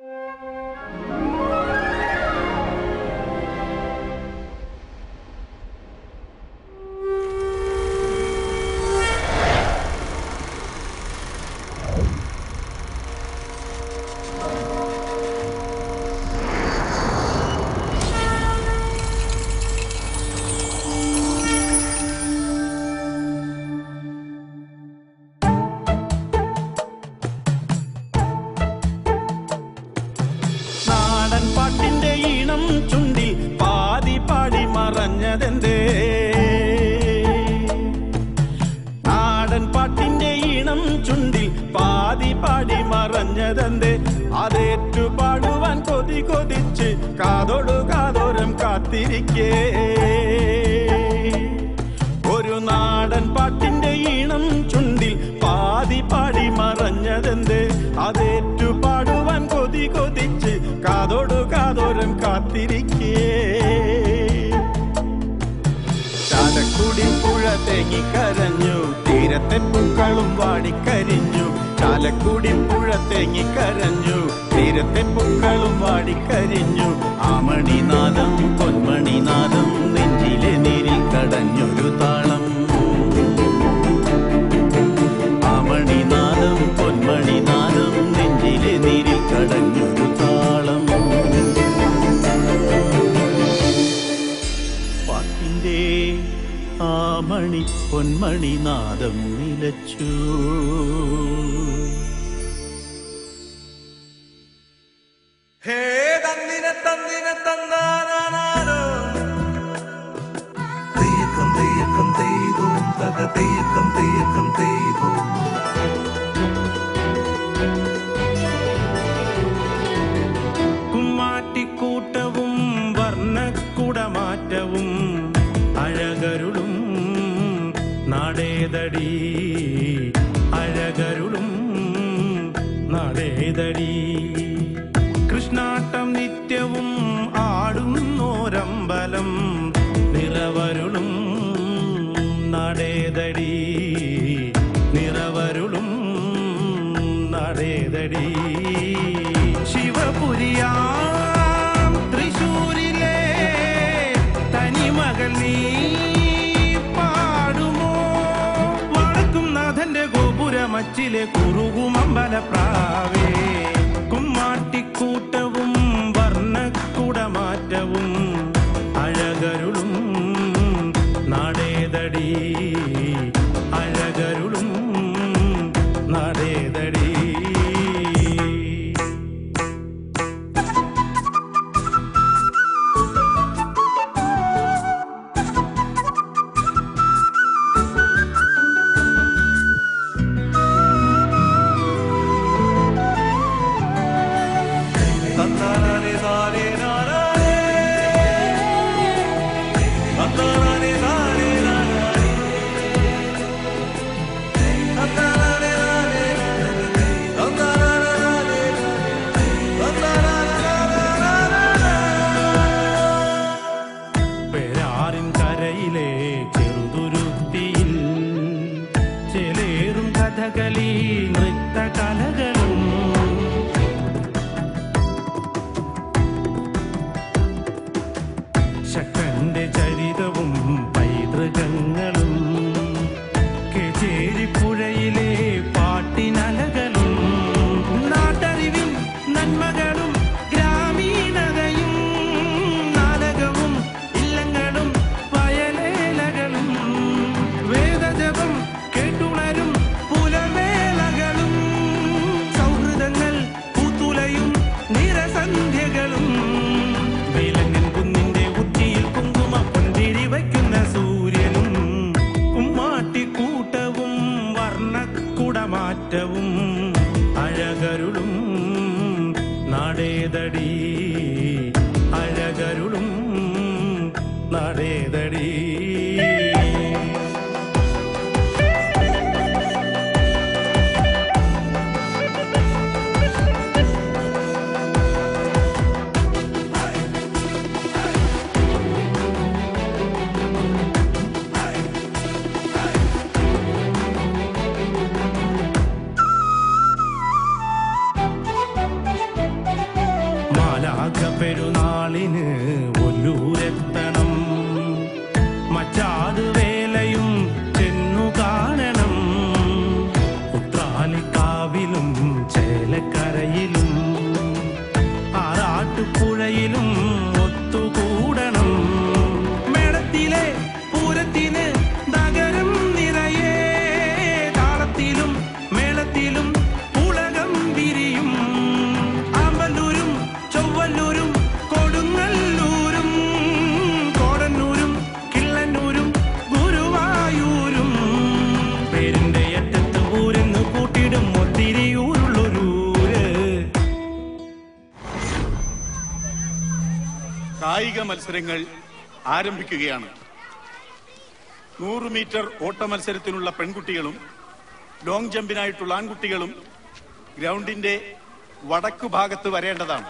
നാടൻ പാട്ടിന്റെ ഈണം ചുണ്ടിൽ പാതി പാടി മറഞ്ഞതെന്തേ നാടൻ പാട്ടിന്റെ ഈണം ചുണ്ടിൽ പാതി പാടി മറഞ്ഞതെന്തേ അതേറ്റു പാടുവാൻ കൊതി കൊതിച്ച് കാതോടു കാതോരം കാത്തിരിക്കേ ഒരു നാടൻ പാട്ടിന്റെ ഈണം ചുണ്ടിൽ പാതി പാടി മറഞ്ഞതെന്ത് അതേറ്റു പാടുവാൻ കൊതി കൊതിച്ച് കാതോടു കാതോരം കാത്തിരിക്കേ ചാലക്കുടി പുഴ തേങ്ങിക്കരഞ്ഞു തീരത്തെ പൂക്കളും വാടിക്കരിഞ്ഞു ചാലക്കുടി പുഴ തേങ്ങിക്കരഞ്ഞു തീരത്തെ പൂക്കളും വാടിക്കരിഞ്ഞു ആമണിനാദം പൊന്മണിനാദം നെഞ്ചിലെ നീരിൽ കടഞ്ഞൊരു താളം ആമണിനാദം പൊന്മണിനാദം നെഞ്ചിലെ നീരിൽ കടഞ്ഞൊരു താളം പാട്ടിന്റെ ആ മണി പൊന്മണിനാദം നിലച്ചു ഹേ തന്നിനെ തന്നിനെ തന്നാനാനോ തെയ്യക്കം തെയ്യക്കം തെയ്തു തക തെയ്യക്കം തെയ്യക്കം തെയ്തു കുമ്മാട്ടിക്കൂട്ടവും വർണ്ണക്കുടമാറ്റവും അഴകരുളും നാടേതടി അഴകരുളും നാടേതടി കൃഷ്ണാട്ടം നിത്യവും ആടുന്നോരമ്പലം നിറവരുളും നടേതടി നിറവരുളും നടേതടി ശിവപുരിയാം തൃശൂരിലെ തനിമകൾ നീ പാടുമോ വടക്കും നാഥന്റെ ഗോപുരമച്ചിലെ കുറുകുമമ്പലപ്രാവേ കുമ്മാട്ടിക്കൂട്ടവും വർണ്ണക്കുടമാറ്റവും അഴകരുളും നാടേതടി അഴകരുളും നാടേതടി തന്നാനാനേ താനേ നാനാനേ തന്നാനാനേ താനേ നാനാനേ തന്നാനാനേ നാനേ തന്നാനാനേ പെരാറിൻ കരയിലെ ചെറുതുരുത്തിയിൽ ചെലേറും കഥകളി നൃത്തകലകളും ശക്തന്റെ ചരിതവും പൈതൃകങ്ങളും കേച്ചേരിപ്പുഴയിലെ പാട്ടിനലകളും നാട്ടറിവിൻ നന്മകളും ഗ്രാമീണതയും നാടകവും ഇല്ലങ്ങളും വയലേലകളും വേദജപം കേട്ടുണരും പുലമേളകളും സൗഹൃദങ്ങൾ പൂത്തുലയും നിറസന്ധ്യകളും വേലങ്ങൻ കുന്നിന്റെ ഉച്ചിയിൽ കുങ്കുമ പൊന്തിരി വയ്ക്കുന്ന സൂര്യനും കുമ്മാട്ടിക്കൂട്ടവും വർണ്ണക്കുടമാറ്റവും അഴകരുളും നാടേതടി അഴകരുളും നാടേതടി പെരുന്നാളിന് ഒല്ലൂരെത്തണം മച്ചാട് വേലയും ചെന്നു കാണണം ഉത്രാലിക്കാവിലും ചേലക്കരയിലും ആറാട്ടുപുഴയിലും ഒത്തുകൂടണം മേളത്തിലെ പൂരത്തിന് നഗരം നിറയെ താളത്തിലും മേളത്തിലും ഉലകം വിരിയും ആമ്പല്ലൂരും ചൊവ്വല്ലൂരും കൊടുങ്ങല്ലൂരും കോടന്നൂരും കിള്ളന്നൂരും ഗുരുവായൂരും പേരിന്റെ അറ്റത്ത് ഊരെന്ന് കൂട്ടിടും ഒത്തിരി ഊരുള്ളൊരൂര് കായിക മത്സരങ്ങൾ ആരംഭിക്കുകയാണ് നൂറ് മീറ്റർ ഓട്ട മത്സരത്തിനുള്ള പെൺകുട്ടികളും ലോങ് ജമ്പിനായിട്ടുള്ള ആൺകുട്ടികളും ഗ്രൗണ്ടിന്റെ വടക്കു ഭാഗത്ത് വരേണ്ടതാണ്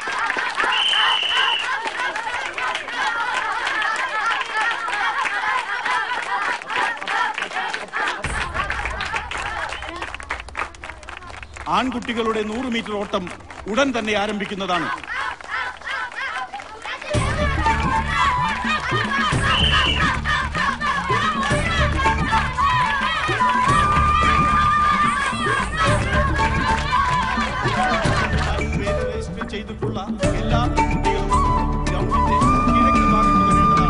ആൺകുട്ടികളുടെ നൂറ് മീറ്റർ ഓട്ടം ഉടൻ തന്നെ ആരംഭിക്കുന്നതാണ് പേര് രജിസ്റ്റർ ചെയ്തിട്ടുള്ള എല്ലാ കുട്ടികളും ഗ്രൗണ്ടിന്റെ കിഴക്ക് ഭാഗത്ത് വരേണ്ടതാണ്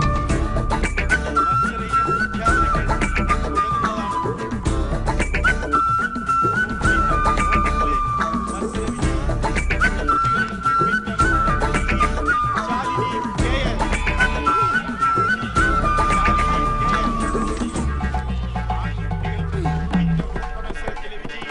മത്സരയിൽ വിദ്യാർത്ഥികൾ തുടരുന്നതാണ്. മത്സര വിജയി ശാലിനി കെ എൻ. മത്സരത്തിലെ വിജയി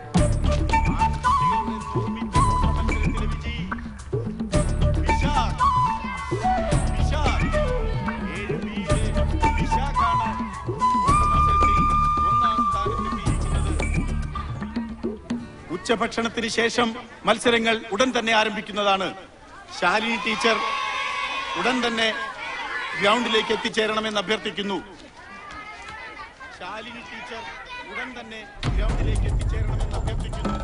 ഉച്ചഭക്ഷണത്തിന് ശേഷം മത്സരങ്ങൾ ഉടൻ തന്നെ ആരംഭിക്കുന്നതാണ് ശാലിനി ടീച്ചർ ഉടൻ തന്നെ ഗ്രൗണ്ടിലേക്ക് എത്തിച്ചേരണമെന്ന് അഭ്യർത്ഥിക്കുന്നു ശാലിനി ടീച്ചർ ഉടൻ തന്നെ ഗ്രൗണ്ടിലേക്ക് എത്തിച്ചേരണമെന്ന് അഭ്യർത്ഥിക്കുന്നു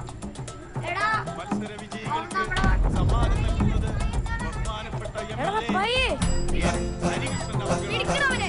മത്സര വിജയികൾക്ക് സമ്മാനം നൽകുന്നത് ബഹുമാനപ്പെട്ട M L A N. Harikrishnan അവർകളാണ്.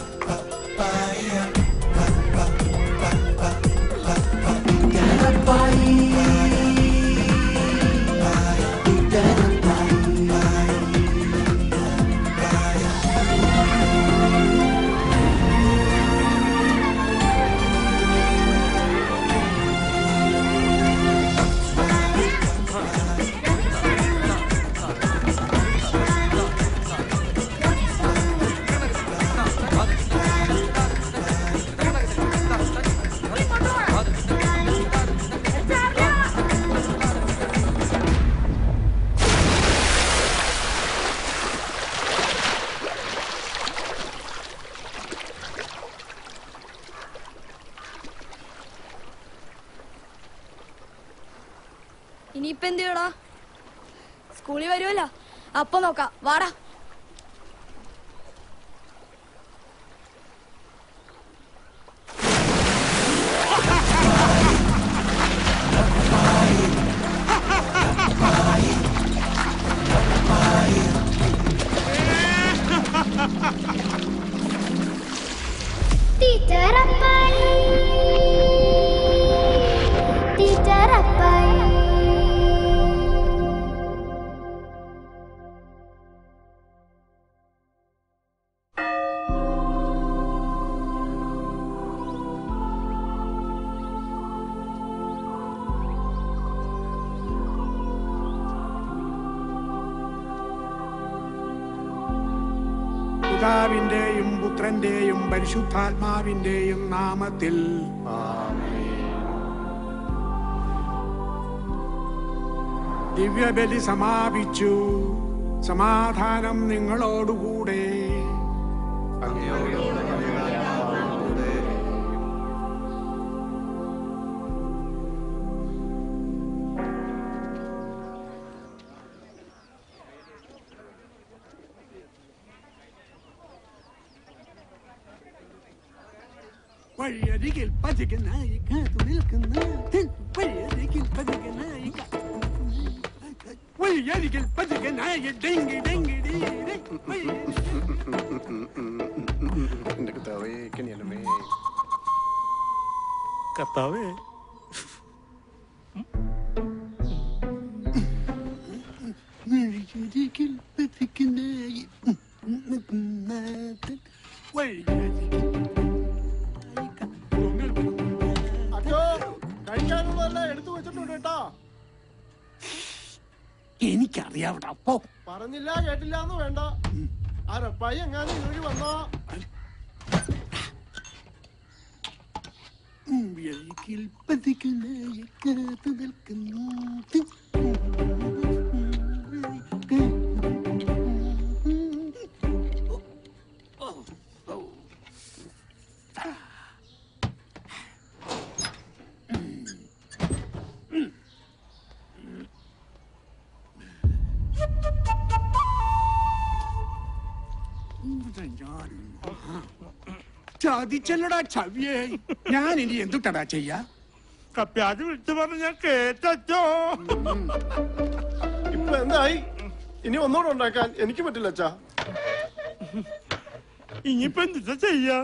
ഇനിയിപ്പോ എന്ത് ചെയ്യടാ സ്കൂളിൽ വരുമല്ലോ അപ്പൊ നോക്കാം വാടാ ടീച്ചറപ്പായി ടീച്ചറപ്പായി പിതാവിന്റെയും പുത്രന്റെയും പരിശുദ്ധാത്മാവിന്റെയും നാമത്തിൽ ദിവ്യബലി സമാപിച്ചു സമാധാനം നിങ്ങളോടുകൂടെ വഴിയരികിൽ പതികനായി കാത്തു നിൽക്കുന്ന വഴിയരികിൽ പതികനായി കാത്തു വഴിയരികിൽ പതികനായി ഡിങ്കി ഡിങ്കി ഡീ ഡി. വഴി- എന്റെ കർത്താവേ കനിയണമേ കർത്താവേ വഴിയരികിൽ പതികനായി വഴിയരികിൽ അച്ഛോ കഴിക്കാനുള്ളതല്ല എടുത്തു വെച്ചിട്ടുണ്ട് കേട്ടോ എനിക്കറിയാവിടെ അപ്പോ പറഞ്ഞില്ല കേട്ടില്ല എന്ന് വേണ്ട ആ റപ്പായി എങ്ങാനും ഇതുവഴി വന്നാ വഴിയരികിൽ പതികനായി കാത്തു നിൽക്കുന്നു ചതിച്ചല്ലടാ ചവിയേ ഞാൻ ഇനി എന്തുട്ടടാ ചെയ്യാ കപ്പ്യാജ് വിളിച്ചു പറഞ്ഞ ഞാൻ കേട്ടോ ഇപ്പൊ എന്തായി ഇനി ഒന്നുകൂടെ ഉണ്ടാക്കാൻ എനിക്ക് പറ്റില്ല അച്ഛാ ഇനിയിപ്പോ എന്താ ചെയ്യാ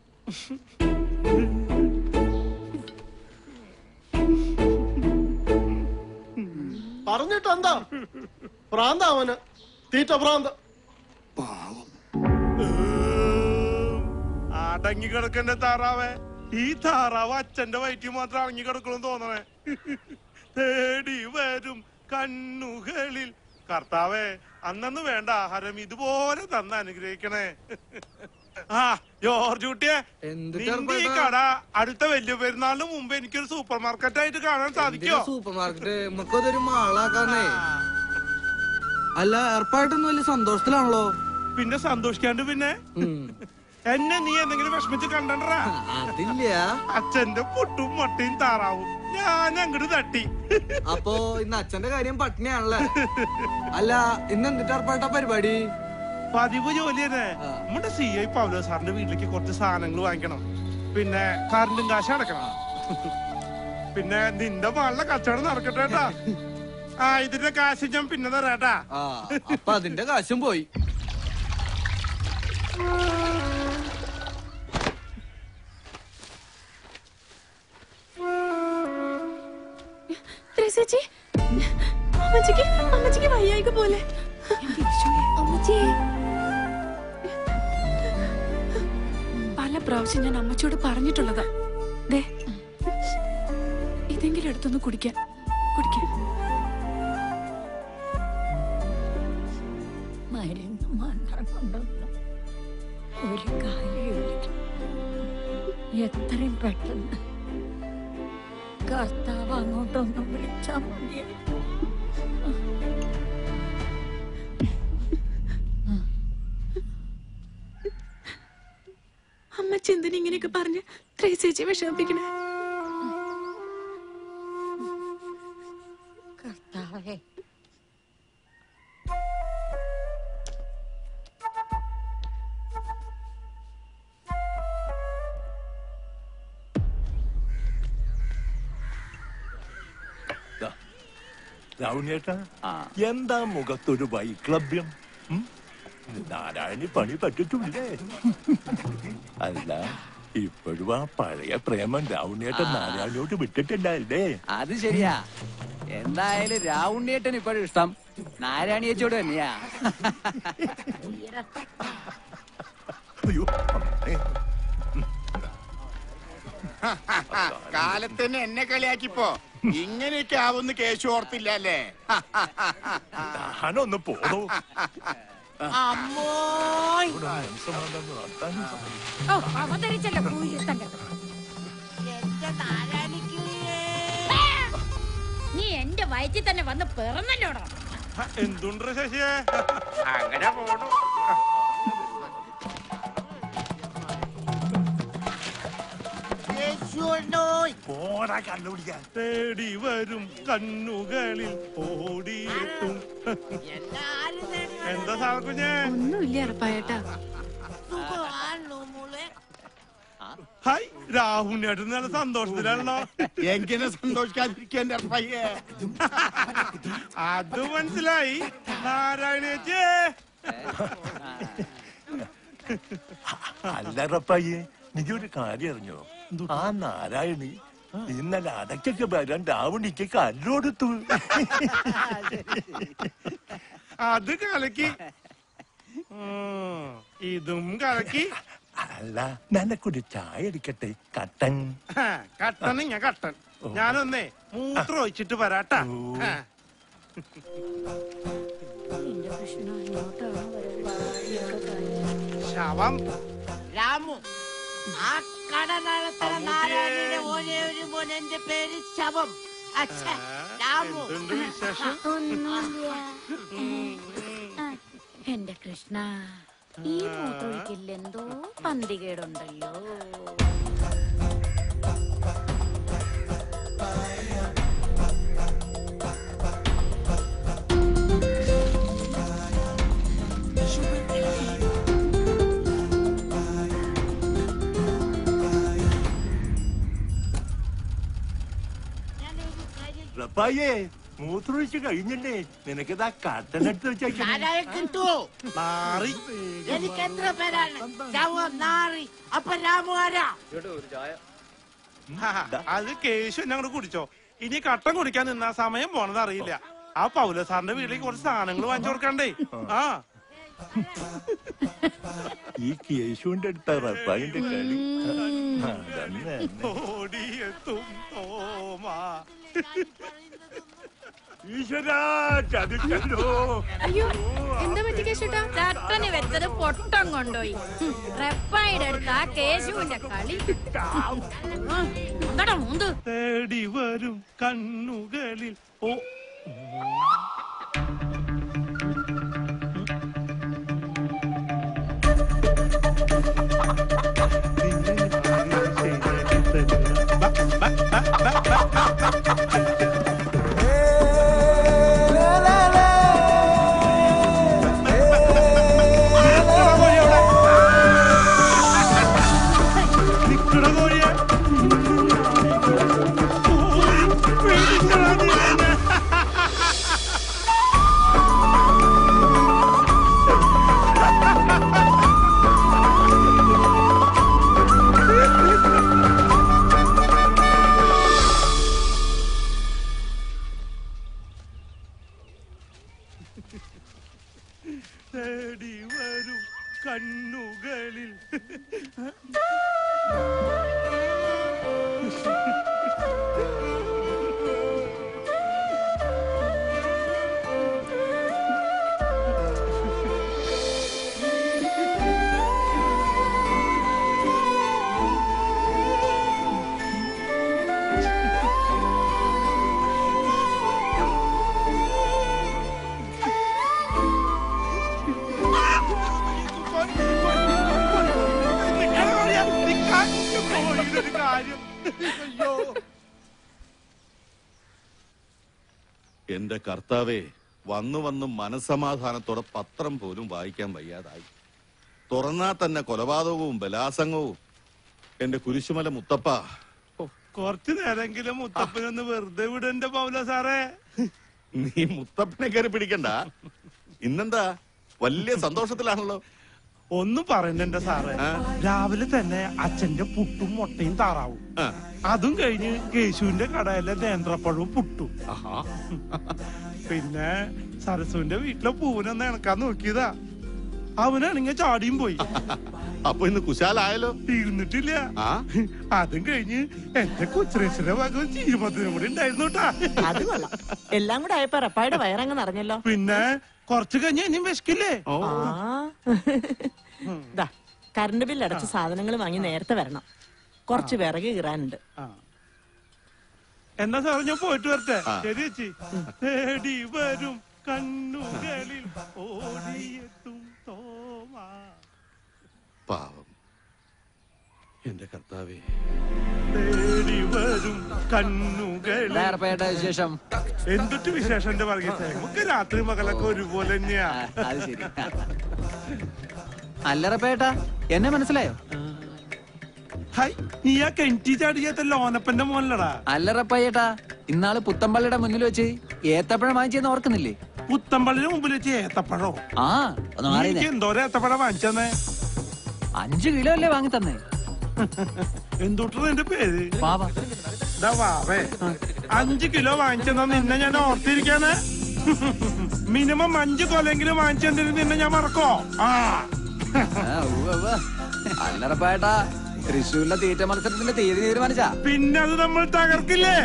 പറഞ്ഞിട്ട് എന്താ ഭ്രാന്ത അവന് തീറ്റ ഭ്രാന്ത് പാവം അടങ്ങി കിടക്കണ്ട താറാവേ ഈ താറാവ് അച്ഛന്റെ വയറ്റിൽ മാത്രം അടങ്ങി കിടക്കണം തോന്നണേ തേടി വരും കണ്ണുകളിൽ കർത്താവേ അന്നന്ന് വേണ്ട ആഹാരം ഇതുപോലെ തന്ന് അനുഗ്രഹിക്കണേ ആ ജോർജ് കുട്ടിയെ എന്ത് നിന്റെ ഈ ചെറുപ്പേട്ടാ? കട അടുത്ത വലിയ പെരുന്നാളിന് മുമ്പ് എനിക്കൊരു സൂപ്പർ മാർക്കറ്റ് ആയിട്ട് കാണാൻ സാധിക്കോ സൂപ്പർ മാർക്കറ്റ് നമുക്കതൊരു മാളാക്കാന്നേ അല്ല ഏർപ്പായിട്ടൊന്നും വലിയ സന്തോഷത്തിലാണല്ലോ പിന്നെ സന്തോഷിക്കാണ്ട് പിന്നെ ഉം. എന്നെ നീ എന്തെങ്കിലും വിഷമിച്ച് കണ്ടണ്ടാ അതില്ല അച്ഛന്റെ പൊട്ടും മട്ടയും താറാവും ഞാൻ അങ്ങോട്ട് തട്ടി അപ്പൊ ഇന്ന് അച്ഛന്റെ കാര്യം പട്ടിണിയാണല്ലേ അല്ല ഇന്ന് എന്തിട്ട് ഏർപ്പാട്ട പരിപാടി പതിവ് ജോലി തന്നെ ആ. നമ്മുടെ സി ഐ പൗലോ സാറിന്റെ വീട്ടിലേക്ക് കുറച്ച് സാധനങ്ങൾ വാങ്ങിക്കണം പിന്നെ കറണ്ടും കാശ് അടക്കണം പിന്നെ നിന്റെ മകളുടെ കച്ചവടം നടക്കട്ടെ കേട്ടാ ആ ഇതിന്റെ കാശ് ഞാൻ പിന്നെ തരാട്ടാ ആ അപ്പൊ അതിന്റെ കാശും പോയി ത്രേസ്യച്ചി, അമ്മച്ചിക്ക് അമ്മച്ചിക്ക് വയ്യായിക പോലെ അമ്മച്ചിയെ പല പ്രാവശ്യം ഞാൻ അമ്മച്ചിയോട് പറഞ്ഞിട്ടുള്ളതാ ദേ ഇതെങ്കിലും എടുത്തൊന്ന് കുടിക്കാൻ കുടിക്കാൻ മരുന്ന് മാത്രം കൊണ്ടൊന്നും ഒരു കാര്യമില്ല എത്രയും പെട്ടെന്ന് കർത്താവ് അങ്ങോട്ടൊന്ന് വിളിച്ചാൽ മതിയായിരുന്നു അമ്മച്ചി എന്തിനാ ഇങ്ങനെയൊക്കെ പറഞ്ഞ് ത്രേസ്യച്ചി വിഷമിപ്പിക്കണേ കർത്താവേ രാവുണ്ണേട്ടാ എന്താ മുഖത്തൊരു വൈക്ലഭ്യം ഉം? നാരായണി പണി പറ്റിട്ടില്ലേ അല്ല ഇപ്പോഴും ആ പഴയ പ്രേമം രാവുണ്ണേട്ടൻ നാരായണിയോട്ട് വിട്ടിട്ടില്ലല്ലേ അത് ശരിയാ എന്തായാലും രാവുണ്ണിയേട്ടൻ ഇപ്പോഴും ഇഷ്ടം നാരായണിയച്ചോട് തന്നെയാ അയ്യോ അമ്മേ. കാലത്തിന് എന്നെ കളിയാക്കിപ്പോ ഇങ്ങനെയൊക്കെ ആവുന്ന് കേശു ഓർത്തില്ല അല്ലേ ഞാനൊന്ന് പോണു ഓ അവതരിച്ചല്ലോ പൂയത്തൻ്റെ നീ എന്റെ വയറ്റിൽ തന്നെ വന്ന് പിറന്നല്ലോടാ എന്തുണ്ട് ശശിയെ അങ്ങനെ പോണു പോടാ കണ്ടുപിടിക്കാൻ തേടി വരും കണ്ണുകളിൽ ഓടിയിട്ടും എന്താ സാർ കുഞ്ഞേ ഒന്നുമില്ല അറപ്പായേട്ടാ ആ ഹായ് രാഹുലിനേട്ടൻ നല്ല സന്തോഷത്തിലാണല്ലോ എങ്ങനെ സന്തോഷിക്കാതിരിക്കുക എന്റെ പയ്യെ അത് മനസ്സിലായി നാരായണേച്ചേ അല്ല റപ്പായി നീ ഒരു കാര്യം അറിഞ്ഞോ ആ നാരായണി ഇന്നലെ അടക്കൊക്കെ വരാൻ രാവണിക്ക് കല്ലോടുത്തു അത് കലക്കി ഉം, ഇതും കലക്കി അല്ല നിനക്കൊരു ചായ എടുക്കട്ടെ കട്ടൻ ആ, കട്ടൻ ഞാൻ കട്ടൻ ഞാനൊന്നേ മൂത്രം ഒഴിച്ചിട്ട് വരാട്ടാ ആ. ശവം രാമു ആ കട നടത്തുന്ന നാരായണന്റെ ഒരേ ഒരു മോൻ എന്റെ പേര് ശവം അച്ഛാ രാമു എന്തുണ്ട് വിശേഷം എന്റെ കൃഷ്ണ ഈ മൂത്തൊഴിക്കിൽ എന്തോ പന്തികേടുണ്ടല്ലോ റപ്പായേ മൂത്രമൊഴിച്ച് കഴിഞ്ഞല്ലേ നിനക്കിതാ കട്ടനെടുത്ത് വെച്ചേക്കാം നാരായണ കിട്ടുവോ മാറി എനിക്ക് എത്ര പേരാണ് ശവം നാറി അപ്പൊ രാമു ആരാ ആ, അത് കേശു എന്നെ അങ്ങോട്ട് കുടിച്ചോ ഇനി കട്ടൻ കുടിക്കാൻ നിന്നാ സമയം പോണത് അറിയില്ല ആ പൗല സാറിന്റെ വീട്ടിലേക്ക് കുറച്ച് സാധനങ്ങൾ വാങ്ങിച്ചു കൊടുക്കണ്ടേ ആ ഈ കേശുവിന്റെ അടുത്ത റപ്പായിന്റെ കളി അതന്നെ ഓടിയെത്തും തോമാ ഈശ്വരാ ചതിക്കല്ലോ അയ്യോ എന്താ പറ്റി കേശുട്ടാ ചട്ടന് വെച്ചത് പൊട്ടം കൊണ്ടുപോയി റെപ്പായുടെ അടുത്ത് ആ കേശുവിന്റെ കളി എന്താടാ മൂന്ത് തേടി വരും കണ്ണുകളിൽ ഓ നിക്കട കോഴിയെ തേടി വരും കണ്ണുകളിൽ കാര്യം അയ്യോ എന്റെ കർത്താവേ വന്നു വന്ന് മനസമാധാനത്തോടെ പത്രം പോലും വായിക്കാൻ വയ്യാതായി തുറന്നാ തന്നെ കൊലപാതകവും ബലാസംഗവും എന്റെ കുരിശുമല മുത്തപ്പ കുറച്ചു നേരെങ്കിലും മുത്തപ്പനൊന്ന് വെറുതെ വിടന്റെ പൗല സാറേ നീ മുത്തപ്പനെ കയറി പിടിക്കണ്ട ഇന്നെന്താ വലിയ സന്തോഷത്തിലാണല്ലോ ഒന്നും പറയണ്ട സാറേ രാവിലെ തന്നെ അച്ഛന്റെ പുട്ടും മുട്ടയും താറാവും അതും കഴിഞ്ഞ് കേശുവിന്റെ കടയിലെ നേന്ത്രപ്പഴവും പുട്ടും പിന്നെ സരസുവിന്റെ വീട്ടിലെ പൂവിനൊന്ന് ഇണക്കാൻ നോക്കിയതാ അവനാണെങ്കിൽ ചാടിയും പോയി അപ്പൊ ഇന്ന് കുശാലായല്ലോ തീർന്നിട്ടില്ല അതും കഴിഞ്ഞ് എന്റെ കൊച്ചുരേശ്വര ഭാഗം ചീരുമത്തിനും കൂടി ഉണ്ടായിരുന്നു കേട്ടാ അത് കൊള്ളാം എല്ലാം കൂടെ ആയപ്പോ റപ്പായുടെ വയറങ്ങ് നിറഞ്ഞല്ലോ പിന്നെ കുറച്ച് കഴിഞ്ഞ് ഇനിയും വിശക്കില്ലേ ആ. ദാ കറണ്ട് ബില്ല് അടച്ച് സാധനങ്ങൾ വാങ്ങി നേരത്തെ വരണം കുറച്ച് വിറക് കീറാനുണ്ട് എന്നാ സാറേ ഞാൻ പോയിട്ട് വരട്ടെ ആ. ശരി ചേച്ചി തേടി വരും കണ്ണുകളിൽ ഓടിയെത്തും തോമാ പാവം എന്റെ കർത്താവേ തേടി വരും കണ്ണുകളിൽ വിശേഷം എന്തൊട്ട് വിശേഷം എന്റെ വർഗീസേ നമുക്ക് രാത്രി മകളൊക്കെ ഒരുപോലെ തന്നെയാ അത് ശരി അല്ലറപ്പേട്ട എന്നെ മനസ്സിലായോ ഹായ് നീ ആ കെഞ്ചി ചാടിയാത്ത ലോനപ്പന്റെ മോനല്ലടാ അല്ലറപ്പയ്യേട്ടാ ഇന്നാള് പുത്തമ്പള്ളിയുടെ മുന്നിൽ വെച്ച് ഏത്തപ്പഴം വാങ്ങിച്ചെന്ന് ഓർക്കുന്നില്ലേ പുത്തമ്പള്ളിന് മുമ്പിൽ വെച്ച് ഏത്തപ്പഴോ ആ ഒന്ന് മാറി എനിക്ക് എന്തോരം ഏത്തപ്പഴം വാങ്ങിച്ചെന്നേ അഞ്ചു കിലോ അല്ലേ വാങ്ങി തന്നെ എന്തോട്ടാ എന്റെ പേര് പാവ ദാ വാവേ അഞ്ച് കിലോ വാങ്ങിച്ചെന്നാ നിന്നെ ഞാൻ ഓർത്തിരിക്കാന് മിനിമം അഞ്ച് കൊലെങ്കിലും വാങ്ങിച്ചെന്നിട്ട് നിന്നെ ഞാൻ മറക്കോ ആ അല്ലറപ്പേട്ടാ തൃശ്ശൂരിലെ തീറ്റ മത്സരത്തിന്റെ തീയതി തീരുമാനിച്ചാ പിന്നെ അത് നമ്മൾ തകർക്കില്ലേ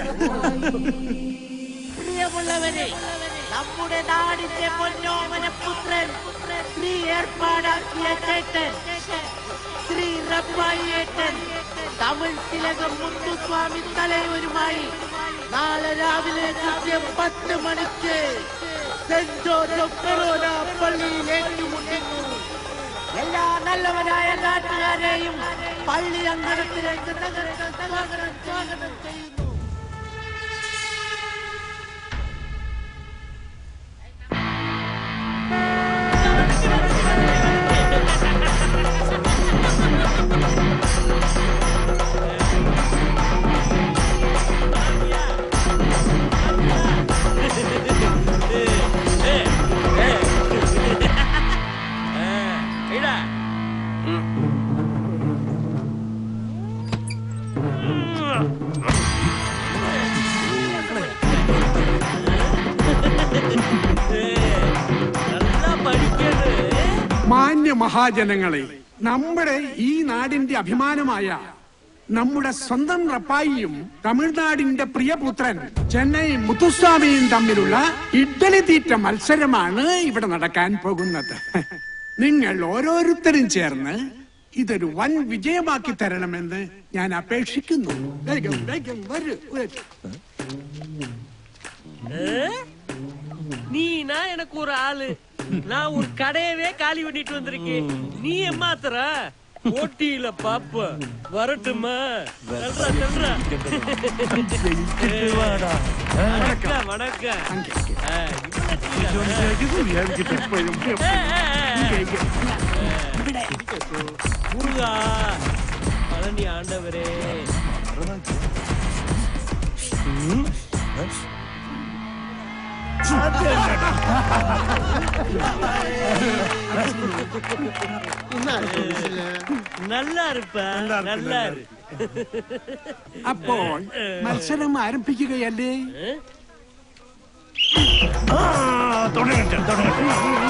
പ്രിയമുള്ളവരെ നമ്മുടെ നാടിന്റെ പൊന്നോമന പുത്രൻ ശ്രീ ഏർപ്പാടാക്കിയ ചേട്ടൻ ശ്രീ റബ്ബായിയേട്ടൻ തമിഴ് തിലകം മുത്തുസ്വാമി തലൈവരുമായി നാളെ രാവിലെ കൃത്യം പത്ത് മണിക്ക് സെന്റ് ജോസഫ് ഫെറോന പള്ളിയിൽ ഏറ്റുമുട്ടുന്നു എല്ലാ നല്ലവരായ നാട്ടുകാരെയും പള്ളി അങ്കണത്തിലേക്ക് നഗരത്തിൽ സ്വാഗതം സ്വാഗതം ചെയ്യുന്നു മാന്യ മഹാജനങ്ങളെ നമ്മുടെ ഈ നാടിന്റെ അഭിമാനമായ നമ്മുടെ സ്വന്തം റപ്പായിയും തമിഴ്നാടിന്റെ പ്രിയപുത്രൻ ചെന്നൈ മുത്തുസ്വാമിയും തമ്മിലുള്ള ഇഡ്ഡലി തീറ്റ മത്സരമാണ് ഇവിടെ നടക്കാൻ പോകുന്നത് നിങ്ങൾ ഓരോരുത്തരും ചേർന്ന് ഇതൊരു വൻ വിജയമാക്കി തരണമെന്ന് ഞാൻ അപേക്ഷിക്കുന്നു വേഗം വേഗം വരൂ വരൂ. நீனா எனக்கு ஒரு ஆளு நான் ஒரு கடையவே காலி பண்ணிட்டு வந்திருக்கேன் நீ ஏமாத்துற போட்டியில பாப்ப வரட்டுமா சொல்றா சொல்றா வணக்கம் வணக்கம் ஆ, முருகா பழனி ஆண்டவரே நல்லா இருப்ப நல்லா இரு അപ്പോൾ മത്സരം ആരംഭിക്കുകയല്ലേ തുടങ്ങട്ടെ തുടങ്ങട്ടെ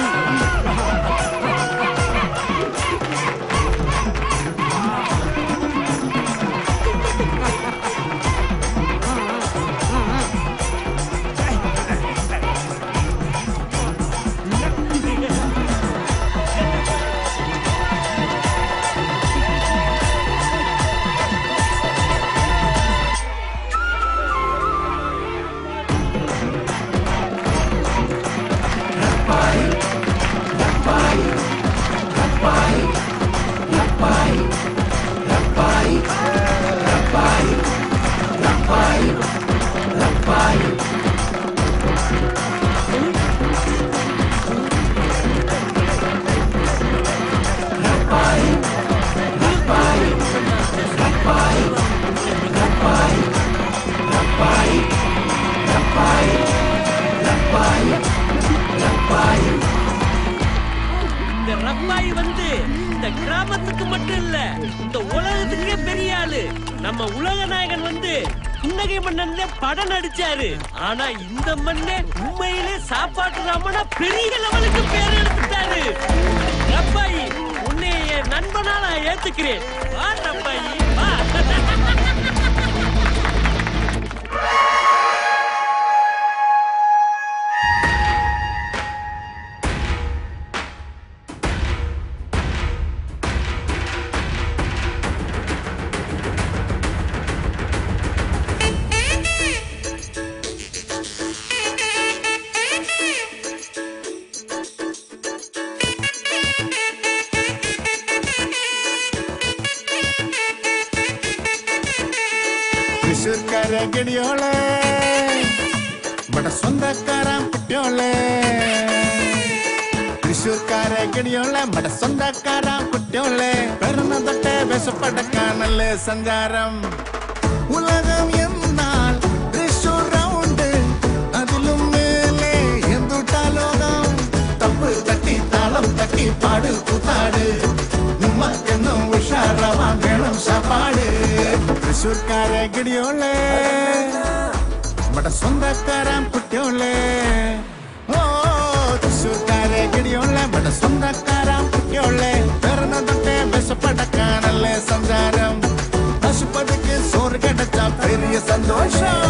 இந்த ரப்பாய் வந்து இந்த கிராமத்துக்கு மட்டும் இல்ல இந்த உலகத்துக்கே பெரிய ஆளு நம்ம உலக நாயகன் வந்து புன்னகை மன்னன்ல படம் நடிச்சாரு ஆனா இந்த மண்ணே உண்மையிலே சாப்பாட்டு ராமனா பெரிய லெவலுக்கு பேர் எடுத்துட்டாரு ரப்பாய் உன்னை என் நண்பனா நான் ஏத்துக்கிறேன் வா ரப்பாய் வா തൃശ്ശൂർക്കാര ഗടിയോളെ ഇവിടെ സ്വന്തക്കാരാൻ കുട്ടിയോളെ തൃശ്ശൂർക്കാരെ ഗടിയോളെ മട സ്വന്തക്കാരാ കുട്ടിയോളെ പിറന്ന തൊട്ടേ വിശപ്പടക്കാണല്ലേ സഞ്ചാരം ഉലകം എന്നാൽ തൃശ്ശൂർ റൗണ്ട് അതിലും മേലെ എന്തുട്ടാ ലോകം തപ്പ് തട്ടി താളം തട്ടി പാട് കൂത്താട് നമ്മക്കെന്നും ഉഷാറാവാൻ വേണം ശപാട് തൃശ്ശൂർക്കാരെ ഗടിയോളെ നമ്മുടെ സ്വന്തക്കാരാം കുട്ടിയോളെ ഓ തൃശ്ശൂർക്കാരെ ഗടിയോളെ നമ്മുടെ സ്വന്തക്കാരാം കുട്ടിയോളെ പിറന്ന തൊട്ടേ വിശപ്പടക്കാനല്ലേ സഞ്ചാരം പശുപതിക്ക് സോറ് കിടച്ച പെരിയ സന്തോഷം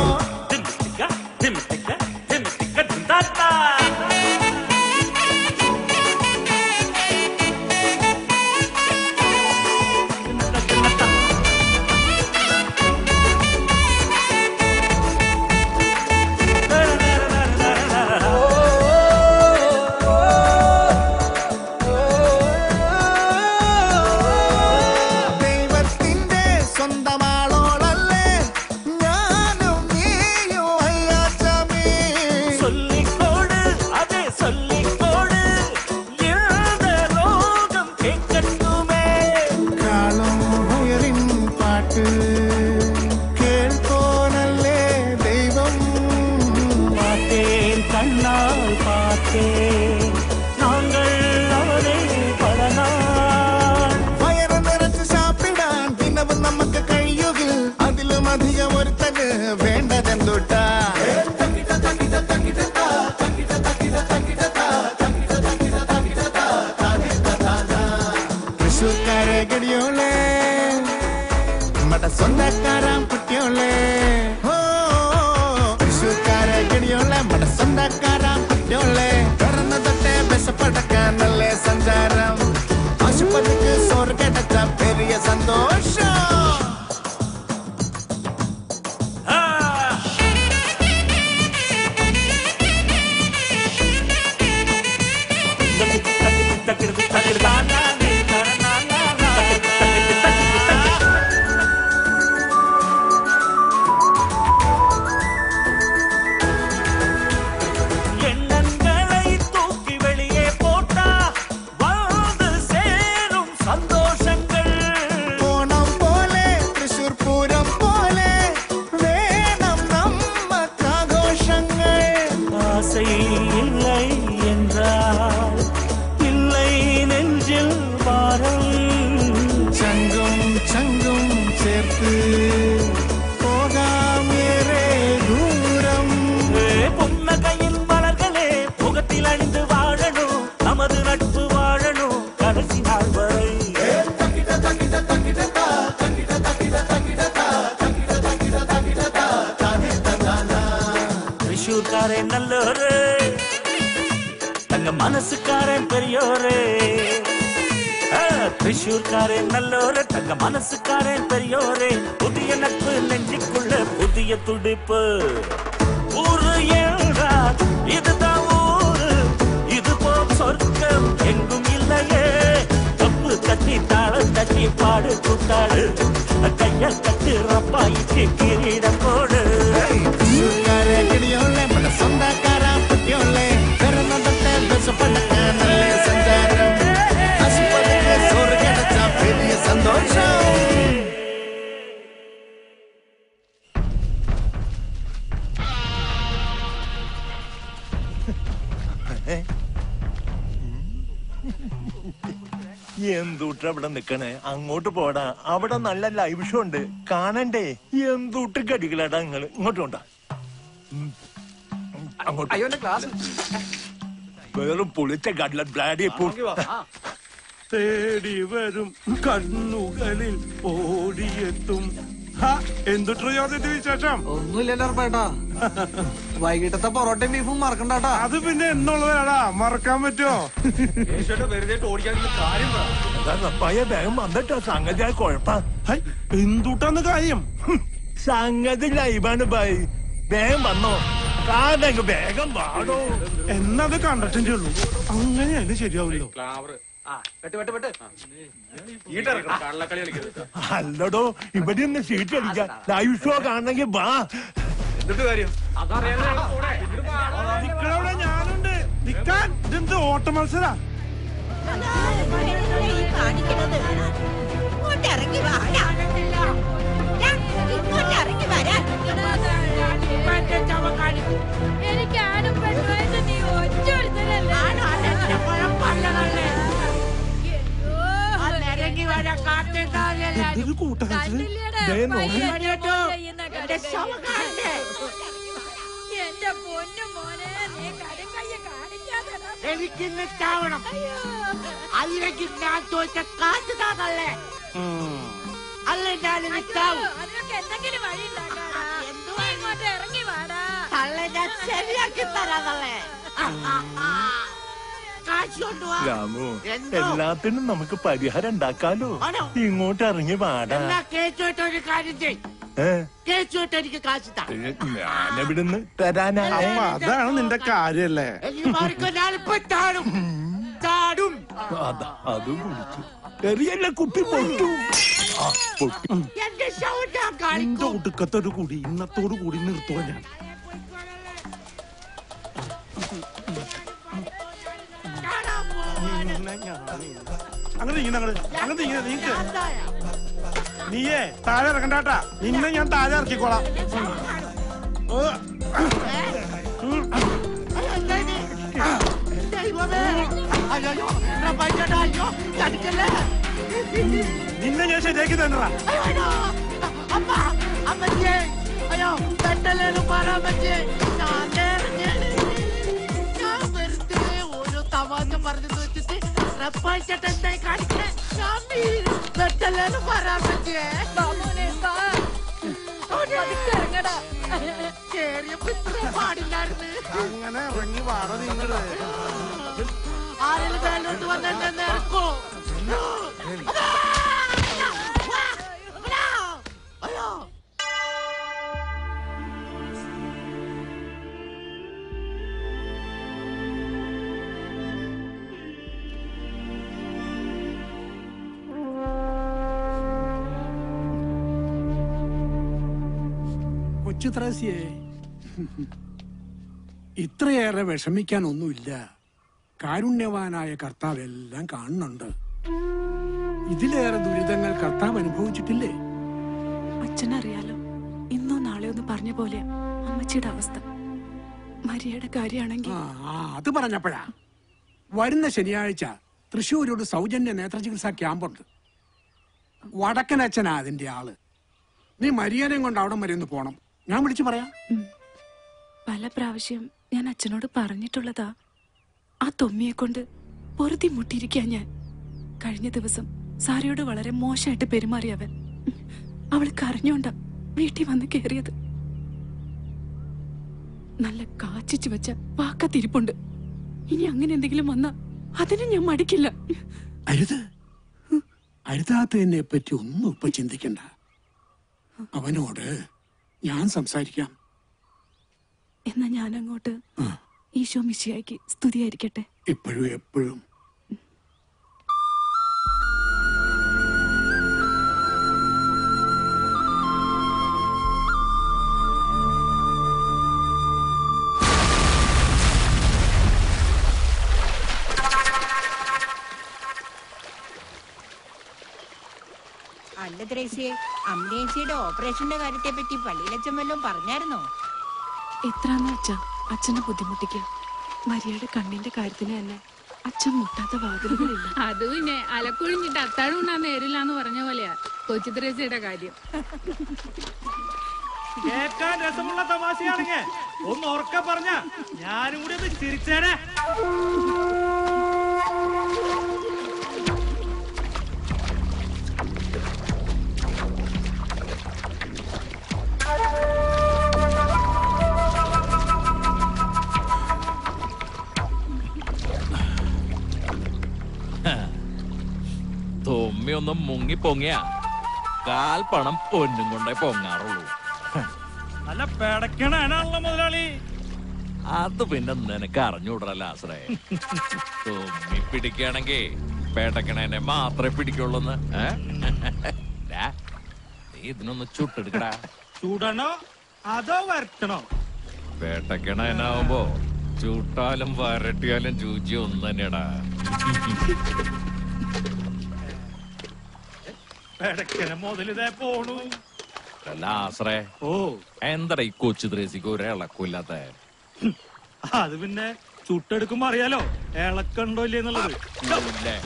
ദൈവത്തിന്റെ സ്വന്തമാളോളല്ലേ ഞാനും നീയും അയ്യാച്ചമേ சொல்லிக்கோடு அதே சொல்லிக்கோடு எழுத ரோகம் கேட்கட்டுமே കാളും വയറിൻ പാട്ട് കേൾക്കോനല്ലേ ദൈവം பார்த்தேன் கண்ணால் பார்த்தேன் நாங்கள் அவரை பல நாள் വയറ് നിറച്ച് സാപ്പിടാൻ ദിനവും നമുക്ക് കഴിയുകിൽ അതിലും അധികം ഒരുത്തന് വേണ്ടതെന്തുട്ടാ തൃശ്ശൂർക്കാരെ ഗടിയോളെ നമ്മുടെ സ്വന്തക്കാരാം കുട്ടിയോളെ ഓ തൃശ്ശൂർക്കാരെ ഗടിയോളെ നമ്മുടെ സ്വന്തക്കാരാം കുട്ടിയോളെ പിറന്ന തൊട്ടേ വിശപ്പടക്കാനല്ലേ സഞ്ചാരം ആശുപത്രിക്ക് സോറ് കിടച്ച പെരിയ സന്തോഷം எண்ணங்களை தூக்கி வெளியே போட்டா வாழ்ந்து சேரும் சந்தோஷங்கள் ഓണം പോലെ തൃശൂർ പൂരം പോലെ വേണം നമ്മക്കാഘോഷങ്ങൾ ஆசை இல்லை என்றால் இல்லை நெஞ்சில் பாரம் ചങ്കും ചങ്കും ചേർത്ത് പോകാം ഏറെ ദൂരം ஏ, புன்னகையின் மலர்களே முகத்தில் அணிந்து வாழணும் நமது நட்பு வாழணும் கடைசி நாள் வரை திரிஷூர்காரன் நல்லோரு தங்க மனசுக்காரன் பெரியோரு ஆ, திரிஷூர்காரன் நல்லோரு தங்க மனசுக்காரன் பெரியோரு புதிய நட்பு நெஞ்சுக்குள்ள புதிய துடிப்பு ஊரு என்றால் இதுதான் ஊரு இது போல் சொர்க்கம் எங்கும் இல்லையே தப்பு தட்டி தாளம் தட்டி பாடு கூத்தாடு கைய கட்டு ரப்பாயிக்கு கிரீடம் போடு തൃശ്ശൂർക്കാരെ ഗടിയോളെ നമ്മുടെ സ്വന്തക്കാരാം കുട്ടിയോളെ പിറന്ന തൊട്ടേ വിശപ്പടക്കാനല്ലേ സഞ്ചാരം ആശുപത്രിക്ക് സോറ് കിടച്ച പെരിയ സന്തോഷം എന്തൂട്ട് അവിടെ നിക്കണേ അങ്ങോട്ട് പോടാ അവിടെ നല്ല ലൈവ് ഷോ ഉണ്ട് കാണണ്ടേ എന്തൂട്ട് കടികളാടാ നിങ്ങള് ഇങ്ങോട്ട് കൊണ്ടാ ഉം. അങ്ങോട്ട് അയ്യോ എന്റെ ക്ലാസ് വെറും പൊളിച്ച കടല ബ്ലാഡി തേടി വരും കണ്ണുകളിൽ ഓടിയെത്തും ഹ, എന്തുട്രോ യോജിന്റെ വിശേഷം ഒന്നുമില്ലല്ലോ ഉറപ്പേട്ടാ വൈകിട്ടത്തെ പൊറോട്ടയും ബീഫും മറക്കണ്ടാട്ടാ അത് പിന്നെ എന്നുള്ളതാടാ മറക്കാൻ പറ്റുമോ പയ്യ വേഗം വന്നിട്ടോ സംഗതി ആ കുഴപ്പ എന്തുട്ടാന്ന് കാര്യം സംഗതി ലൈവാണ് ബൈ വേഗം വന്നോ കാതങ്ങ് വേഗം വാടോ എന്നത് കണ്ടിട്ടേ ഉള്ളൂ അങ്ങനെ അതിന് ശരിയാവില്ലോ അല്ലടോ ഇവിടെ ഒന്ന് സീറ്റ് അടിക്കാം ലൈവ് ഷോ കാണണമെങ്കിൽ വാ നിക്കടവിടെ ഞാനുണ്ട് നിക്കാൻ ഇതെന്ത് ഓട്ട മത്സരാ ഇറങ്ങി വാടാ ഇങ്ങോട്ട് ഇറങ്ങി വരാൻ എനിക്ക് ആരും പെണ്ണുമായിട്ട് നീ ഒറ്റ ഇറങ്ങി വരാൻ എന്തൊരു കൂട്ടകത്തില് ദേ നോക്ക്. എന്റെ ശവം കാണണ്ടേ എന്റെ പൊന്നു മോനെ നീ കടുങ്കയ്യ കാണിക്കാതെടാ. എനിക്കിന്ന് ചാവണം അതിലേക്ക് ഞാൻ തോറ്റ കാറ്റ് താതല്ലേ അല്ല ഞാനിന്ന് ചാവും അതിനൊക്കെ എന്തെങ്കിലും വഴി ഉണ്ടാക്കാടാ. നീ ഇങ്ങോട്ട് ഇറങ്ങി വാടാ തള്ളെ ഞാൻ ശരിയാക്കി തരാതല്ലേ കാശ് കൊണ്ടുവാ രാമു എന്തോ? എല്ലാത്തിനും നമുക്ക് പരിഹാരം ഉണ്ടാക്കാലോ ആണോ? ഇങ്ങോട്ട് ഇറങ്ങി വാടാ എന്നാ കേച്ചോട്ട് ഒരു കാര്യം ചെയ് ഏ കേച്ചോട്ട് എനിക്ക് കാശ് താ ഞാനെവിടുന്ന് തരാനാ അപ്പൊ അതാണ് നിന്റെ കാര്യല്ലേ എനിക്ക് മാറിക്കോ ഞാനിപ്പോ ചാടും ചാടും അതാ അതും കുടിച്ചു എറിയല്ല കുപ്പി പൊട്ടു ആ, പൊട്ടി എന്റെ ശവം ഞാൻ കാണിക്കും നിന്റെ ഒടുക്കത്തൊരു കൂടി ഇന്നത്തോടു കൂടി നിർത്തുവാ ഞാൻ നിന്നെ ഞാന് അങ്ങനെ ഇങ്ങനെ അങ്ങനെ ഇങ്ങനെ നീക്ക് നീയേ താഴെ ഇറക്കണ്ടാട്ടാ നിന്നെ ഞാൻ താഴെ ഇറക്കിക്കോളാം ഓ. ദൈവമേ അയ്യോ പ്രപഞ്ചടാ അയ്യോ കടിക്കല്ലേ നിന്നെ ഞാൻ ശരിയാക്കി തന്നതാ അയ്യോ അമ്മ അമ്മച്ചേ അയ്യോ പെട്ടല്ലേലും പറ അമ്മച്ചേ ഞാൻ നേർന്നേണ്. ഞാൻ വെറുതെ ഓരോ തമാശ പറഞ്ഞു വെച്ചിട്ട് റപ്പായിച്ചിട്ട് എന്തായി കാണിക്കണേ ഞാൻ വീഴും. പെട്ടല്ലേലും പറ അമ്മച്ചേ മോനെ വാ പതുക്കെ ഇറങ്ങടാ കേറിയപ്പോ ഇത്ര പാടില്ലായിരുന്നു അങ്ങനെ ഇറങ്ങി വാട നിങ്ങള് ആരെങ്കിലും മേലോട്ട് വന്നെന്നെ നേർക്കോ അയ്യോ കൊച്ചു ത്രേസ്യേ ഇത്രയേറെ വിഷമിക്കാനൊന്നുമില്ല കാരുണ്യവാനായ കർത്താവ് എല്ലാം കാണുന്നുണ്ട് ഇതിലേറെ ദുരിതങ്ങൾ കർത്താവ് അനുഭവിച്ചിട്ടില്ലേ അച്ഛനറിയാലോ ഇന്നോ നാളെയോ ഒന്ന് പറഞ്ഞ പോലെ അമ്മച്ചിയുടെ അവസ്ഥ മരിയയുടെ കാര്യമാണെങ്കിൽ ആ ആ, അത് പറഞ്ഞപ്പോഴാ വരുന്ന ശനിയാഴ്ച തൃശ്ശൂർ ഒരു സൗജന്യ നേത്രചികിത്സാ ക്യാമ്പുണ്ട് വടക്കനച്ഛനാ അതിന്റെ ആള് നീ മരിയനെയും കൊണ്ട് അവിടം വരെ ഒന്ന് പോണം ഞാൻ വിളിച്ചു പറയാം പല പ്രാവശ്യം ഞാൻ അച്ഛനോട് പറഞ്ഞിട്ടുള്ളതാ ആ തൊമ്മിയെ കൊണ്ട് പൊറുതി മുട്ടിയിരിക്കാൻ ഞാൻ കഴിഞ്ഞ ദിവസം സാരയോട് വളരെ മോശമായിട്ട് പെരുമാറിയവൻ അവൾ കരഞ്ഞോണ്ട വീട്ടിൽ വന്ന് കേറിയത് നല്ല കാച്ചിച്ചു വെച്ച വാക്കത്തിരിപ്പുണ്ട് ഇനി അങ്ങനെ എന്തെങ്കിലും വന്നാ അതിന് ഞാൻ മടിക്കില്ല അരുത് അരുതാത്തതിനെ പറ്റി ഒന്നും ഇപ്പൊ ചിന്തിക്കണ്ട അവനോട് ഞാൻ സംസാരിക്കാം എന്നാ ഞാൻ അങ്ങോട്ട് ഈശോ മിശിയായിക്ക് സ്തുതിയായിരിക്കട്ടെ എപ്പോഴും എപ്പോഴും അല്ല ത്രേസ്യേ അമ്മേച്ചിയുടെ ഓപ്പറേഷന്റെ കാര്യത്തെ പറ്റി പള്ളിയിലച്ചൻ വല്ലതും പറഞ്ഞായിരുന്നോ എത്രാന്ന് വെച്ചാ അച്ഛനെ ബുദ്ധിമുട്ടിക്കുക മരിയയുടെ കണ്ണിന്റെ കാര്യത്തിന് തന്നെ അച്ഛൻ മുട്ടാത്ത വാതിലുകളില്ല അത് പിന്നെ അലക്കൊഴിഞ്ഞിട്ട് അത്താഴം ഉണ്ണാൻ നേരില്ല എന്ന് പറഞ്ഞ പോലെയാ കൊച്ചു ത്രേസ്യയുടെ കാര്യം കേൾക്കാൻ രസമുള്ള തമാശയാണെങ്കിൽ ഒന്ന് ഉറക്ക പറഞ്ഞ ഞാനും കൂടി ഒന്ന് ചിരിച്ചേനെ തൊമ്മി ഒന്ന് മുങ്ങി പൊങ്ങിയ കാൽ പണം പൊന്നും കൊണ്ടേ പൊങ്ങാറുള്ളൂ നല്ല പെടക്കണാണല്ലോ മുതലാളി അത് പിന്നെ നിനക്ക് അറിഞ്ഞൂടല്ല ആശ്രയ തൊമ്മി പിടിക്കുകയാണെങ്കിൽ പേട്ടക്കണേനെ മാത്രമേ പിടിക്കുള്ളൂന്ന് ഏ? ദാ, നീ ഇതിനൊന്ന് ചുട്ടെടുക്കടാ ചൂടണോ അതോ വരട്ടണോ പേട്ടക്കണേനാവുമ്പോ ചൂട്ടാലും വരട്ടിയാലും ചൂച്ചി ഒന്ന് തന്നെടാ പെടക്കന മുതലിതേ പോണു അല്ല ആശ്രേ ഓ എന്താടാ ഈ കൊച്ചു ത്രേസിക്ക് ഒരു ഇളക്കില്ലാത്ത അത് പിന്നെ ചുട്ടെടുക്കുമ്പോ അറിയാലോ ഇളക്കണ്ടോ ഇല്ലേ എന്നുള്ളത് ഇല്ലേ?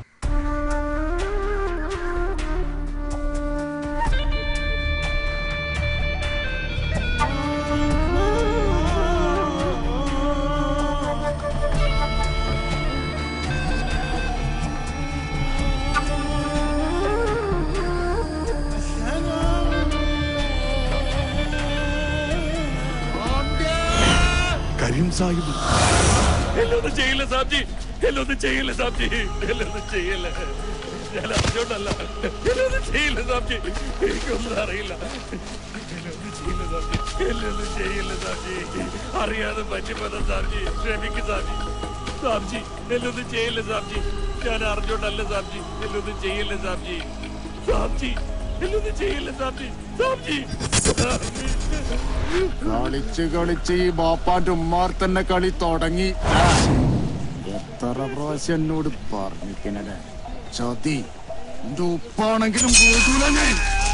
കരീം സാഹിബ് എന്നൊന്നും ചെയ്യില്ല സാബ്ജി എന്നൊന്നും ചെയ്യില്ല സാബ്ജി എന്നൊന്നും ചെയ്യില്ല ഞാൻ അറിഞ്ഞോണ്ടല്ല എന്നൊന്നും ചെയ്യില്ല സാബ്ജി എനിക്കൊന്നും അറിയില്ല എന്നൊന്നും ചെയ്യില്ല സാബ്ജി എന്നൊന്നും ചെയ്യില്ല സാബ്ജി അറിയാതെ പറ്റിപ്പോന്ന സാബ്ജി ക്ഷമിക്ക് സാബ്ജി സാബ്ജി എന്നൊന്നും ചെയ്യില്ല സാബ്ജി ഞാൻ അറിഞ്ഞോണ്ടല്ല സാബ്ജി എന്നൊന്നും ചെയ്യില്ല സാബ്ജി സാബ്ജി എന്നൊന്നും ചെയ്യില്ല സാബ്ജി സാബ്ജി സാബ്ജി കളിച്ച് കളിച്ച് ഈ ബാപ്പാന്റെ ഉമ്മാർ തന്നെ കളി തുടങ്ങി എത്ര പ്രാവശ്യം എന്നോട് പറഞ്ഞിക്കണേ ചതി എന്റെ ഉപ്പാണെങ്കിലും പോകൂല ഞാൻ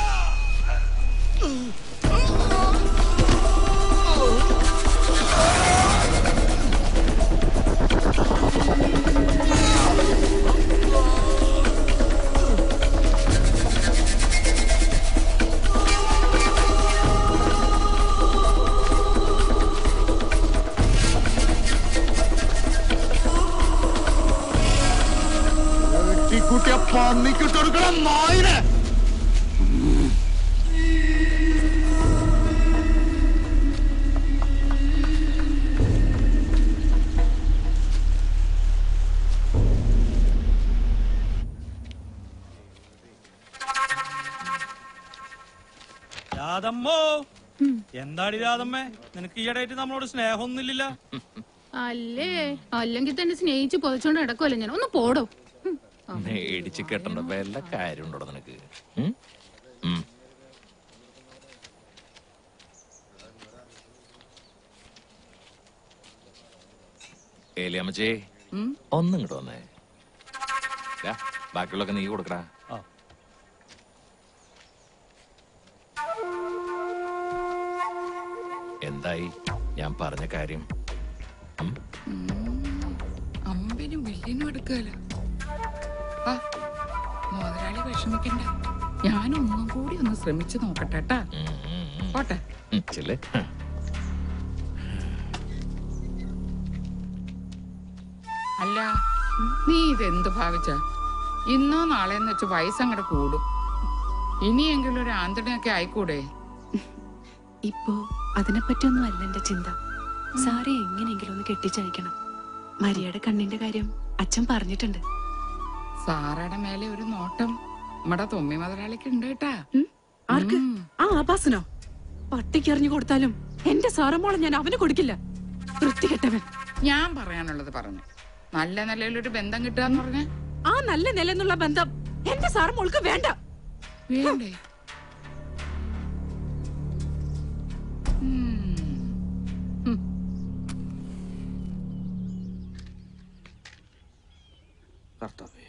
വെട്ടിക്കുട്ടിയെ പന്നിക്കിട്ടെടുക്കണം നായിനെ രാധമ്മോ എന്താടി രാധമ്മേ നിനക്ക് ഈയിടെയായിട്ട് നമ്മളോട് സ്നേഹമൊന്നുമില്ല അല്ലേ അല്ലെങ്കിൽ തന്നെ സ്നേഹിച്ച് പൊതച്ചോണ്ട് കിടക്കുമല്ലോ ഞാൻ ഒന്ന് പോടോ മേടിച്ച് കെട്ടണ്ട വല്ല കാര്യമുണ്ടോ നിനക്ക് ഉം? ഉം. ഏലിയമ്മച്ചേ ഒന്നും ഇങ്ങോട്ട് വന്നേ ദാ, ബാക്കിയുള്ളൊക്കെ നീ കൊടുക്കടാ എന്തായി ഞാൻ പറഞ്ഞ കാര്യം അമ്പനും വെള്ളിനും എടുക്കാലോ ആ മുതലാളി വിഷമിക്കണ്ട ഞാനൊന്നും കൂടി ഒന്ന് ശ്രമിച്ചു നോക്കട്ടെ ട്ടാ. പോട്ടെ ഉം, ചെല്ല് അല്ല നീ ഇതെന്ത് ഭാവിച്ച ഇന്നോ നാളെന്ന് വെച്ച് വയസ്സങ്ങടെ കൂടും ഇനിയെങ്കിലും ഒരു ആന്തണിയൊക്കെ ആയിക്കൂടെ ഇപ്പോ അതിനെപ്പറ്റിയൊന്നും അല്ല എന്റെ ചിന്ത സാറെ എങ്ങനെയെങ്കിലും ഒന്ന് കെട്ടിച്ചയക്കണം മരിയയുടെ കണ്ണിന്റെ കാര്യം അച്ഛൻ പറഞ്ഞിട്ടുണ്ട് സാറയുടെ മേലെ ഒരു നോട്ടം നമ്മടെ തൊമ്മി മുതലാളിക്ക് ഉണ്ട് കേട്ടാ ആർക്ക് ആ ആഭാസനോ പട്ടിക്ക് എറിഞ്ഞു കൊടുത്താലും എന്റെ സാറമോളെ ഞാൻ അവന് കൊടുക്കില്ല വൃത്തികെട്ടവൻ ഞാൻ പറയാനുള്ളത് പറഞ്ഞു നല്ല നിലയിലൊരു ബന്ധം കിട്ടുകയെന്ന് പറഞ്ഞ ആ നല്ല നിലന്നുള്ള ബന്ധം എന്റെ സാറമോൾക്ക് വേണ്ട വേണ്ടേ കർത്താവേ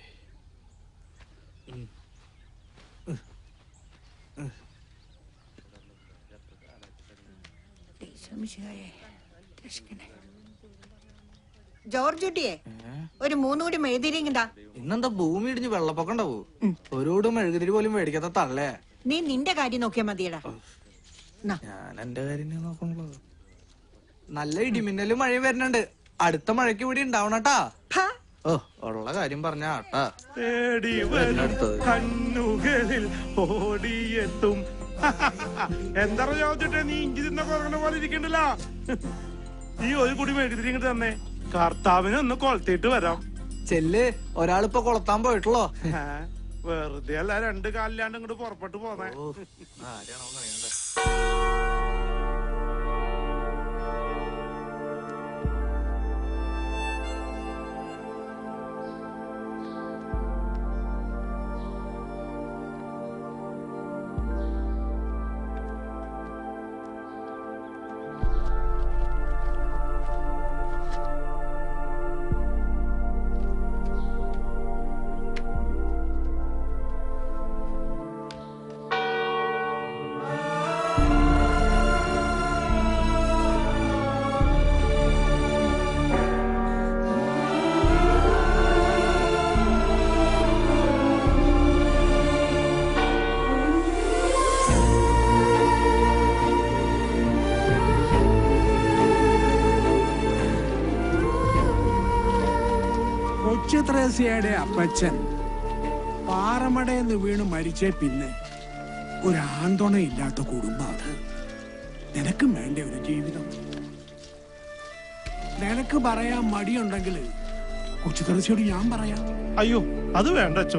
ജോർജ് കുട്ടിയെ ഒരു മൂന്നുകൂടി മെഴുതിരിങ്ങടാ ഇന്നെന്താ ഭൂമി ഇടിഞ്ഞ് വെള്ളപ്പൊക്കം ഉണ്ടാവൂ ഒരുകൂട് മെഴുകുതിരി പോലും മേടിക്കാത്ത തള്ളേ നീ നിന്റെ കാര്യം നോക്കിയാ മതിയടാ ഞാൻ എന്റെ കാര്യം ഞാൻ നോക്കണുള്ളത് നല്ല ഇടിമിന്നലും മഴയും വരുന്നുണ്ട് അടുത്ത മഴയ്ക്ക് ഇവിടെ ഉണ്ടാവണട്ടാ ഓ ഉള്ള കാര്യം പറഞ്ഞ ആട്ടാ തേടി വരും കണ്ണുകളിൽ ഓടിയെത്തും എന്താ ചോദിച്ചിട്ട് നീ ഇഞ്ചി തിന്ന കുറങ്ങണ പോലെ ഇരിക്കണ്ടല്ല നീ ഒരു കുടി മേടിച്ചിട്ട് ഇങ്ങോട്ട് തന്നെ കർത്താവിനെ ഒന്ന് കൊളത്തിയിട്ട് വരാം ചെല്ല് ഒരാളിപ്പോ കൊളത്താൻ പോയിട്ടുള്ളോ ഏ, വെറുതെ അല്ല രണ്ട് കാലിലാണ്ട് ഇങ്ങോട്ട് പുറപ്പെട്ടു പോന്നെ കൊച്ചു ത്രേസ്യയുടെ അപ്പച്ചൻ പാറമടയെന്ന് വീണ് മരിച്ചേ പിന്നെ ഒരു ആന്തോണയില്ലാത്ത കുടുംബം അത് നിനക്കും വേണ്ട ഒരു ജീവിതം നിനക്ക് പറയാൻ മടിയുണ്ടെങ്കിൽ കൊച്ചു ത്രേസ്യയോട് ഞാൻ പറയാം അയ്യോ അത് വേണ്ട അച്ചോ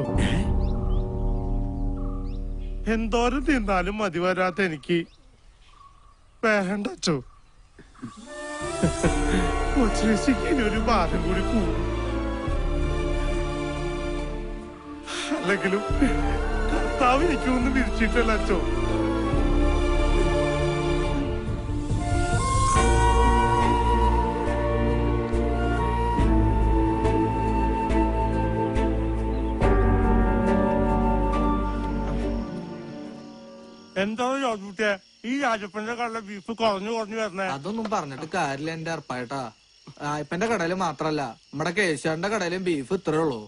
എന്തോരം തിന്നാലും മതി വരാത്ത എനിക്ക് വേണ്ട അച്ചോ കൊച്ചിക്ക് ഇനി ഒരു ഭാരം കൂടി കൂടും അല്ലെങ്കിലും കർത്താവ് എനിക്കൊന്നും വിരിച്ചിട്ടല്ല അച്ചോ എന്താണ് ജോർജുട്ടിയെ ഈ രാജപ്പന്റെ കടല ബീഫ് കുറഞ്ഞു കുറഞ്ഞു വരണേ അതൊന്നും പറഞ്ഞിട്ട് കാര്യമില്ല എന്റെ അർപ്പായിട്ടാ ഇപ്പന്റെ കടയില് മാത്രല്ല നമ്മുടെ കേശവന്റെ കടയിലും ബീഫ് ഇത്രേ ഉള്ളൂ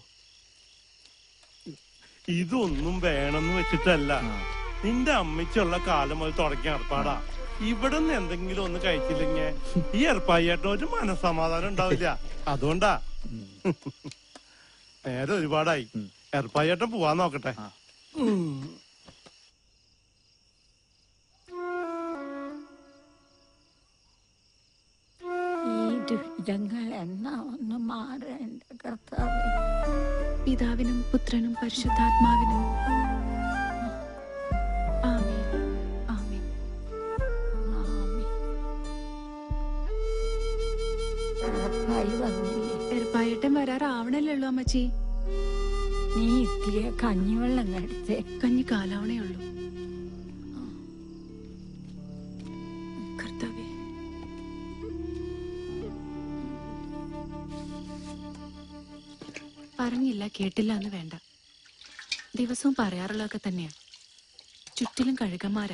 ഇതൊന്നും വേണമെന്ന് വെച്ചിട്ടല്ല നിന്റെ അമ്മയ്ക്കുള്ള കാലം മുതൽ തുടങ്ങിയ ഏർപ്പാടാ ഇവിടെ നിന്ന് എന്തെങ്കിലും ഒന്ന് കഴിച്ചില്ലെങ്കിൽ ഈ ഏർപ്പായിട്ട് ഒരു മനസമാധാനം ഉണ്ടാവില്ല അതുകൊണ്ടാ നേരെ ഒരുപാടായി ഏർപ്പായേട്ടൻ പോവാൻ നോക്കട്ടെ ഉം. ഈ ദുരിതങ്ങൾ എന്നാ ഒന്ന് മാറേണ്ട കർത്താവേ പിതാവിനും പുത്രനും പരിശുദ്ധാത്മാവിനും ആമേൻ ആമേൻ ഉറപ്പായി വന്നില്ലേ എരുപ്പായേട്ടൻ വരാറാവണല്ലേ ഉള്ളൂ അമ്മച്ചി നീ ഇത്തിരി കഞ്ഞിവെള്ളം കടിച്ചേ കഞ്ഞി കാലാവണേ ഉള്ളൂ കർത്താവേ പറഞ്ഞില്ല കേട്ടില്ല എന്ന് വേണ്ട ദിവസവും പറയാറുള്ളതൊക്കെ തന്നെയാ ചുറ്റിലും കഴുകന്മാരാ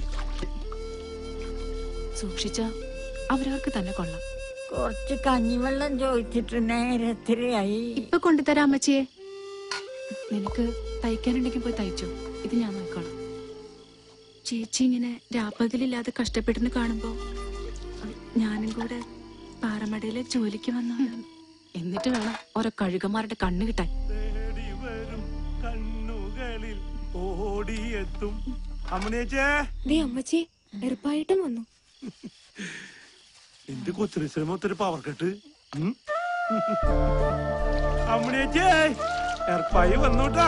സൂക്ഷിച്ച അവരവർക്ക് തന്നെ കൊള്ളാം കുറച്ച് കഞ്ഞിവെള്ളം ചോദിച്ചിട്ട് നേരത്തിലായി ഇപ്പൊ കൊണ്ടുതരാം അമ്മച്ചിയെ നിനക്ക് തയ്ക്കാനുണ്ടെങ്കിൽ പോയി തയ്ച്ചോ ഇത് ഞാൻ നോക്കിക്കോളാം ചേച്ചി ഇങ്ങനെ രാപ്പകലില്ലാതെ കഷ്ടപ്പെടുന്ന കാണുമ്പോ അഹ് ഞാനും കൂടെ പാറമടയിലെ ജോലിക്ക് വന്ന എന്നിട്ട് വേണം ഓരോ കഴുകന്മാരുടെ കണ്ണ് കിട്ടാൻ തേടി വരും കണ്ണുകളിൽ ഓടിയെത്തും അമ്മണിയച്ചേ ദേ അമ്മച്ചി എറുപ്പായിട്ടും വന്നു എന്റെ കൊച്ചിന് ശ്രമം ഒത്തിരി പവർ കെട്ട് അമ്മണിയച്ചേ ഏർപ്പായി വന്നൂട്ടാ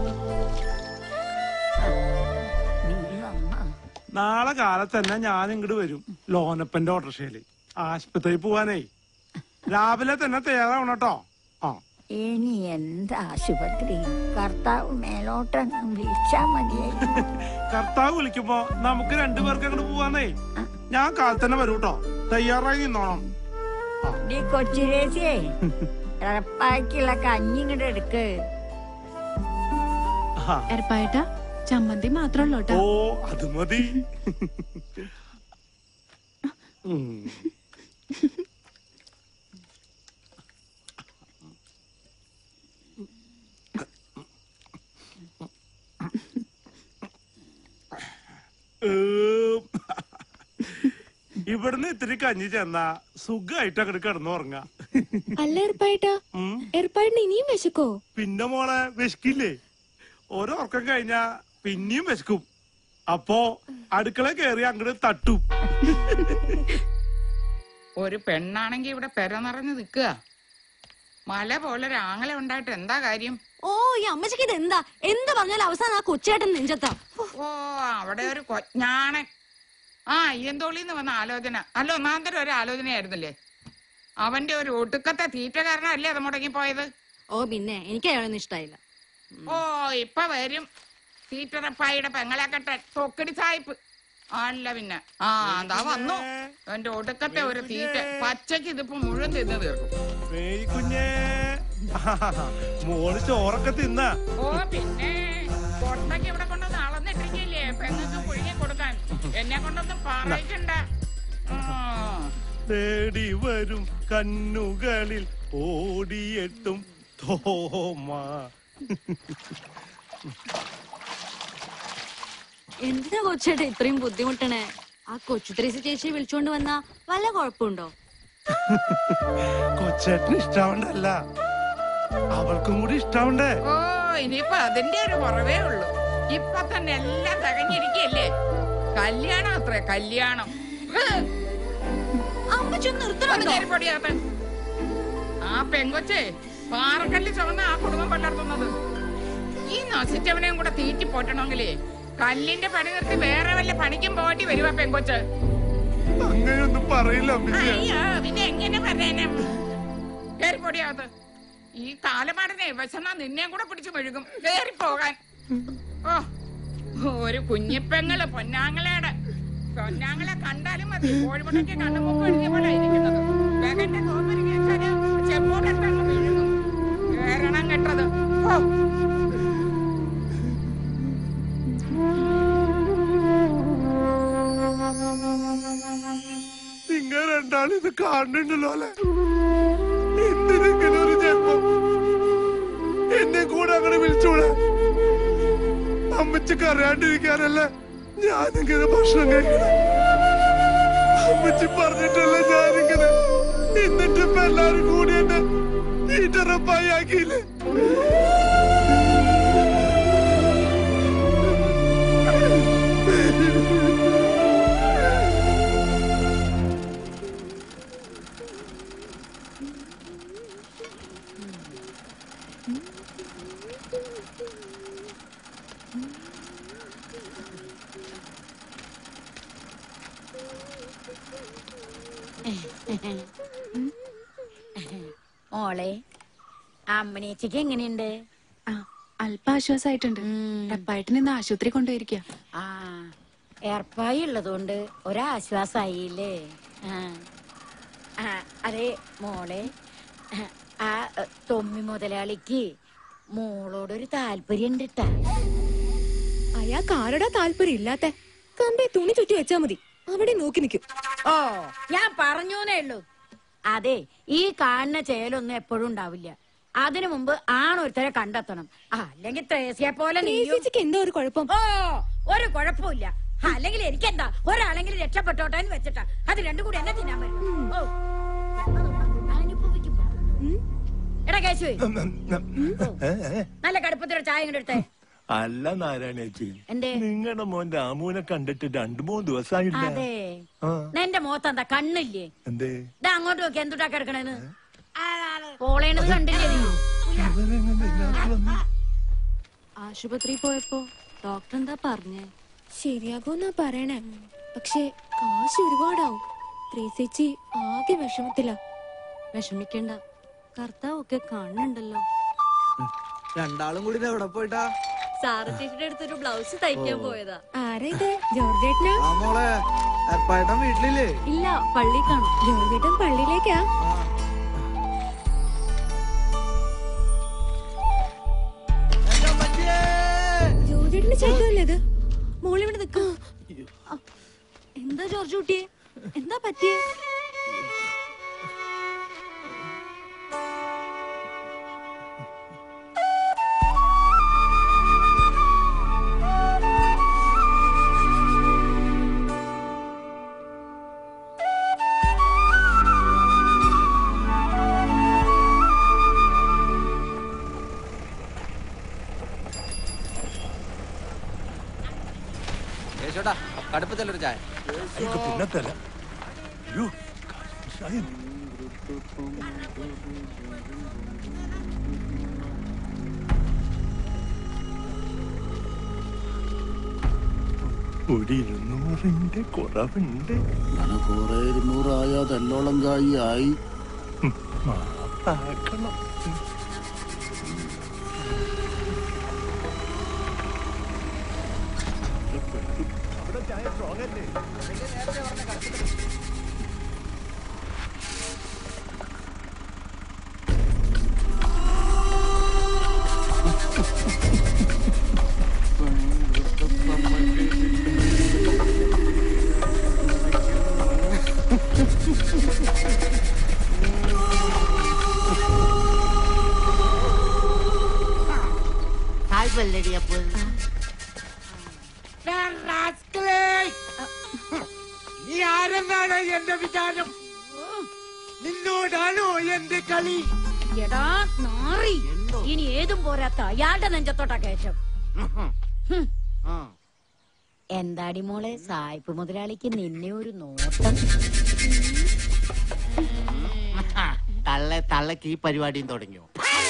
നാളെ കാലത്ത് തന്നെ ഞാൻ ഇങ്ങോട്ട് വരും ലോനപ്പന്റെ ഓട്ടോറിക്ഷയില് ആശുപത്രിയിൽ പോവാനേ രാവിലെ തന്നെ തയ്യാറാവണം കേട്ടോ ആ ഇനി എന്താ ആശുപത്രി കർത്താവ് മേലോട്ടങ്ങ് വിളിച്ചാ മതിയായി കർത്താവ് വിളിക്കുമ്പോ നമുക്ക് രണ്ടുപേർക്ക് അങ്ങോട്ട് പോവാന്നേ ഞാൻ കാലത്ത് തന്നെ വരൂ കേട്ടോ തയ്യാറായി നിന്നോണം നീ കൊച്ചിരേശിയേ ഉറപ്പാക്കിയുള്ള കഞ്ഞി ഇങ്ങോട്ട് എടുക്ക് എരപ്പായേട്ടാ ചമ്മന്തി മാത്രമല്ലോ ഓ അത് മതി ഉം. ഏം. ഇവിടുന്ന് ഇത്തിരി കഞ്ഞി ചെന്നാ സുഖമായിട്ട് അങ്ങോട്ട് കിടന്നുറങ്ങാ അല്ല എറുപ്പായിട്ടാ എറുപ്പായിട്ടിന് ഇനിയും വിശക്കോ പിന്നെ മോളെ വിശക്കില്ലേ ഓരോ ഉറക്കം കഴിഞ്ഞാ പിന്നെയും വിശക്കും അപ്പോ അടുക്കള കയറി അങ്ങോട്ട് തട്ടും ഒരു പെണ്ണാണെങ്കി ഇവിടെ പെര നിറഞ്ഞു നിൽക്കുക മല പോലെ ഒരു ആങ്ങള ഉണ്ടായിട്ട് എന്താ കാര്യം ഓ ഈ അമ്മച്ചിക്ക് ഇത് എന്താ എന്ത് പറഞ്ഞാലും അവസാനം ആ കൊച്ചേട്ടൻ നെഞ്ചത്താ ഓ അവിടെ ഒരു കൊഞ്ഞാണൻ ആ അയ്യന്തോളിന്ന് വന്ന ആലോചന അല്ല ഒന്നാന്തരം ഒരു ആലോചനയായിരുന്നില്ലേ അവന്റെ ഒരു ഒടുക്കത്തെ തീറ്റ കാരണമല്ലേ അത് മുടങ്ങിപ്പോയത് ഓ പിന്നെ എനിക്ക് അയാളൊന്നും ഇഷ്ടായില്ല ഓ ഇപ്പൊ വരും തീറ്ററപ്പായുടെ പെങ്ങളെ കെട്ടൻ തൊക്കടി സായിപ്പ് അല്ല പിന്നെ ആ എന്താ വന്നു എന്റെ ഒടുക്കത്തെ ഒരു തീറ്റ പച്ചക്ക് ഇതിപ്പോ മുഴുവൻ തിന്നു തീർക്കും മേരി കുഞ്ഞേ മോള് ചോറൊക്കെ തിന്ന ഓ പിന്നെ കൊട്ടയ്ക്ക് ഇവിടെ കൊണ്ടുവന്ന് അളന്നിട്ടിരിക്കില്ലേ പെങ്ങൾക്ക് പുഴുങ്ങി കൊടുക്കാൻ എന്നെ കൊണ്ടൊന്നും പറയിക്കണ്ട ആ. തേടി വരും കണ്ണുകളിൽ ഓടിയെത്തും തോമ എന്തിനാ കൊച്ചേട്ടാ ഇത്രയും ബുദ്ധിമുട്ടണേ ആ കൊച്ചു ത്രേസി ചേച്ചിയെ വിളിച്ചോണ്ട് വന്നാ വല്ല കുഴപ്പമുണ്ടോ കൊച്ചേട്ടന് ഇഷ്ടാവണ്ടല്ല അവൾക്കും കൂടി ഇഷ്ടാവണ്ടേ ഓ ഇനിയിപ്പൊ അതിന്റെ ഒരു കുറവേ ഉള്ളൂ ഇപ്പൊ തന്നെ എല്ലാം തകഞ്ഞിരിക്കല്ലേ കല്യാണം അത്രേ കല്യാണം ഒന്ന് കയറിപ്പൊടിയാത്ത ആ പെങ്കൊച്ചേ പാറക്കല്ല് ചുമന്ന ആ കുടുംബം പലർത്തുന്നത് ഈ നശിച്ചവനെയും കൂടെ തീറ്റി പോറ്റണമെങ്കിലേ കല്ലിന്റെ പണി നിർത്തി വേറെ വല്ല പണിക്കും പോറ്റി വരുവാ പെങ്കൊച്ച് അങ്ങനെയൊന്നും പറയില്ല അമ്മച്ചി അയ്യോ പിന്നെ എങ്ങനെ പറയാനും കയറിപ്പൊടിയാത്ത ഈ കാലമാടനെ വിശന്നാ നിന്നെയും കൂടെ പിടിച്ചു മെഴുകും കേറി പോകാൻ ഓ ഒരു കുഞ്ഞിപ്പെങ്ങള് പൊന്നാങ്ങളയുടെ പൊന്നാങ്ങളെ കണ്ടാലും മതി കോഴിമുട്ടയ്ക്ക് കണ്ണുമുക്ക് എഴുതിയ പോലെ ഇരിക്കുന്നത് വേഗന്റെ തോപ്പരി കേൾക്കാന് ചെമ്പോടെടുത്തങ്ങ് മെഴുകും കേരണം കെട്ടത് ഓ നിങ്ങൾ രണ്ടാളും ഇത് കാണുന്നുണ്ടല്ലോ അല്ലെ എന്തിനെങ്കിലും ഒരു ജന്മം എന്നെ കൂടെ അങ്ങനെ വിളിച്ചോളെ അമ്മച്ചിക്ക് അറിയാണ്ടിരിക്കാനല്ലേ ഞാനിങ്ങനെ ഭക്ഷണം കഴിക്കണം അമ്മച്ചി പറഞ്ഞിട്ടല്ല ഞാനിങ്ങനെ എന്നിട്ട് ഇപ്പൊ എല്ലാരും കൂടി എന്നെ ഈറ്ററപ്പായി ആക്കിയില്ലേ മോളെ അമ്മനേച്ചിക്ക് എങ്ങനെയുണ്ട് അല്പ ആശ്വാസമായിട്ടുണ്ട് റപ്പായിട്ടിന് ഇന്ന് ആശുപത്രി കൊണ്ടുപോയിരിക്കുക ആ ഏർപ്പായി ഉള്ളതുകൊണ്ട് ഒരാശ്വാസായില്ലേ ആ. ആ, അതെ മോളെ ആ എ, തൊമ്മി മുതലാളിക്ക് മോളോടൊരു താല്പര്യം ഉണ്ട് ട്ടാ. അയാൾക്ക് ആരുടെ താല്പര്യം ഇല്ലാത്ത കമ്പേ തുണി ചുറ്റി വെച്ചാ മതി അവിടെ നോക്കി നിൽക്കും ഓ ഞാൻ പറഞ്ഞൂന്നേ ഉള്ളൂ അതെ ഈ കാണുന്ന ചേലൊന്നും എപ്പോഴും ഉണ്ടാവില്ല അതിനു മുമ്പ് ആണൊരുത്തരെ കണ്ടെത്തണം ആ, അല്ലെങ്കിൽ ത്രേസ്യെ പോലെ നീയും എന്താ ഒരു കുഴപ്പം ഓ ഒരു കുഴപ്പമില്ല അല്ലെങ്കിൽ എനിക്കെന്താ ഒരാളെങ്കിലും രക്ഷപ്പെട്ടോട്ടെ എന്ന് വെച്ചിട്ടാ അത് രണ്ടും കൂടി എന്നെ തിന്നാൻ പറ്റും ഓ അനുഭവിക്കും. എടാ കേശുവേ നല്ല കടുപ്പത്തിലുള്ള ചായ ഇങ്ങോട്ട് എടുത്തേ അല്ല നാരായണേച്ചി എന്തേ നിങ്ങളുടെ മോൻ രാമുവിനെ കണ്ടിട്ട് രണ്ടു മൂന്ന് ദിവസമായില്ല അതെ ആ നിന്റെ മുഖത്ത് എന്താ കണ്ണില്ലേ എന്തേ ഇതാ അങ്ങോട്ട് നോക്കി എന്തുട്ടാ കിടക്കണേന്ന് പോളേണത് കണ്ടില്ലേ നീ ആശുപത്രിയിൽ പോയപ്പോ ഡോക്ടർ എന്താ പറഞ്ഞേ ശരിയാകുമെന്നാ പറയണേ പക്ഷേ കാശ് ഒരുപാടാവും ത്രേസേച്ചി ആകെ വിഷമത്തില വിഷമിക്കണ്ട കർത്താവ് ഒക്കെ കാണുന്നുണ്ടല്ലോ രണ്ടാളും കൂടി ഇത് എവിടെ പോയിട്ടാ സാറ് ചേച്ചിയുടെ അടുത്തൊരു ബ്ലൗസ് തയ്ക്കാൻ പോയതാ ആരാ ഇത് ജോർജേട്ടനാ ആ മോളെ എപ്പായിട്ടം വീട്ടിലില്ലേ ഇല്ല പള്ളി കാണും ജോർജേട്ടൻ പള്ളിയിലേക്കാ ജോർജേട്ടന്റെ ചേട്ടനല്ലേ ഇത് മോളിവിടെ നിക്ക എന്താ ജോർജ് കുട്ടിയെ എന്താ പറ്റിയേ കേശോട്ടാ കടുപ്പത്തിലൊരു ചായ എനിക്ക് പിന്നെ തരാം അയ്യോ, ചായ. ഒരു ഇരുന്നൂറിന്റെ കുറവുണ്ട് കുറെ ഇരുന്നൂറായ തെല്ലോളം കായി ആയി മാപ്പാക്കണം അവിടെ ചായ സ്ട്രോങ് അല്ലേ താല്പര്യടി അപ്പോൾ നീ ആരെന്നാണ് എന്റെ വിചാരം നിന്നോടാണോ എന്റെ കളി എടാ നാറി ഇനി ഏതും പോരാത്ത അയാളുടെ നെഞ്ചത്തോട്ടാ കയറ്റം ഹും. എന്താടി മോളെ സായിപ്പ് മുതലാളിക്ക് നിന്നെ ഒരു നോട്ടം തള്ള തള്ളക്ക് ഈ പരിപാടിയും തുടങ്ങിയോ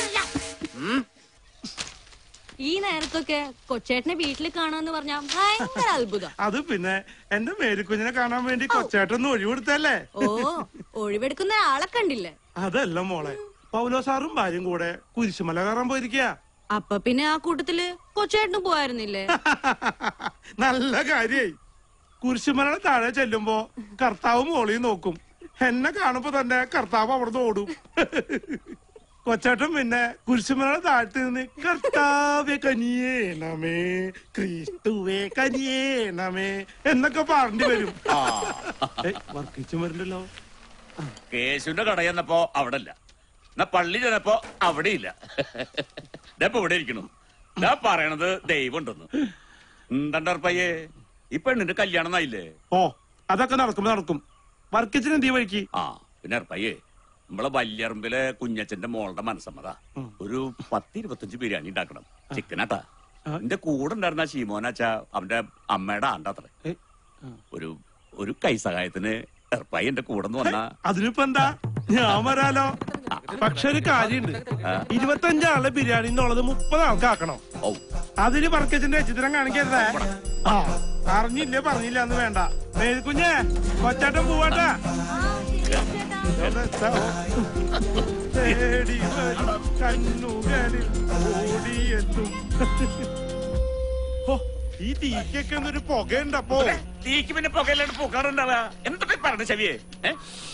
ഈ നേരത്തൊക്കെ കൊച്ചേട്ടനെ വീട്ടിൽ കാണാന്ന് പറഞ്ഞാ ഭയങ്കര അത്ഭുതം അത് പിന്നെ എന്റെ മേരിക്കുഞ്ഞിനെ കാണാൻ വേണ്ടി കൊച്ചേട്ടൊന്ന് ഒഴിവെടുത്തല്ലേ ഓ ഒഴിവെടുക്കുന്ന ആളെ കണ്ടില്ലേ അതല്ല മോളെ പൗലോ സാറും ഭാര്യയും കൂടെ കുരിശുമല കയറാൻ പോയിരിക്കുക അപ്പൊ പിന്നെ ആ കൂട്ടത്തില് കൊച്ചേട്ടനും പോയായിരുന്നില്ലേ നല്ല കാര്യായി കുരിശുമലയുടെ താഴെ ചെല്ലുമ്പോ കർത്താവ് മോളിൽ നോക്കും എന്നെ കാണുമ്പോ തന്നെ കർത്താവ് അവിടുന്ന് ഓടും കൊച്ചേട്ടൻ പിന്നെ കുരിശുമലയുടെ താഴത്ത് നിന്ന് കർത്താവെ കനിയേണമേ ക്രിസ്തുവേ കനിയേണമേ എന്നൊക്കെ പറഞ്ഞിട്ട് വരും വർക്കിച്ചു വരണ്ടല്ലോ കേശുവിന്റെ കട ചെന്നപ്പോ അവിടെ ഇല്ല എന്നാ പള്ളി ചെന്നപ്പോ അവിടെ ഇല്ല ഇപ്പൊ ഇവിടെ ഇരിക്കണു ഞാൻ പറയണത് ദൈവം ഉണ്ടെന്ന് എന്തണ്ടർപ്പയ്യേ ഈ പെണ്ണിന്റെ കല്യാണം എന്നായില്ലേ ഓ അതൊക്കെ നടക്കും നടക്കും വർക്കിച്ചിന് എന്ത് വഴിക്ക് ആ പിന്നെ അർപ്പയ്യേ നമ്മളെ വല്യറമ്പിലെ കുഞ്ഞച്ചന്റെ മോളുടെ മനസ്സമ്മത ഒരു പത്ത് ഇരുപത്തഞ്ച് ബിരിയാണി ഉണ്ടാക്കണം ചിക്കനാട്ടാ എന്റെ കൂടെ ഉണ്ടായിരുന്ന ശീമോനാച്ച അവന്റെ അമ്മയുടെ ആണ്ടാത്രേ ഒരു ഒരു കൈസഹായത്തിന് എർപ്പായി എന്റെ കൂടെ നിന്ന് വന്ന അതിനിപ്പോ എന്താ ഞാൻ വരാലോ പക്ഷെ ഒരു കാര്യണ്ട് ഇരുപത്തഞ്ചാളെ ബിരിയാണി എന്നുള്ളത് മുപ്പത് ആൾക്കാക്കണം അതിന് വർക്കച്ചിന്റെ ചിത്രം കാണിക്കരുതേ ആ അറിഞ്ഞില്ലേ പറഞ്ഞില്ല എന്ന് വേണ്ട മേൽക്കുഞ്ഞേ കൊച്ചാട്ടം പോവാട്ടാ തേടി വരും കണ്ണുകളിൽ ഓടിയെത്തും ഹോ, ഈ തീക്കൊക്കെ ഒന്നൊരു പുകയുണ്ടപ്പോ തീക്ക് പിന്നെ പുകയില്ലാണ്ട് പൂക്കാറുണ്ടാവുക എന്തൊക്കെ പറഞ്ഞു ചെവിയെ ഏ?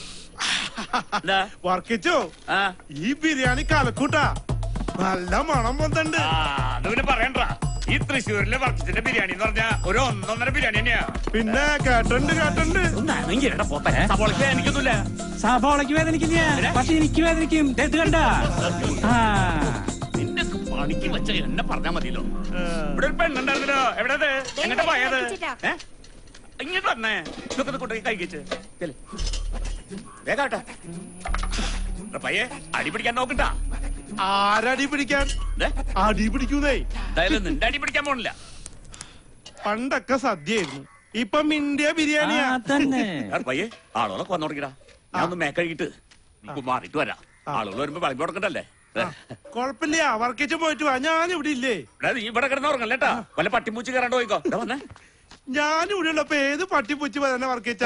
വർക്കിച്ചോ ഈ ബിരിയാണി കലക്കൂട്ടാ നല്ല മണം വന്നിട്ടുണ്ട് അത് പിന്നെ പറയണ്ട ഈ തൃശ്ശൂരിലെ വർക്കിച്ചിന്റെ ബിരിയാണി എന്ന് പറഞ്ഞാ ഒരു ഒന്നൊന്നര ബിരിയാണി തന്നെയാ പിന്നെ കേട്ടുണ്ട് കേട്ടുണ്ട് സവോളയ്ക്ക് എനിക്കൊന്നുമില്ല സഭോളയ്ക്ക് വേദനിക്കില്ല പക്ഷെ എനിക്ക് വേദനിക്കും ദേ ഇത് കണ്ട ആ നിന്നെ പണിക്ക് വെച്ച എന്നെ പറഞ്ഞാ മതിയല്ലോ ഇവിടെ ഒരു പെണ്ണുണ്ടായിരുന്നല്ലോ എവിടെ അത് എങ്ങോട്ടാ പോയത് ഏ? ഇങ്ങോട്ട് വന്നേ ഇതൊക്കെ കൊണ്ടുപോയി കഴിക്കച്ച് വേഗാട്ടെ പയ്യെ അടി പിടിക്കാൻ നോക്കണ്ട ആരടി പിടിക്കാൻ അടി പിടിക്കുന്നേ എന്തായാലും നിന്റെ അടി പിടിക്കാൻ പോണില്ല പണ്ടൊക്കെ സദ്യയായിരുന്നു ഇപ്പൊ മിണ്ടിയ ബിരിയാണിയാ പയ്യെ ആളുകളൊക്കെ വന്നു തുടങ്ങിടാ ഞാൻ ഒന്ന് മേക്കഴിയിട്ട് നമുക്ക് മാറിയിട്ട് വരാം ആളുകൾ വരുമ്പോ വിളമ്പി കൊടുക്കണ്ടല്ലേ കൊഴപ്പില്ല വർക്കിച്ച് പോയിട്ട് വാ ഞാൻ ഇവിടെ ഇല്ലേ എടാ, നീ ഇവിടെ കിടന്ന് ഉറങ്ങല്ലേട്ടാ വല്ല പട്ടിമൂച്ച് കയറാണ്ട് പോയിക്കോ ഇവിടെ വന്നേ ഞാൻ ഇവിടെ ഉള്ളപ്പോ ഏത് പട്ടിപ്പൂച്ചി തന്നെ വർക്കിച്ച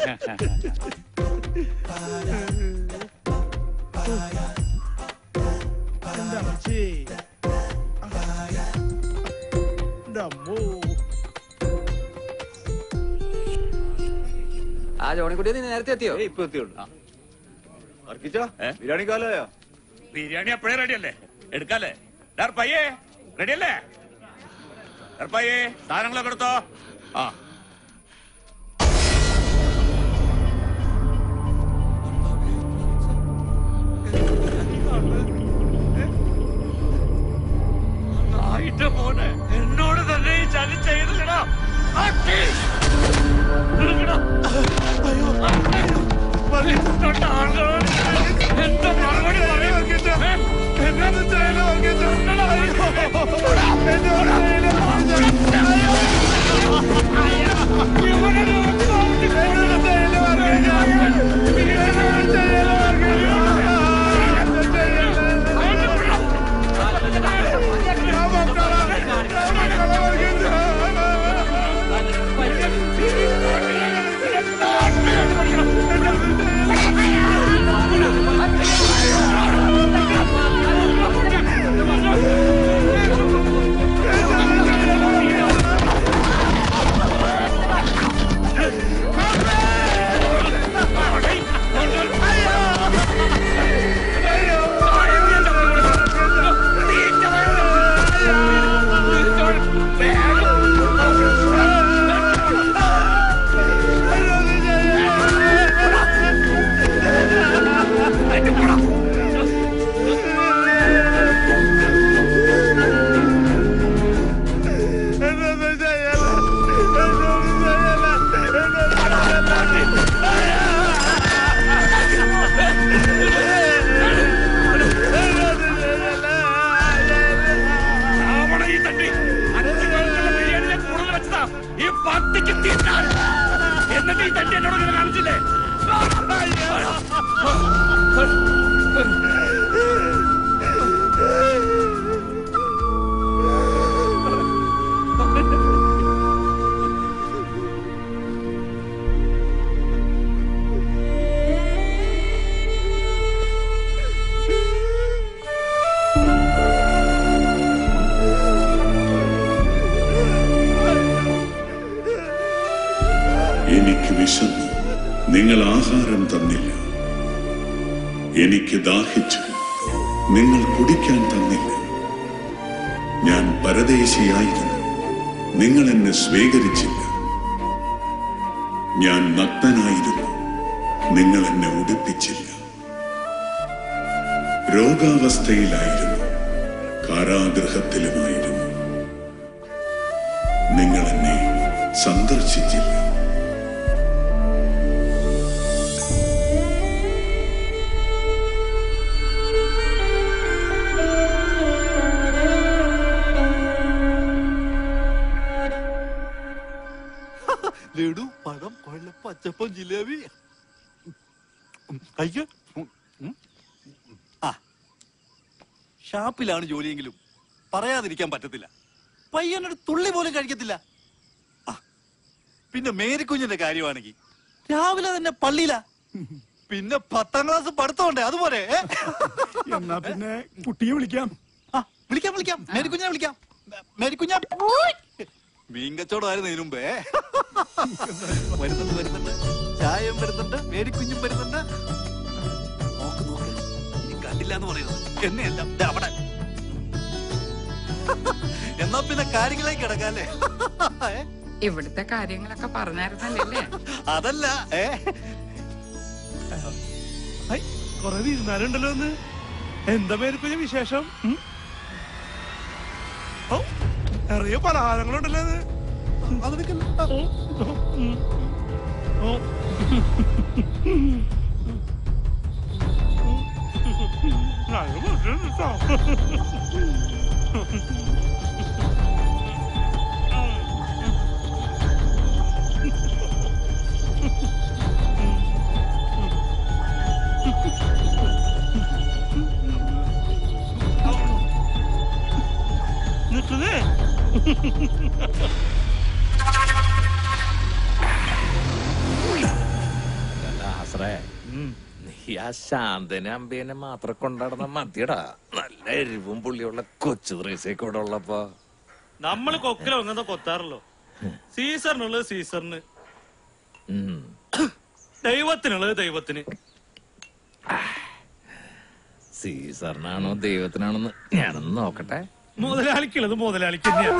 എന്താ അമ്മച്ചി? എൻ്റെ അമ്മോ. ആ ജോണിക്കുട്ടി നീ നേരത്തെ എത്തിയോ ഇപ്പൊ എത്തിയുള്ളൂ ബിരിയാണി കാലയോ ബിരിയാണി അപ്പോഴേ റെഡി അല്ലേ എടുക്കാല്ലേ ഡാർ പയ്യേ റെഡി അല്ലേ ഡാർ പയ്യേ സാധനങ്ങളൊക്കെ എടുത്തോ ആ നായിന്റെ മോനെ എന്നോട് തന്നെ ഈ ചതി ചെയ്തില്ലടാ അട്ടി! എടുക്കടാ. തൊട്ട ആളുകളോട് എന്താ മറുപടി പറയും? ഏ? എന്നോട് ചെയ്യല വർക്കിച്ച എന്നോട് ചെയ്യല ആ വിശന്നു നിങ്ങൾ ആഹാരം തന്നില്ല എനിക്ക് ദാഹിച്ചു നിങ്ങൾ കുടിക്കാൻ തന്നില്ല ഞാൻ പരദേശിയായിരുന്നു നിങ്ങൾ എന്നെ സ്വീകരിച്ചില്ല ഞാൻ നഗ്നനായിരുന്നു നിങ്ങൾ എന്നെ ഉടുപ്പിച്ചില്ല രോഗാവസ്ഥയിലായിരുന്നു കാരാഗൃഹത്തിലുമായിരുന്നു നിങ്ങൾ എന്നെ സന്ദർശിച്ചില്ല ലഡു പഴം കൊഴല പച്ചപ്പം ജിലേബി കഴിക്ക ആ ഷാപ്പിലാണ് ജോലിയെങ്കിലും പറയാതിരിക്കാൻ പറ്റത്തില്ല പയ്യനൊരു തുള്ളി പോലും കഴിക്കത്തില്ല ആ, പിന്നെ മേരിക്കുഞ്ഞിന്റെ കാര്യമാണെങ്കിൽ രാവിലെ തന്നെ പള്ളിയിലാ പിന്നെ പത്താം ക്ലാസ് പഠിത്തമുണ്ടേ അതുപോലെ ഏ? എന്നാ പിന്നെ കുട്ടിയെ വിളിക്കാം ആ വിളിക്കാം വിളിക്കാം മേരിക്കുഞ്ഞെ വിളിക്കാം മേരിക്കുഞ്ഞ മീൻ കച്ചവടമായിരുന്നു ഇതിനു മുമ്പേ വരുന്നുണ്ട് വരുന്നുണ്ട് ചായയും വരുന്നുണ്ട് മേരിക്കുഞ്ഞും വരുന്നുണ്ട് നോക്ക് നോക്ക് ഇനി കണ്ടില്ല എന്ന് പറയുന്നത് എന്നെയല്ല ദേ അവിടെ എന്നാ പിന്നെ കാര്യങ്ങളിലേക്ക് കിടക്കാല്ലേ ഏ? ഇവിടുത്തെ കാര്യങ്ങളൊക്കെ പറഞ്ഞായിരുന്നല്ലേ അതല്ല ഏ കൊറേ തീരുമാനമുണ്ടല്ലോ ഒന്ന് എന്താ പേരിപ്പോ വിശേഷം ഉം? ഔ, നിറയെ പലഹാരങ്ങളുണ്ടല്ലോ അത് ഉം. ഓ. നല്ല ഭക്ഷണം കേട്ടോ. നിൽക്കുന്നേ ആശ്രേ നീ ആ ശാന്തനെ അമ്പേനെ മാത്രം കൊണ്ടാടുന്ന മതിയടാ നല്ല എരിവും പുള്ളിയുള്ള കൊച്ചു ത്രേസൊക്കെ ഇവിടെ ഉള്ളപ്പോ നമ്മള് കൊക്കിലോ അങ്ങനത്തെ കൊത്താറല്ലോ സീസറിനുള്ളത് സീസറിന് ഉം. ദൈവത്തിനുള്ളത് ദൈവത്തിന് സീസറിനാണോ ദൈവത്തിനാണോന്ന് ഞാനൊന്ന് നോക്കട്ടെ മുതലാളിക്കുള്ളത് മുതലാളിക്ക് തന്നെയാണ്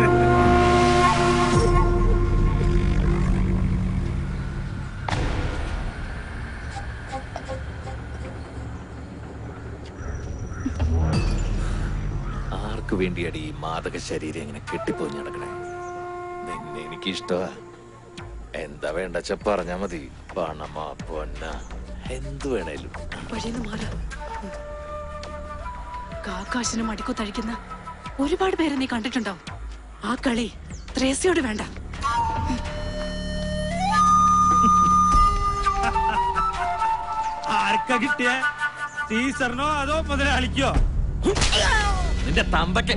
ആർക്കു വേണ്ടിയാടി ഈ മാതക ശരീരം ഇങ്ങനെ കെട്ടിപ്പോയി നടക്കണേ നിന്നെ എനിക്ക് ഇഷ്ടമാ എന്താ വേണ്ടച്ച പറഞ്ഞാ മതി പണമാ പൊന്ന എന്തു വേണേലും വഴിന്ന് മാറ് കാക്കാശിനും അടിക്കൊത്തഴിക്കുന്ന ഒരുപാട് പേരെ നീ കണ്ടിട്ടുണ്ടാവും ആ കളി ത്രേസ്യോട് വേണ്ട ആർക്കാ കിട്ടിയ സീസറിനോ അതോ മുതലാളിക്കോ നിന്റെ തമ്പയ്ക്ക്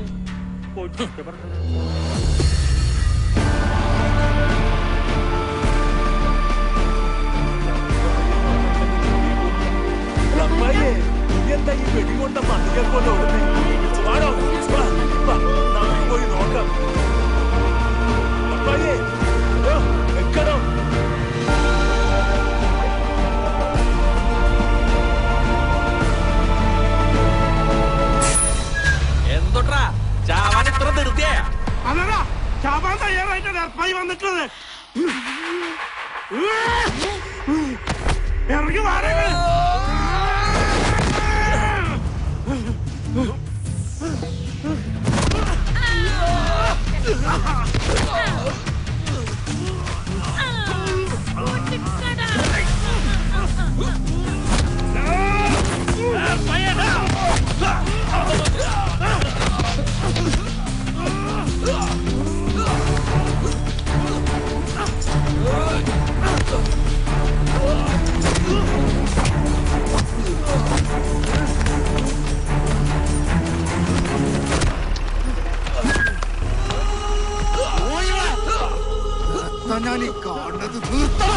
എന്താ ഈ വെടികൊണ്ട പട്ടിക പോലെ ഓടുന്നത് വാടോ വാ, വാ, നമുക്ക് പോയി നോക്കാം അപ്പായേ ഓ, നിക്കണം എന്തൊട്ടാ ചാവാൻ ഇത്ര ധൃതിയാ അതടാ ചാപാൻ തയ്യാറായിട്ട് ഡർപ്പായി വന്നിട്ടുള്ളത് ഇറങ്ങി മാറേ ഞാൻ ഈ കാണുന്നത് തീർത്താ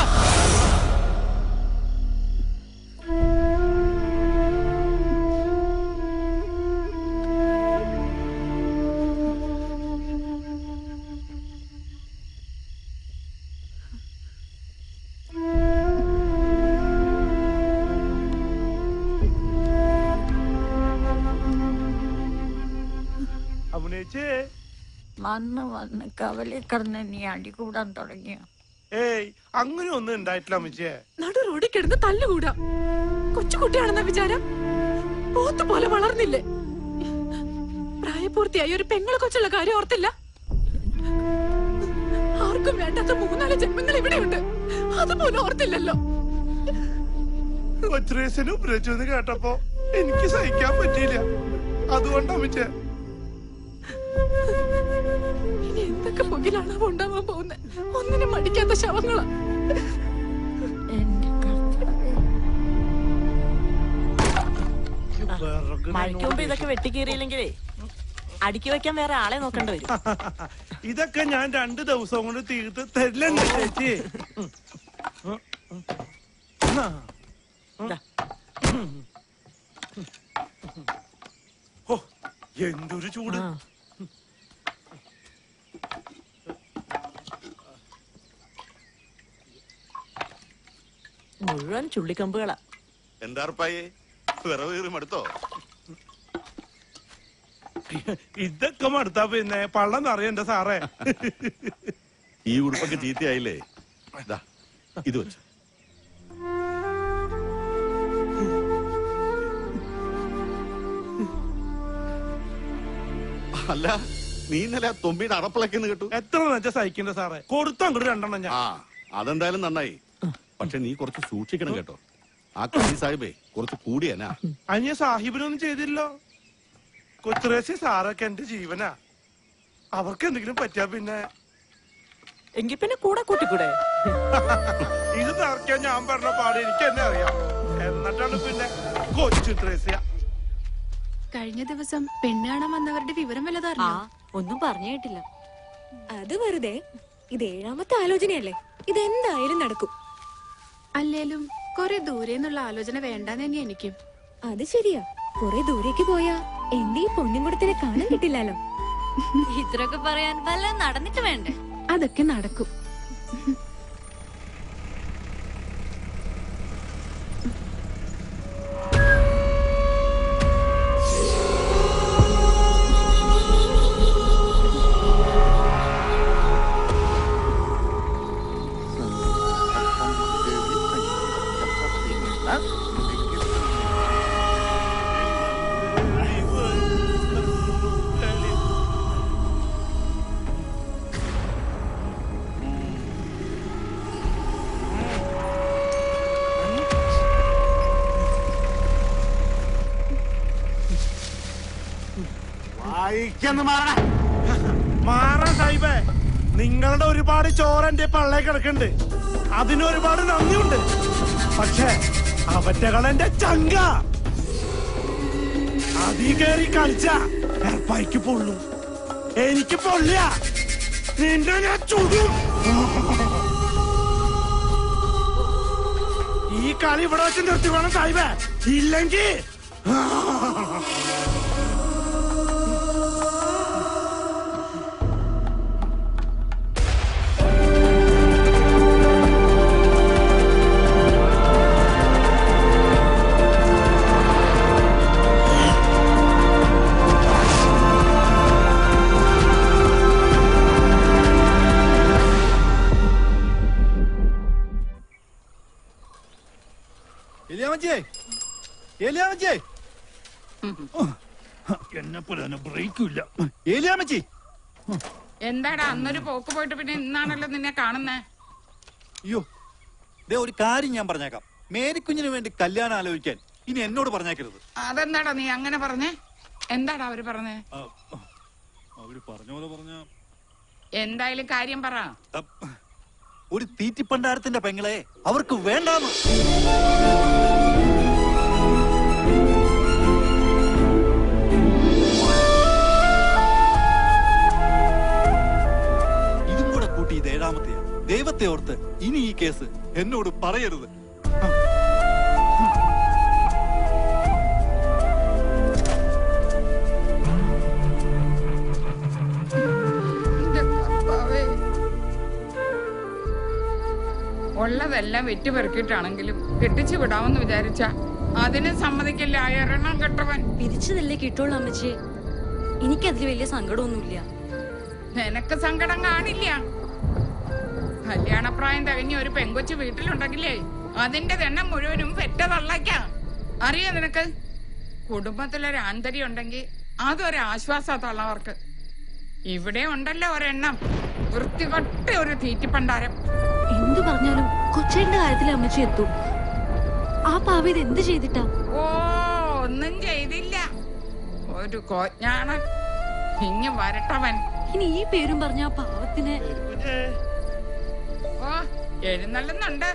അമ്മച്ചേ വന്ന് വന്ന് കവലി കിടന്ന് നീ അടി കൂടാൻ തുടങ്ങിയ ഏയ് അങ്ങനെ ഒന്നും ഉണ്ടായിട്ടില്ല അമ്മച്ചേ നടു റോഡിൽ കിടന്ന് തല്ലുകൂടാ കൊച്ചുകുട്ടിയാണെന്ന വിചാരം പോത്ത് പോലെ വളർന്നില്ലേ പ്രായപൂർത്തിയായി ഒരു പെങ്ങളെ കൊച്ചുള്ള കാര്യം ഓർത്തില്ല ആർക്കും വേണ്ടാത്ത മൂന്നാല് ജന്മങ്ങൾ ഇവിടെയുണ്ട് അതുപോലും ഓർത്തില്ലല്ലോ കൊച്ചുരേശന് ഉപയോഗിച്ചു എന്ന് കേട്ടപ്പോ എനിക്ക് സഹിക്കാൻ പറ്റിയില്ല അതുകൊണ്ടാ അമ്മച്ചേ ഇനി എന്തൊക്കെ പുകിലാണ് അവ ഉണ്ടാവാൻ പോകുന്നത് ഒന്നിനും മടിക്കാത്ത ശവങ്ങളാ മഴയ്ക്ക് മുമ്പ് ഇതൊക്കെ വെട്ടിക്കീറിയില്ലെങ്കിലേ അടുക്കി വെക്കാൻ വേറെ ആളെ നോക്കേണ്ടി വരും ഇതൊക്കെ ഞാൻ രണ്ട് ദിവസം കൊണ്ട് തീർത്ത് തരില്ലെന്ന് ചേച്ചി ഓ എന്തൊരു ചൂട് മുഴുവൻ ചുള്ളിക്കമ്പുകളാ എന്താ ഉറപ്പായേ വിറവ് കീറി മടുത്തോ ഇതൊക്കെ മടുത്താ പിന്നെ പള്ളം നിറയണ്ട സാറേ ഈ ഉടുപ്പൊക്കെ ചീത്തയായില്ലേ ദാ, ഇത് വെച്ചു അല്ല നീ ഇന്നലെ ആ തൊമ്പിയുടെ അടപ്പിളക്കെന്ന് കേട്ടു എത്ര വെച്ചാ സഹിക്കണ്ട സാറേ കൊടുത്തു അങ്ങോട്ട് രണ്ടെണ്ണം ഞാൻ ആ അതെന്തായാലും നന്നായി പക്ഷെ നീ കുറച്ച് സൂക്ഷിക്കണം കേട്ടോ ആ കലി സാഹിബേ കുറച്ച് കൂടിയനാ അനിയ സാഹിബിനൊന്നും ചെയ്തില്ലോ കൊച്ചുറേശി സാറൊക്കെ എന്റെ ജീവനാ അവർക്ക് എന്തെങ്കിലും പറ്റിയാ പിന്നെ എങ്കിൽ പിന്നെ കൂടെ കൂട്ടിക്കൂടെ ഇത് നിറയ്ക്കാൻ ഞാൻ പറഞ്ഞ പാട് എനിക്ക് എന്നെ അറിയാം എന്നിട്ടാണ് പിന്നെ കൊച്ചു ത്രേസ്യ കഴിഞ്ഞ ദിവസം പെണ്ണ് കാണാൻ വന്നവരുടെ വിവരം വല്ലതറിഞ്ഞോ ഒന്നും പറഞ്ഞു കേട്ടില്ല അത് വെറുതെ ഇത് ഏഴാമത്തെ ആലോചനയല്ലേ ഇതെന്തായാലും നടക്കും അല്ലേലും കുറെ ദൂരെ നിന്നുള്ള ആലോചന വേണ്ടാന്ന് തന്നെ എനിക്കും അത് ശരിയാ കുറെ ദൂരേക്ക് പോയാ എന്റെ ഈ പൊന്നിൻകുടത്തിനെ കാണാൻ കിട്ടില്ലല്ലോ ഇത്രയൊക്കെ പറയാൻ വല്ല നടന്നിട്ട് വേണ്ടേ അതൊക്കെ നടക്കും വായിക്കൊന്ന് മാറ മാറാ സാഹിബേ നിങ്ങളുടെ ഒരുപാട് ചോറ് എന്റെ പള്ളേ കിടക്കുന്നുണ്ട് അതിന് ഒരുപാട് നന്ദിയുണ്ട് പക്ഷേ അവറ്റകളെന്റെ ചങ്ക അതീ കയറി കളിച്ച എർപ്പായിക്ക് പൊള്ളു എനിക്ക് പൊള്ളിയ നിന്റെ ഞാൻ ചുടും ഈ കളി ഇവിടെ വെച്ച് നിർത്തി വേണം സാഹിബേ ഇല്ലെങ്കിൽ എലിയാമച്ചേ എലിയാമച്ചേ എന്നെ പോലെ തന്നെ ബ്രേക്കില്ല ഏലിയാമച്ചി എന്താടാ അന്നൊരു പോക്ക് പോയിട്ട് പിന്നെ ഇന്നാണല്ലോ നിന്നെ കാണുന്നേ അയ്യോ ദേ ഒരു കാര്യം ഞാൻ പറഞ്ഞേക്കാം മേരിക്കുഞ്ഞിന് വേണ്ടി കല്യാണം ആലോചിക്കാൻ ഇനി എന്നോട് പറഞ്ഞേക്കരുത് അതെന്താടാ നീ അങ്ങനെ പറഞ്ഞേ എന്താടാ അവര് പറഞ്ഞേ അവര് പറഞ്ഞ പോലെ പറഞ്ഞ എന്തായാലും കാര്യം പറ ഒരു തീറ്റിപ്പണ്ടാരത്തിന്റെ പെങ്ങളെ അവർക്ക് വേണ്ടാന്ന് ഇതും കൂടെ കൂട്ടി ഇത് ഏഴാമത്തെയാ ദൈവത്തെ ഓർത്ത് ഇനി ഈ കേസ് എന്നോട് പറയരുത് എന്റെ കർത്താവേ. ഉള്ളതെല്ലാം വെറ്റുപെറുക്കിയിട്ടാണെങ്കിലും കെട്ടിച്ചു വിടാമെന്ന് വിചാരിച്ച അതിന് സമ്മതിക്കില്ല ആ എറണം കെട്ടവൻ പിരിച്ചതല്ലേ കിട്ടുള്ളൂ അമ്മച്ചി എനിക്കതിൽ വലിയ സങ്കടമൊന്നുമില്ല നിനക്ക് സങ്കടം കാണില്ല കല്യാണപ്രായം തികഞ്ഞ ഒരു പെങ്കൊച്ചു വീട്ടിലുണ്ടെങ്കിലേ അതിന്റെ തെണ്ണം മുഴുവനും പെറ്റ തള്ളയ്ക്കാ അറിയോ നിനക്ക് കുടുംബത്തിലൊരു ആന്തരി ഉണ്ടെങ്കിൽ അതൊരു ആശ്വാസ തള്ളവർക്ക് ഇവിടെ ഉണ്ടല്ലോ ഒരെണ്ണം വൃത്തികെട്ട ഒരു തീറ്റിപ്പണ്ടാരം എന്തു പറഞ്ഞാലും കൊച്ചേന്റെ കാര്യത്തിൽ അമ്മച്ചി എത്തും ആ പാവ ഇത് എന്ത് ചെയ്തിട്ടാ ഓ ഒന്നും ചെയ്തില്ല ഒരു കോജ്ഞാണ് ഇങ്ങ് വരട്ടവൻ ഇനി ഈ പേരും പറഞ്ഞ ആ പാവത്തിനെ ഓ എഴുന്നള്ളുന്നുണ്ട്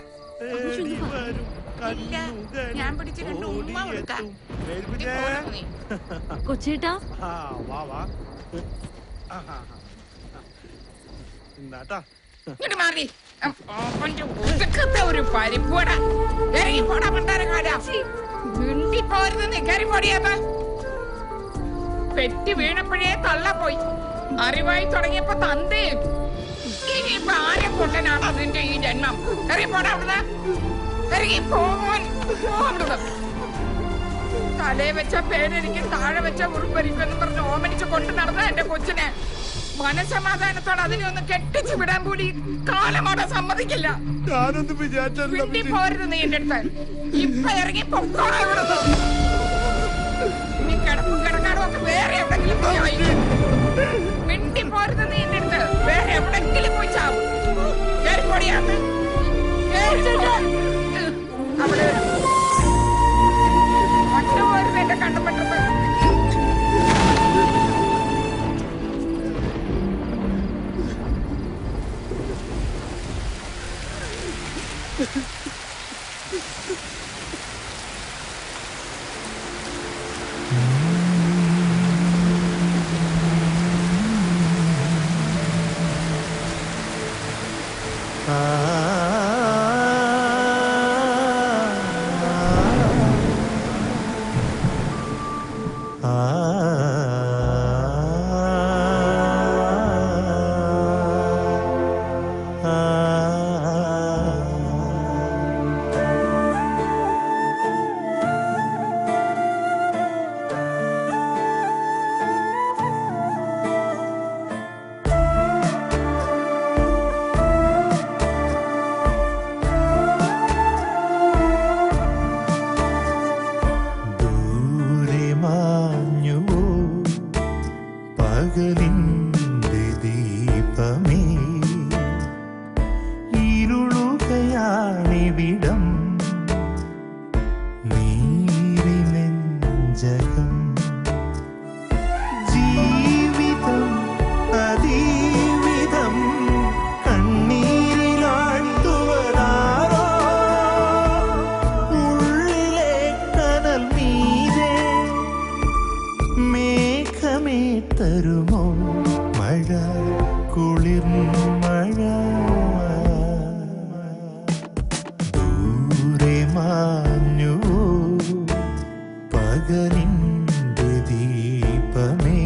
ഇല്ല ഞാൻ പിടിച്ച് രണ്ട് ഉമ്മ കൊടുക്കാം നീ. കൊച്ചേട്ടാ ആ വാ വാ ആഹാ. എന്നാട്ടാ ഇങ്ങോട്ട് മാറി അം, അവന്റെ ഒതുക്കത്തെ ഒരു പരിപ്പൂട ഇറങ്ങി പോടാ പണ്ടാരക്കാരാ മിണ്ടി പോരുന്ന് കയറി പൊടിയാത്ത പെറ്റി വീണപ്പോഴേ തള്ള പോയി അറിവായി തുടങ്ങിയപ്പോ തന്തേ ഇനിയിപ്പൊ ആരെ കൊണ്ടനാണ് അതിന്റെ ഈ ജന്മം ഇറങ്ങി പോടാ അവിടുന്ന് ഇറങ്ങി പോവാൻ പോ അവിടുന്ന് തലേ വെച്ച പേരരിക്കും താഴെ വെച്ച ഉൾപ്പരിക്കും പറഞ്ഞ് ഓമനിച്ച് കൊണ്ടു നടന്ന എന്റെ കൊച്ചിനെ മനസമാധാനത്തോടെ അതിനെ ഒന്ന് കെട്ടിച്ചു വിടാൻ കൂടി കാലമോടെ സമ്മതിക്കില്ല ഞാനൊന്നും വിചാരിച്ചില്ല മിണ്ടി പോരുത് നീ എന്റെ അടുത്ത് ഇപ്പൊ ഇറങ്ങി പൊക്കോളാം ഇവിടുന്ന്. നീ കിടപ്പും കിടക്കാടും ഒക്കെ വേറെ എവിടെങ്കിലും പോയി ഒളിക്ക്. മിണ്ടി പോരുത് നീ എന്റെ അടുത്ത് വേറെ എവിടെങ്കിലും പോയി ചാവും കേറിപ്പൊടിയാന്ന് അവിടെ ഒറ്റപോരുത് എന്റെ കണ്ടുപെട്ടത് ദൂരെ മാഞ്ഞുവോ പകലിന്റെ ദീപമേ ഇരുളുകയാണിവിടം നീരിനെഞ്ചകം ജീവിതം അതീവിധം കണ്ണീരിലാഴ്ത്തുവതാരോ ഉള്ളിലെ കനൽ മീതെ മേഘമേ തരുമോ മഴ കുളിർ മഴ ദൂരെ മാഞ്ഞു പകലിന്റെ ദീപമേ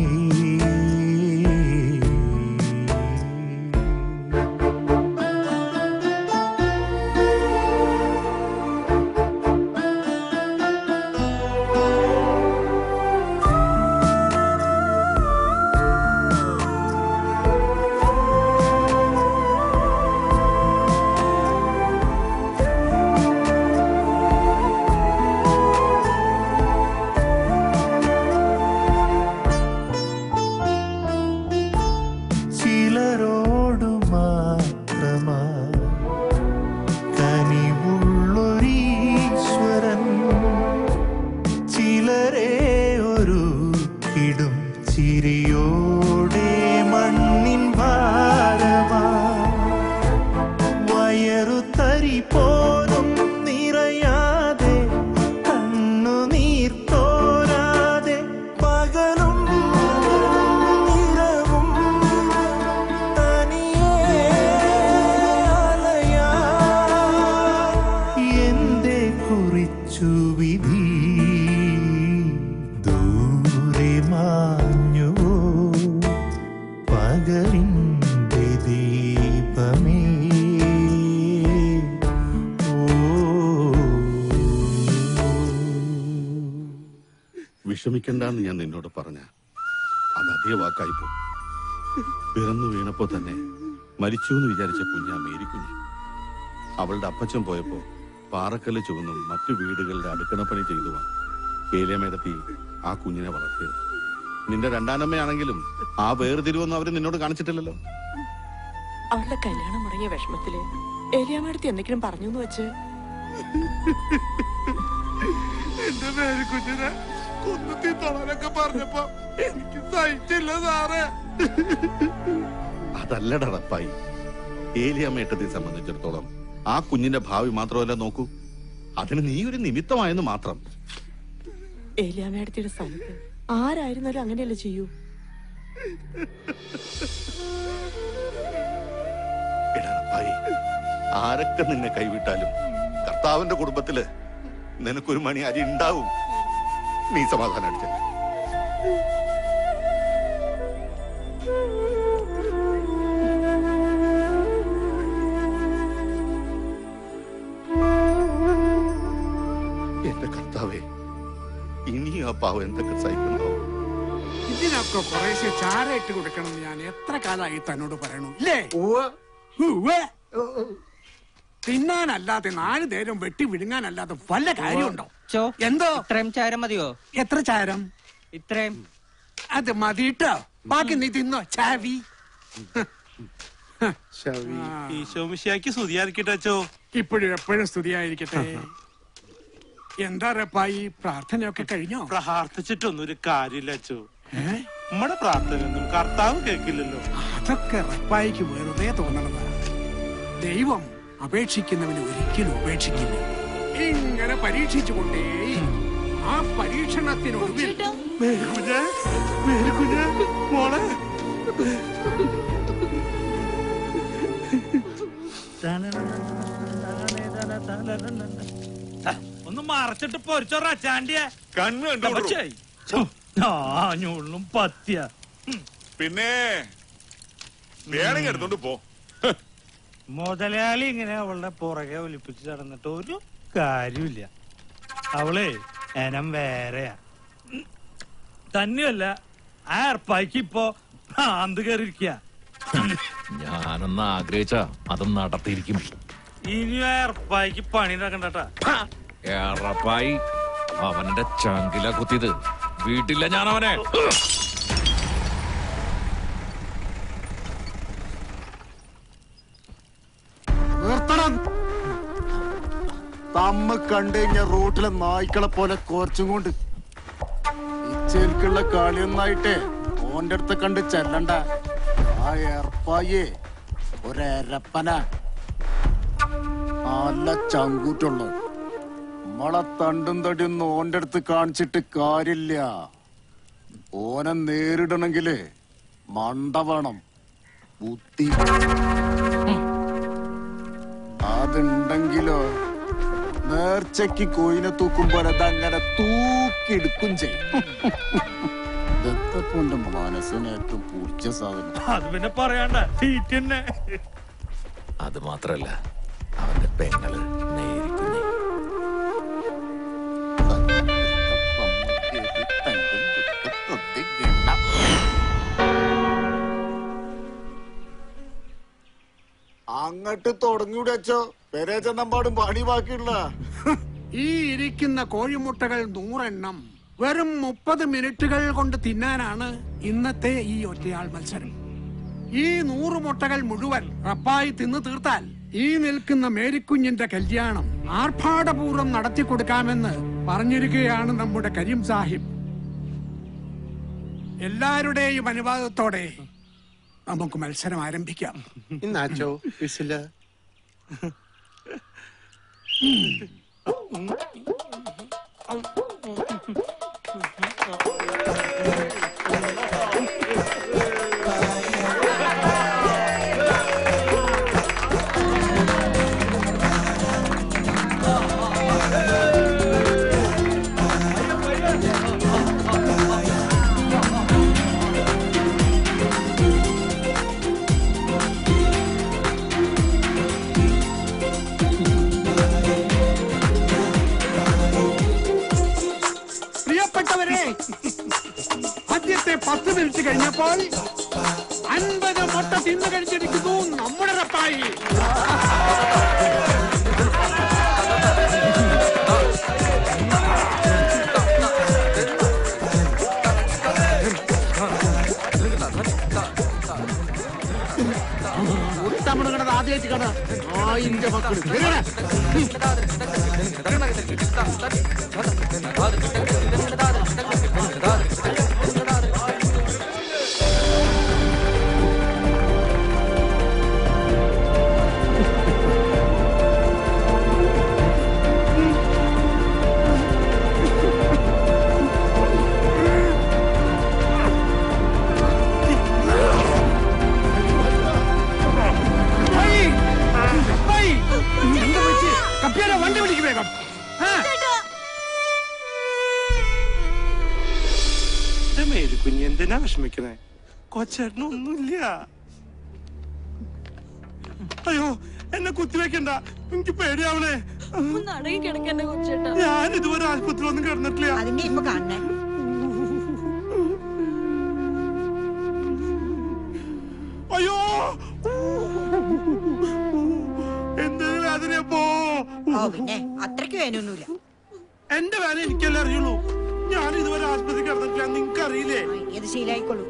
ചിലരോടു മാത്രമാ കനിവുള്ളൊരീശ്വരൻ ചിലരെ ഒരു കിടും ചിരിയോടെ മണ്ണിൻ ഭാരമാ വയറു തരി പോലും നിറയാതെ കണ്ണുനീർ തോരാതെ പകലും നിറവും എന്റെ കുറിച്ചു വിധി ദൂരെ മാഞ്ഞു പകലിന്റെ ദീപമേ വിഷമിക്കണ്ടെന്ന് ഞാൻ നിന്നോട് പറഞ്ഞ അത് അതേ വാക്കായിപ്പോ പിറന്നു വീണപ്പോ തന്നെ മരിച്ചു എന്ന് വിചാരിച്ച കുഞ്ഞാ മേരിക്കുഞ്ഞ് അവളുടെ അപ്പച്ചൻ പോയപ്പോ പാറക്കല്ല് ചുവന്നും മറ്റു വീടുകളുടെ അടുക്കളപ്പണി ചെയ്തുമാണ് ഏലിയമേടത്തി ആ കുഞ്ഞിനെ വളർത്തിയത് നിന്റെ രണ്ടാനമ്മയാണെങ്കിലും ആ വേർതിരിവൊന്നും അവര് നിന്നോട് കാണിച്ചിട്ടില്ലല്ലോ അവളുടെ കല്യാണം മുടങ്ങിയ വിഷമത്തില് ഏലിയാമ്മടുത്ത് എന്തെങ്കിലും പറഞ്ഞു എന്ന് വെച്ച് എന്റെ പേര് കുഞ്ഞിനെ കുന്നത്തി തൊളനൊക്കെ പറഞ്ഞപ്പോ എനിക്ക് സഹിച്ചില്ല സാറേ അതല്ലടാ റപ്പായി ഏലിയമ്മേട്ടത്തെ സംബന്ധിച്ചിടത്തോളം ആ കുഞ്ഞിന്റെ ഭാവി മാത്രമല്ല നോക്കൂ അതിന് നീ ഒരു നിമിത്തമായെന്ന് മാത്രം ഏലിയാമ്മടുത്തിയുടെ സ്ഥാനത്ത് ആരായിരുന്നാലും അങ്ങനെയല്ലേ ചെയ്യൂ എടാ റപ്പായി ആരൊക്കെ നിന്നെ കൈവിട്ടാലും കർത്താവിന്റെ കുടുംബത്തില് നിനക്കൊരു മണി അരി ഉണ്ടാവും നീ സമാധാനം അടിച്ചല്ലേ എന്റെ കർത്താവേ ഇനി ആ പാവം എന്തൊക്കെ സഹിക്കണോ ഇതിനൊക്കെ കുറേശ്ശെ ചാര ഇട്ട് കൊടുക്കണം എന്ന് ഞാൻ എത്ര കാലമായി തന്നോട് പറയണു ഇല്ലേ ഉവ്വ്. തിന്നാനല്ലാതെ നാല് നേരം വെട്ടി വിഴുങ്ങാനല്ലാതെ വല്ല കാര്യമുണ്ടോ എന്തോ ഇത്രയും ചാരം മതിയോ എത്ര ചാരം ഇത്രയും അത് മതിട്ടോ ബാക്കി നീ തിന്നോ ചാവി ഈശോമിശിയാക്കി സ്തുതിയായിരിക്കട്ടോ ഇപ്പോഴും എപ്പോഴും സ്തുതിയായിരിക്കട്ടെ എന്താ റപ്പായി പ്രാർത്ഥനയൊക്കെ കഴിഞ്ഞോ പ്രാർത്ഥിച്ചിട്ടൊന്നും ഒരു കാര്യമില്ല അച്ചോ നമ്മുടെ പ്രാർത്ഥനയൊന്നും കർത്താവ് കേൾക്കില്ലല്ലോ അതൊക്കെ റപ്പായിക്ക് വെറുതെ തോന്നണതാ ദൈവം അപേക്ഷിക്കുന്നവന് ഒരിക്കലും ഉപേക്ഷിക്കില്ല ഇങ്ങനെ പരീക്ഷിച്ചുകൊണ്ടേ ആ പരീക്ഷണത്തിനൊടുവിൽ മേരിക്കുഞ്ഞ്, മേരിക്കുഞ്ഞ്, മോളെ ഒന്ന് മറച്ചിട്ട് പൊരിച്ചോറാ ചാണ്ടിയ കണ്ണ് ഞാഞ്ഞുള്ളും പത്തിയ പിന്നെ വേണമെങ്കിൽ എടുത്തോണ്ട് പോ മുതലാളി ഇങ്ങനെ അവളുടെ പുറകെ ഒലിപ്പിച്ച് നടന്നിട്ട് ഒരു കാര്യമില്ല അവളെ എനം വേറെയാ ഉം. തന്നെയല്ല ആ ഏർപ്പായ്ക്ക് ഇപ്പൊ ഭ്രാന്ത് കയറിയിരിക്കുക ഞാനൊന്ന് ആഗ്രഹിച്ച അതും നടത്തിയിരിക്കും ഇനി ആ ഏർപ്പായ്ക്ക് പണി നടക്കണ്ടട്ടാ ഏറപ്പായി അവന്റെ ചങ്കില കുത്തിയത് വീട്ടില്ല ഞാൻ അവനെ നിർത്തണം തമ്മ കണ്ടു കഴിഞ്ഞ റോട്ടിലെ നായ്ക്കളെ പോലെ കോർച്ചും കൊണ്ട് ഇച്ചേൽക്കുള്ള കളിയൊന്നായിട്ടേ ഓന്റെ അടുത്ത് കണ്ട് ചെല്ലണ്ട ആ ഏർപ്പായേ ഒരപ്പന നല്ല ചങ്കൂറ്റുള്ള നമ്മളെ തണ്ടും തടിയൊന്നും ഓന്റെ അടുത്ത് കാണിച്ചിട്ട് കാര്യമില്ല ഓനെ നേരിടണെങ്കില് മണ്ട വേണം ബുദ്ധി അതുണ്ടെങ്കിലോ നേർച്ചയ്ക്ക് കോയിനെ തൂക്കുമ്പോൾ അതങ്ങനെ തൂക്കിയെടുക്കും ചെയ്യും ദത്തപ്പന്റെ മനസ്സിന് ഏറ്റവും പൂച്ച സാധനം അത് പിന്നെ പറയണ്ട സീറ്റ് തന്നെ അത് മാത്രല്ല അവന്റെ പെങ്ങള് നേരിക്കുഞ്ഞി അങ്ങട്ട് തുടങ്ങിയൂടെ അച്ചോ പെരേ ചെന്നമ്പാടും പണി ബാക്കിയുള്ള ഈ ഇരിക്കുന്ന കോഴിമുട്ടകൾ നൂറെണ്ണം വെറും മുപ്പത് മിനിറ്റുകൾ കൊണ്ട് തിന്നാനാണ് ഇന്നത്തെ ഈ ഒറ്റയാൾ മത്സരം ഈ നൂറ് മുട്ടകൾ മുഴുവൻ റപ്പായി തിന്നു തീർത്താൽ ഈ നിൽക്കുന്ന മേരിക്കുഞ്ഞിന്റെ കല്യാണം ആർഭാടപൂർവ്വം നടത്തി കൊടുക്കാമെന്ന് പറഞ്ഞിരിക്കുകയാണ് നമ്മുടെ കരീം സാഹിബ് എല്ലാവരുടെയും അനുവാദത്തോടെ നമുക്ക് മത്സരം ആരംഭിക്കാം ഇന്നാച്ചോ വിസില പ്രിയപ്പെട്ടവരെ നേരത്തെ പത്ത് മിനിറ്റ് കഴിഞ്ഞപ്പോൾ അൻപത് മുട്ട തിന്നു കഴിച്ചിരിക്കുന്നു നമ്മുടെ റപ്പായി ഉത്തമണങ്ങടത് ആദ്യമായിട്ട് കട ആ ഇന്റെ മക്കള് എന്താ വെച്ച് കപ്പിയാരെ വണ്ടി വിളിക്ക് വേഗം ആ. എന്റെ മേലുകുഞ്ഞ് എന്തിനാ വിഷമിക്കണേ കൊച്ചേട്ടനൊന്നുമില്ല അയ്യോ എന്നെ കുത്തിവെക്കണ്ട എനിക്ക് പേടിയാവണേ അടങ്ങി കിടക്കന്നെ കൊച്ചേട്ടാ ഞാൻ ഇതുവരെ ആശുപത്രിയിലൊന്നും കിടന്നിട്ടില്ല അതിന്റെ ഇപ്പൊ കാണണേ അയ്യോ എന്തൊരു വേദനയപ്പോ പിന്നെ അത്രയ്ക്ക് വേനൊന്നുമില്ല എന്റെ വേദന എനിക്കല്ലേ അറിയുള്ളൂ ഞാൻ ഇതുവരെ ആശുപത്രി കിടന്നിട്ടില്ല നിങ്ങക്ക് അറിയില്ലേ ഇത് ശീലായിക്കോളൂ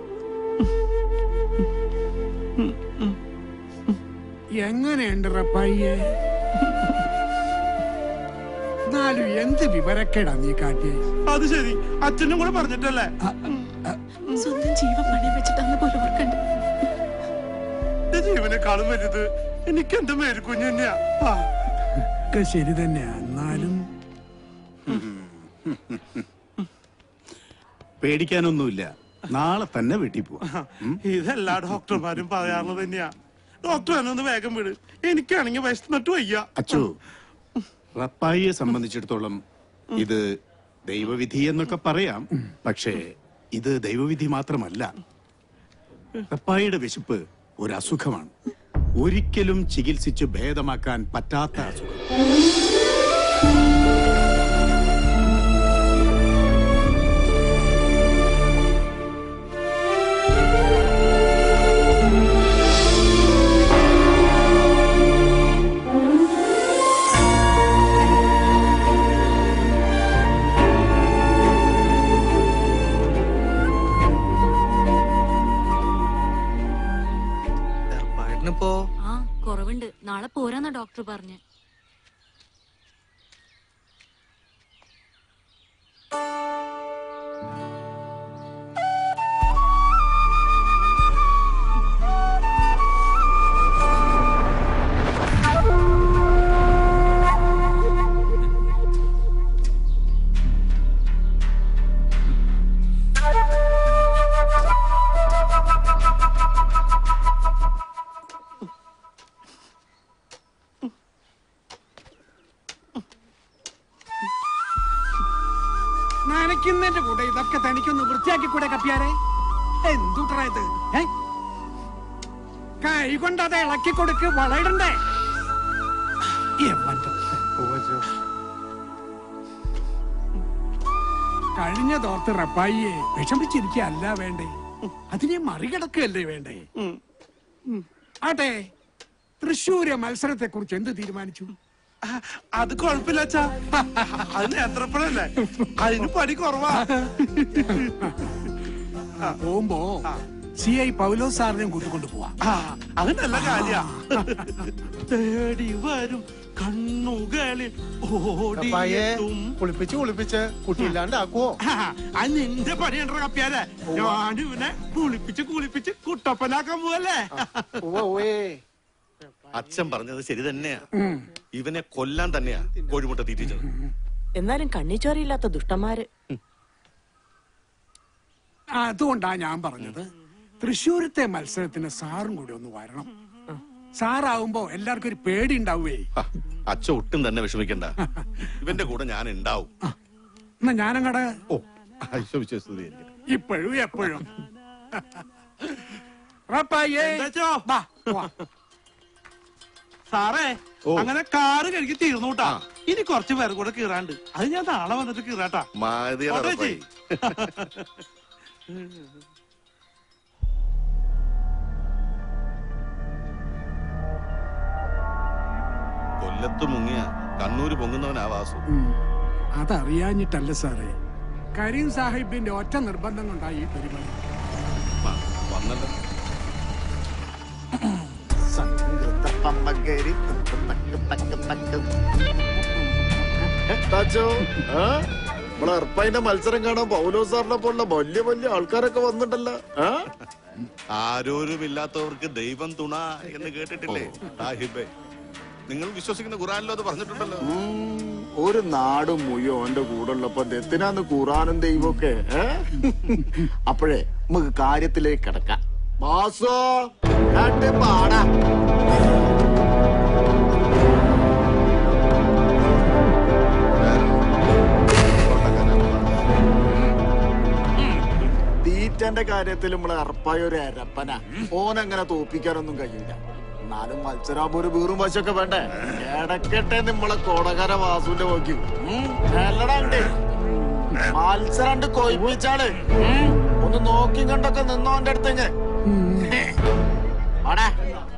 എങ്ങനെയുണ്ട് റപ്പായിയെ എന്നാലും എന്ത് വിവരക്കേടാ നീ കാട്ടിയേ അത് ശരി അച്ഛനും കൂടെ പറഞ്ഞിട്ടല്ലേ സ്വന്തം ജീവൻ പണയം വെച്ചിട്ടാന്ന് പോലും ഓർക്കണ്ട എന്റെ ജീവനെക്കാളും വലുത് എനിക്ക് എന്റെ മേൽക്കുഞ്ഞ് തന്നെയാ ആ. ഒക്കെ ശരി തന്നെയാ എന്നാലും പേടിക്കാനൊന്നുമില്ല നാളെ തന്നെ വീട്ടിൽ പോവാം ഇതെല്ലാ ഡോക്ടർമാരും പറയാറുള്ളത് തന്നെയാ ഡോക്ടർ എന്നെ ഒന്ന് വേഗം വിട് എനിക്കാണെങ്കിൽ വിശന്നിട്ട് വയ്യ അച്ചു റപ്പായിയെ സംബന്ധിച്ചിടത്തോളം ഇത് ദൈവവിധി എന്നൊക്കെ പറയാം പക്ഷേ ഇത് ദൈവവിധി മാത്രമല്ല റപ്പായിയുടെ വിശപ്പ് ഒരു അസുഖമാണ് ഒരിക്കലും ചികിത്സിച്ച് ഭേദമാക്കാൻ പറ്റാത്ത അസുഖം ഏർപ്പാടിനിപ്പോ ആ കുറവുണ്ട് നാളെ പോരാന്നാ ഡോക്ടർ പറഞ്ഞ് നനയ്ക്കുന്നതിന്റെ കൂടെ ഇതൊക്കെ തനിക്കൊന്ന് വൃത്തിയാക്കി കൂടെ കപ്പിയാരെ എന്തുട്രാ ഇത് ഏ? കൈ കൊണ്ട് അത് ഇളക്കി കൊടുക്ക് വളയിടണ്ടേ യവന്റെ ഓജോ. കഴിഞ്ഞ തോർത്ത് റപ്പായിയെ വിഷമിച്ചിരിക്കല്ല വേണ്ടേ അതിനെ മറികടക്കുകയല്ലേ വേണ്ടേ ആട്ടെ തൃശ്ശൂര് മത്സരത്തെ കുറിച്ച് എന്ത് തീരുമാനിച്ചു അത് കുഴപ്പമില്ല അച്ഛാ അത് നേത്രപ്പഴല്ലേ അതിന് പടി കുറവാ പോകുമ്പോ സി ഐ പൗലോ സാറിനെയും കൂട്ടിക്കൊണ്ട് പോവാ ആ, അത് നല്ല കാര്യ തേടി വരും കണ്ണുകളിൽ ഓടിയെത്തും കുളിപ്പിച്ച് കുളിപ്പിച്ച് കുട്ടിയില്ലാണ്ടാക്കുവോ അത് നിന്റെ പണിയണ്ട കപ്പിയാലേ ഞാൻ ഇവനെ കുളിപ്പിച്ച് കുളിപ്പിച്ച് കുട്ടപ്പനാക്കാൻ പോവല്ലേ അച്ഛൻ പറഞ്ഞത് ശരി തന്നെയാ ഇവനെ കൊല്ലാൻ തന്നെയാ കോഴിമുട്ട തീറ്റിച്ചത് എന്നാലും കണ്ണിച്ചോരയില്ലാത്ത ദുഷ്ടന്മാര് അതുകൊണ്ടാ ഞാൻ പറഞ്ഞത് തൃശ്ശൂരത്തെ മത്സരത്തിന് സാറും കൂടി ഒന്ന് വരണം സാറാവുമ്പോ എല്ലാവർക്കും ഒരു പേടി ഉണ്ടാവുവേ അച്ഛൻ ഒട്ടും തന്നെ വിഷമിക്കണ്ട ഇവന്റെ കൂടെ ഞാൻ ഉണ്ടാവും എന്നാ ഞാനങ്ങടെ ഓ വിശ്വസ്തുതി ഇപ്പോഴും എപ്പോഴും റപ്പായേ. വാ, പോവാ. സാറേ ഓ. അങ്ങനെ കാറ് കഴുകി തീർന്നു കേട്ടാ ഇനി കുറച്ച് പേർ കൂടെ കീറാണ്ട് അത് ഞാൻ നാളെ വന്നിട്ട് കീറാട്ടാ മാതിയുടെ ഓട്ടോ ചേച്ചി. കൊല്ലത്ത് മുങ്ങിയ കണ്ണൂര് പൊങ്ങുന്നവനാ വാസു ഉം. അതറിയാഞ്ഞിട്ടല്ല സാറേ കരീം സാഹിബിന്റെ ഒറ്റ നിർബന്ധം കൊണ്ടായി ഈ പരിപാടി വന്നല്ലോ പമ്മക്കേരി താച്ചോ ആ? നമ്മളെ എർപ്പൈന്റെ മത്സരം കാണാൻ പൗലോ സാറിനെ പോലുള്ള വലിയ വലിയ ആൾക്കാരൊക്കെ വന്നിട്ടല്ലോ ആ? ആരോരുമില്ലാത്തവർക്ക് ദൈവം തുണ എന്ന് കേട്ടിട്ടില്ലേ സാഹിബേ നിങ്ങൾ വിശ്വസിക്കുന്ന ഖുറാനിലോ അത് പറഞ്ഞിട്ടുണ്ടല്ലോ ഉം, ഒരു നാട് മുയോ അവന്റെ കൂടെ ഉള്ളപ്പോ എന്തിനാന്ന് ഖുറാനും ദൈവമൊക്കെ ഏ? അപ്പോഴേ നമുക്ക് കാര്യത്തിലേക്ക് കിടക്കാം ബാസോ രണ്ട് പാടാ തീറ്റന്റെ കാര്യത്തിൽ നമ്മളെ അർപ്പായ ഒരു അരപ്പന ഓനങ്ങനെ തോപ്പിക്കാനൊന്നും കഴിയില്ല എന്നാലും മത്സരാകുമ്പോ ഒരു വീറും വശമൊക്കെ വേണ്ടേ ഇടക്കട്ടെ നമ്മളെ കോടകര വാസുവിന്റെ നോക്കി നല്ലടാണ്ട് മത്സരം കൊയ്പ്പിച്ചാള് ഉം. ഒന്ന് നോക്കി കണ്ടൊക്കെ നിന്നോ എന്റെ അടുത്തേക്ക് ആടാ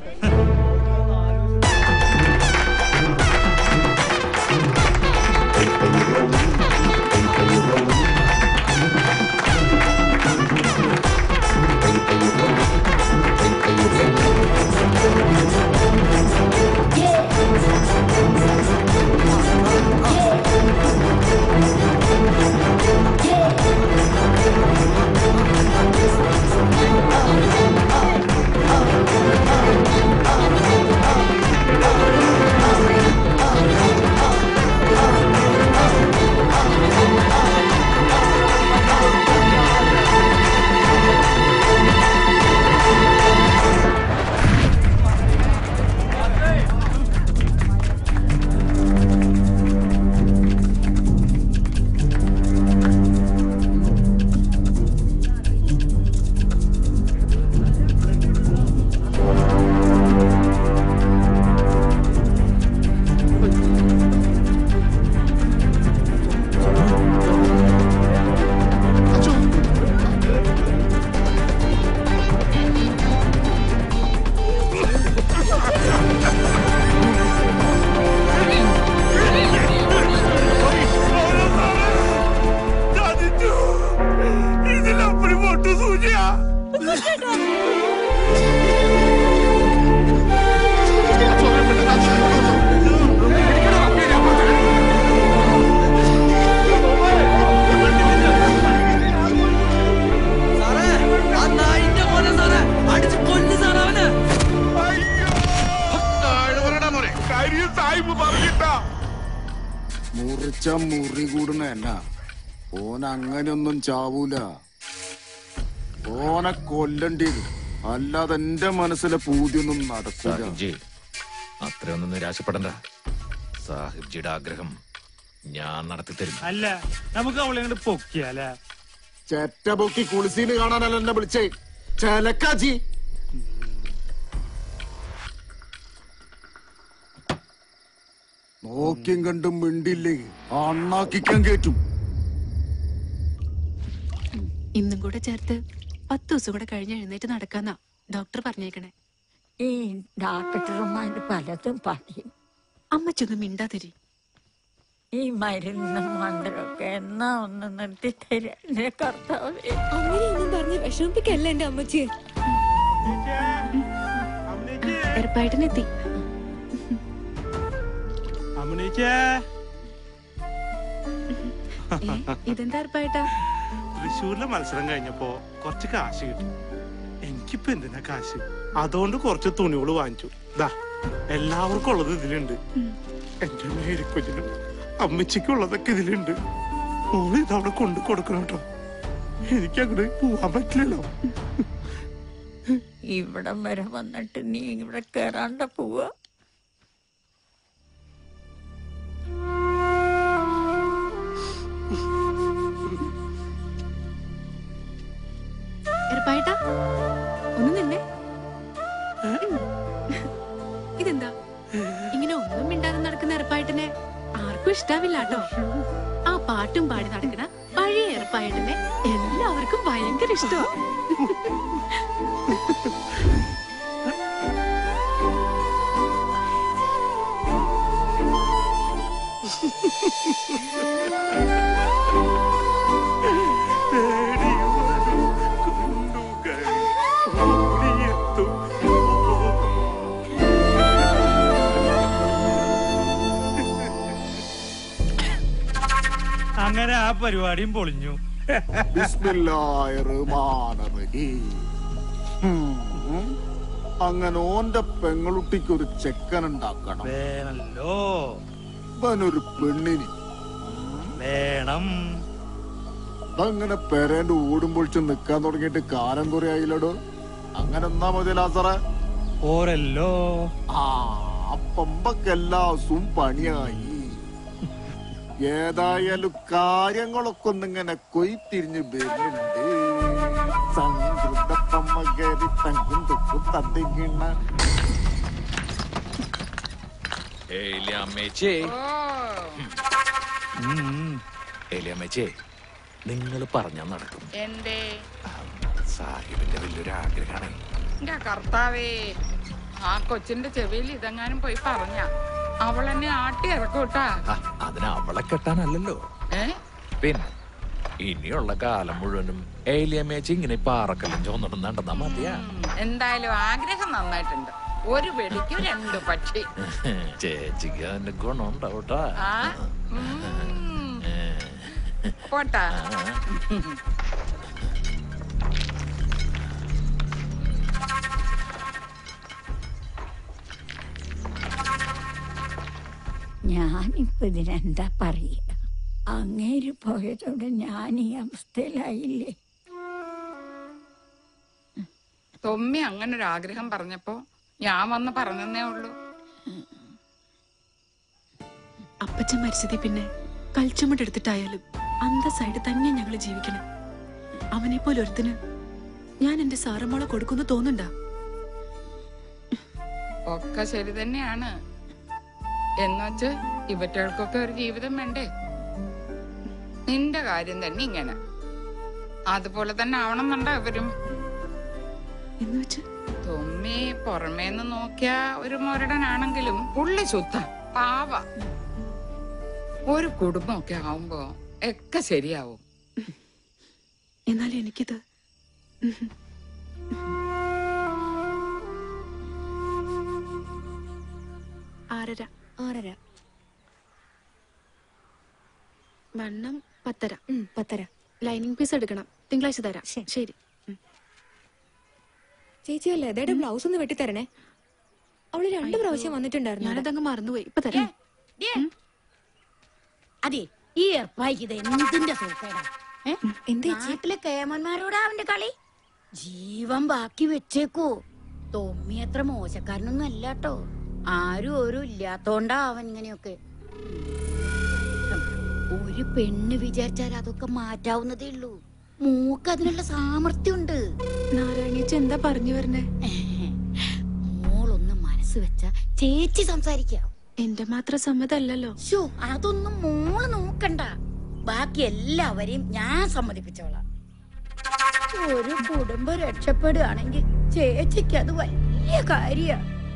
ഇതിലപ്പടി പൊട്ടു സൂചിയാ സാഹിബ് പറഞ്ഞിട്ടാ മുറിച്ച മുറി കൂടുന്ന എന്നാ ഓൻ അങ്ങനെയൊന്നും ചാവൂല ഓനെ കൊല്ലണ്ടി വരും. അല്ലാതെ എന്റെ മനസ്സിലെ പൂതിയൊന്നും നടക്കൂല സാഹിബ്ജി അത്രയൊന്നും നിരാശപ്പെടണ്ട സാഹിബ്ജിയുടെ ആഗ്രഹം ഞാൻ നടത്തി തരും അല്ല നമുക്ക് അവളെ അങ്ങോട്ട് പൊക്കിയാലേ ചെറ്റ പൊക്കി കുളിസീന് കാണാനല്ല എന്നെ വിളിച്ചേ ചെലക്കാച്ചി നോക്കിയും കണ്ടും മിണ്ടില്ലേ അണ്ണാക്കിക്കാൻ കേറ്റും ഇന്നും കൂടെ ചേർത്ത് പത്ത് ദിവസം കൂടെ കഴിഞ്ഞ് എഴുന്നേറ്റ് നടക്കാന്നാ ഡോക്ടർ പറഞ്ഞേക്കണേ ഈ ഡോക്ടർമാര് പലതും പറയും അമ്മച്ചൊന്നും മിണ്ടാതിരി ഈ മരുന്നും മന്ത്രമൊക്കെ എന്നാ ഒന്ന് നിർത്തി തരാ കർത്താവേ അങ്ങനെയൊന്നും പറഞ്ഞ് വിഷമിപ്പിക്കല്ല എന്റെ അമ്മച്ചിയെ എറപ്പായിട്ടിനെത്തി അമ്മണീച്ചേ ഇതെന്താ എറപ്പായിട്ടാ തൃശ്ശൂരിലെ മത്സരം കഴിഞ്ഞപ്പോ കുറച്ച് കാശ് കിട്ടി എനിക്കിപ്പോ എന്തിനാ കാശ് അതുകൊണ്ട് കുറച്ച് തുണികൾ വാങ്ങിച്ചു ദാ എല്ലാവർക്കും ഉള്ളത് ഇതിലുണ്ട് എന്റെ മേരിക്കൊച്ചിനും അമ്മച്ചിക്കും ഉള്ളതൊക്കെ ഇതിലുണ്ട് മോള് ഇതവിടെ കൊണ്ടു കൊടുക്കണം കേട്ടോ എനിക്ക് അങ്ങോട്ട് പോവാൻ പറ്റില്ലല്ലോ ഇവിടം വരെ വന്നിട്ട് നീ ഇവിടെ കേറാണ്ട പോവാ എറപ്പായിട്ടാ ഒന്ന് നിന്നെ ഇതെന്താ ഇങ്ങനെ ഒന്നും മിണ്ടാതെ നടക്കുന്ന എറപ്പായിട്ടിനെ ആർക്കും ഇഷ്ടാവില്ല കേട്ടോ ആ പാട്ടും പാടി നടക്കണ പഴയ ചെറുപ്പായിട്ടിനെ എല്ലാവർക്കും ഭയങ്കര ഇഷ്ടമാണ് അങ്ങനെ ആ പരിപാടിയും പൊളിഞ്ഞു ബിസ്മില്ലാഹിർ റഹ്മാനിർ റഹീം. ഉം. അങ്ങനെ ഓന്റെ പെങ്ങളുട്ടിക്ക് ഒരു ചെക്കൻ ഉണ്ടാക്കണം വേണല്ലോ ഇവനൊരു പെണ്ണിന് വേണം അതങ്ങനെ പെരേന്റെ ഓടും പൊളിച്ച് നിക്കാൻ തുടങ്ങിയിട്ട് കാലം കുറെ ആയില്ലടോ അങ്ങനെ എന്നാ മതി ലാസറേ ഓരല്ലോ ആ അപ്പമ്പക്കെല്ലാ ദിവസവും പണിയായി ഏതായാലും കാര്യങ്ങളൊക്കെ ഒന്നിങ്ങനെ കൊയ്ത്തിരിഞ്ഞ് വരുന്നുണ്ട് സംകൃതപ്പമ്മകരി തങ്കും തുക്കും തത്തിക്കിണ്ണ ഏലിയമ്മേച്ചേ ഏലിയമ്മേച്ചേ നിങ്ങൾ പറഞ്ഞാ നടക്കും എന്തേ സാഹിബിന്റെ വലിയൊരു ആഗ്രഹമാണ് എന്റെ കർത്താവേ ആ കൊച്ചിന്റെ ചെവിയിൽ ഇതെങ്ങാനും പോയി പറഞ്ഞ അവൾ എന്നെ ആട്ടി ഇറക്കൂട്ടാ അതിന് അവളെ കെട്ടാനല്ലല്ലോ ഏ പിന്നെ ഇനിയുള്ള കാലം മുഴുവനും ഏലിയമ്മേച്ചി ഇങ്ങനെ പാറക്കല്ലും ചോന്നിടും നടന്നാ മതിയാ എന്തായാലും ആഗ്രഹം നന്നായിട്ടുണ്ട് ഒരു വെടിക്ക് രണ്ട് പക്ഷി ചേച്ചിക്ക് അതിന്റെ ഗുണം ഉണ്ടാവട്ടാ ആ ഉം. പോട്ടാ ഞാനിപ്പോ ഇതിനെന്താ പറയുക അങ്ങേര് പോയതോടെ ഞാൻ ഈ അവസ്ഥയിലായില്ലേ തൊമ്മി അങ്ങനെ ഒരു ആഗ്രഹം പറഞ്ഞപ്പോ ഞാൻ വന്ന് പറഞ്ഞതേ ഉള്ളൂ അപ്പച്ചൻ മരിച്ചതി പിന്നെ കൽച്ചുമട്ടെടുത്തിട്ടായാലും അന്തസ്സായിട്ട് തന്നെ ഞങ്ങൾ ജീവിക്കണം അവനെ പോലെ ഒരുത്തിന് ഞാൻ എന്റെ സാറമ്മോളെ കൊടുക്കുന്നു തോന്നുന്നുണ്ടാ ഒക്കെ ശരി തന്നെയാണ് എന്നുവച്ച് ഇവറ്റകൾക്കൊക്കെ ഒരു ജീവിതം വേണ്ടേ നിന്റെ കാര്യം തന്നെ ഇങ്ങനെ അതുപോലെ തന്നെ ആവണമെന്നുണ്ടോ ഇവരും തൊമ്മി പുറമേന്ന് നോക്കിയ ഒരു മുരടനാണെങ്കിലും പുള്ളി ശുദ്ധ പാവ ഒരു കുടുംബമൊക്കെ ആവുമ്പോ ഒക്കെ ശരിയാവും എന്നാൽ എനിക്കിത് ആറര ആറര വണ്ണം പത്തര പത്തര ലൈനിങ് പീസ് എടുക്കണം തിങ്കളാഴ്ച തരാം ശരി ചേച്ചി അല്ലേ അതേടെ ബ്ലൗസ് ഒന്ന് വെട്ടിത്തരണേ അവള് രണ്ട് പ്രാവശ്യം വന്നിട്ടുണ്ടായിരുന്നു ഞാനതങ്ങ് മറന്നുപോയി ഇപ്പൊ തരാം അതെ ഈ ഏർപ്പായിക്ക് ഇത് എന്തിന്റെ സൂക്കേടാ ഏ? നാട്ടിലെ കേമന്മാരോടാ അവന്റെ കളി ജീവൻ ബാക്കി വെച്ചേക്കോ തൊമ്മി അത്ര മോശക്കാരനൊന്നും അല്ല കേട്ടോ ആരും ഒരു ഇല്ലാത്തോണ്ടാ അവൻ ഇങ്ങനെയൊക്കെ ഒരു പെണ്ണ് വിചാരിച്ചാൽ അതൊക്കെ മാറ്റാവുന്നതേ ഉള്ളൂ മൂക്ക് അതിനുള്ള സാമർഥ്യമുണ്ട് നാരായണിയച്ച എന്താ പറഞ്ഞു വരണേ മോളൊന്ന് മനസ്സ് വെച്ച ചേച്ചി സംസാരിക്കാം എന്റെ മാത്രം സമ്മതല്ലല്ലോ ശോ അതൊന്നും മോള് നോക്കണ്ട ബാക്കി എല്ലാവരെയും ഞാൻ സമ്മതിപ്പിച്ചോളാം ഒരു കുടുംബം രക്ഷപ്പെടുകയാണെങ്കിൽ ചേച്ചിക്ക് അത് വലിയ കാര്യ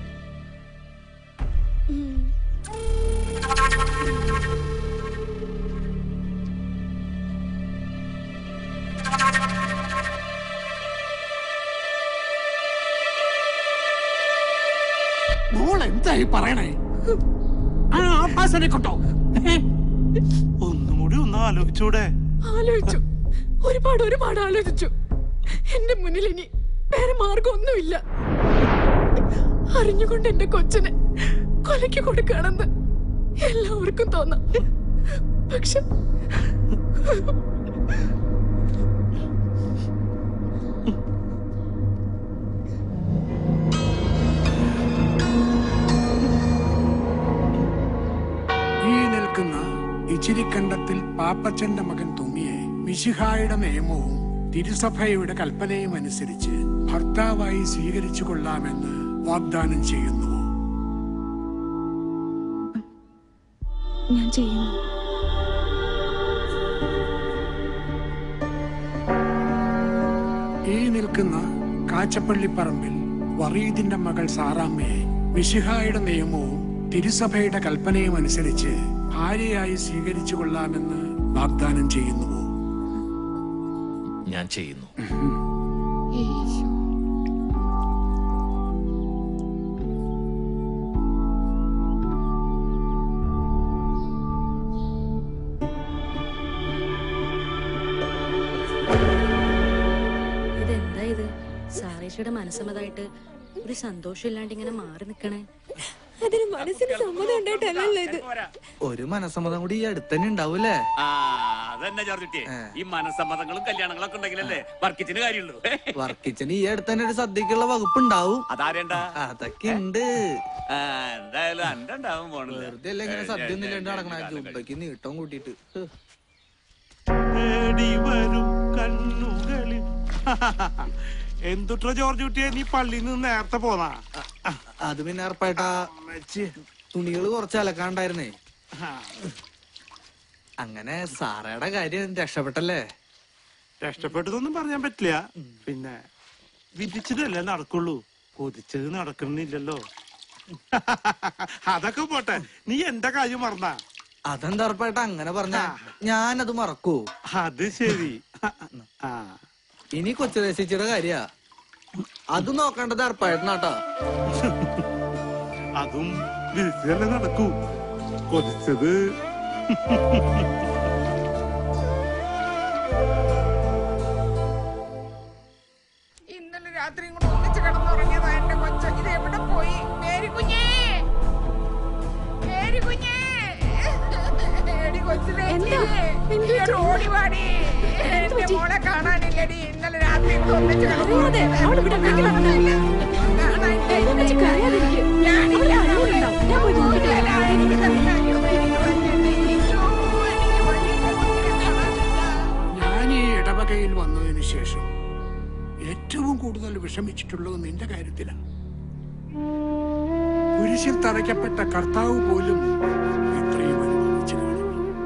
മോൾ എന്തായി പറയണേ ആ ആഭാസനെ കൊണ്ടോ ഒന്നും കൂടി ഒന്ന് ആലോചിച്ചൂടെ ആലോചിച്ചു ഒരുപാട് ഒരുപാട് ആലോചിച്ചു എന്റെ മുന്നിൽ ഇനി വേറെ മാർഗമൊന്നുമില്ല അറിഞ്ഞുകൊണ്ട് എന്റെ കൊച്ചിനെ കൊലയ്ക്ക് കൊടുക്കുകയാണെന്ന് എല്ലാവർക്കും തോന്നാം പക്ഷെ ഈ നിൽക്കുന്ന ഇച്ചിരിക്കണ്ടത്തിൽ പാപ്പച്ചന്റെ മകൻ തുമ്മിയെ മിശിഹായുടെ നിയമവും തിരുസഭയുടെ കൽപ്പനയും അനുസരിച്ച് ഭർത്താവായി സ്വീകരിച്ചു കൊള്ളാമെന്ന് വാഗ്ദാനം ചെയ്യുന്നു ഞാൻ ചെയ്യുന്നു ഈ നിൽക്കുന്ന കാച്ചപ്പള്ളിപ്പറമ്പിൽ വറീദിന്റെ മകൾ സാറാമ്മയെ മിശിഹായുടെ നിയമവും തിരുസഭയുടെ കൽപ്പനയും അനുസരിച്ച് ഭാര്യയായി സ്വീകരിച്ചു കൊള്ളാമെന്ന് വാഗ്ദാനം ചെയ്യുന്നുവോ ഞാൻ ചെയ്യുന്നു ഇതെന്താ ഇത് സാറേച്ചിയുടെ മനസ്സമ്മതായിട്ട് ഒരു സന്തോഷമില്ലാണ്ട് ഇങ്ങനെ മാറി നിക്കണേ അതിന് മനസ്സിന് സമ്മതം ഉണ്ടായിട്ടല്ലല്ലോ ഇത് ഒരു മനസ്സമ്മതം കൂടി ഈ അടുത്തന്നെ ഉണ്ടാവൂലേ ആ അതന്നെ ജോർജുട്ടി ഈ മനസ്സമ്മതങ്ങളും കല്യാണങ്ങളൊക്കെ ഉണ്ടെങ്കിലല്ലേ വർക്കിച്ചിന് കാര്യമുള്ളൂ വർക്കിച്ചന് ഈ അടുത്തന്നെ ഒരു സദ്യക്കുള്ള വകുപ്പ് ഉണ്ടാവും അതാരേണ്ട അതൊക്കെ ഉണ്ട് ആ, എന്തായാലും അന്റെ ഉണ്ടാവും പോണില്ല വെറുതെ അല്ല ഇങ്ങനെ സദ്യ ഒന്നും ഇല്ലാണ്ട് നടക്കണ ജുബയ്ക്ക് നീട്ടം കൂട്ടിയിട്ട് ഹ്. തേടി വരും കണ്ണുകളിൽ എന്തുട്ര ജോർജ് കുട്ടിയെ നീ പള്ളിയിൽ നിന്ന് നേരത്തെ പോന്നാ അത് പിന്നെ ഉറപ്പായിട്ടാ തുണികള് കുറച്ച് അലക്കാണ്ടായിരുന്നേ അങ്ങനെ സാറയുടെ കാര്യം രക്ഷപ്പെട്ടല്ലേ രക്ഷപ്പെട്ടതൊന്നും പറയാൻ പറ്റില്ല പിന്നെ വിധിച്ചതല്ലേ നടക്കുള്ളൂ കൊതിച്ചത് നടക്കണില്ലല്ലോ അതൊക്കെ പോട്ടെ നീ എന്റെ കാര്യം മറന്നാ അതെന്താ ഉറപ്പായിട്ട് അങ്ങനെ പറഞ്ഞ ഞാനത് മറക്കൂ അത് ശരി ആ ഇനി കൊച്ചുദേശിച്ചിയുടെ കാര്യ അത് നോക്കേണ്ടത് ഉറപ്പായിട്ടാട്ടോ അതും വിധിച്ചതല്ലേ നടക്കൂ കൊതിച്ചത് ഇന്നലെ രാത്രി കൂടെ ഒന്നിച്ച് കിടന്നുറങ്ങിയതാ എന്റെ കൊച്ച ഇത് എവിടെ പോയി മേരി കുഞ്ഞേ മേരി കുഞ്ഞേ എടി കൊച്ചിനെ ഓടി വാടി എന്റെ മോളെ കാണാനില്ലടി ഇന്നലെ രാത്രി കൂടെ ഒന്നിച്ച് ഞാൻ ഈ ഇടവകയിൽ വന്നതിന് ശേഷം ഏറ്റവും കൂടുതൽ വിഷമിച്ചിട്ടുള്ളത് നിന്റെ കാര്യത്തിലാണ് കുരിശിൽ തറയ്ക്കപ്പെട്ട കർത്താവ് പോലും ഇത്രയും അനുഭവിച്ചു കാണും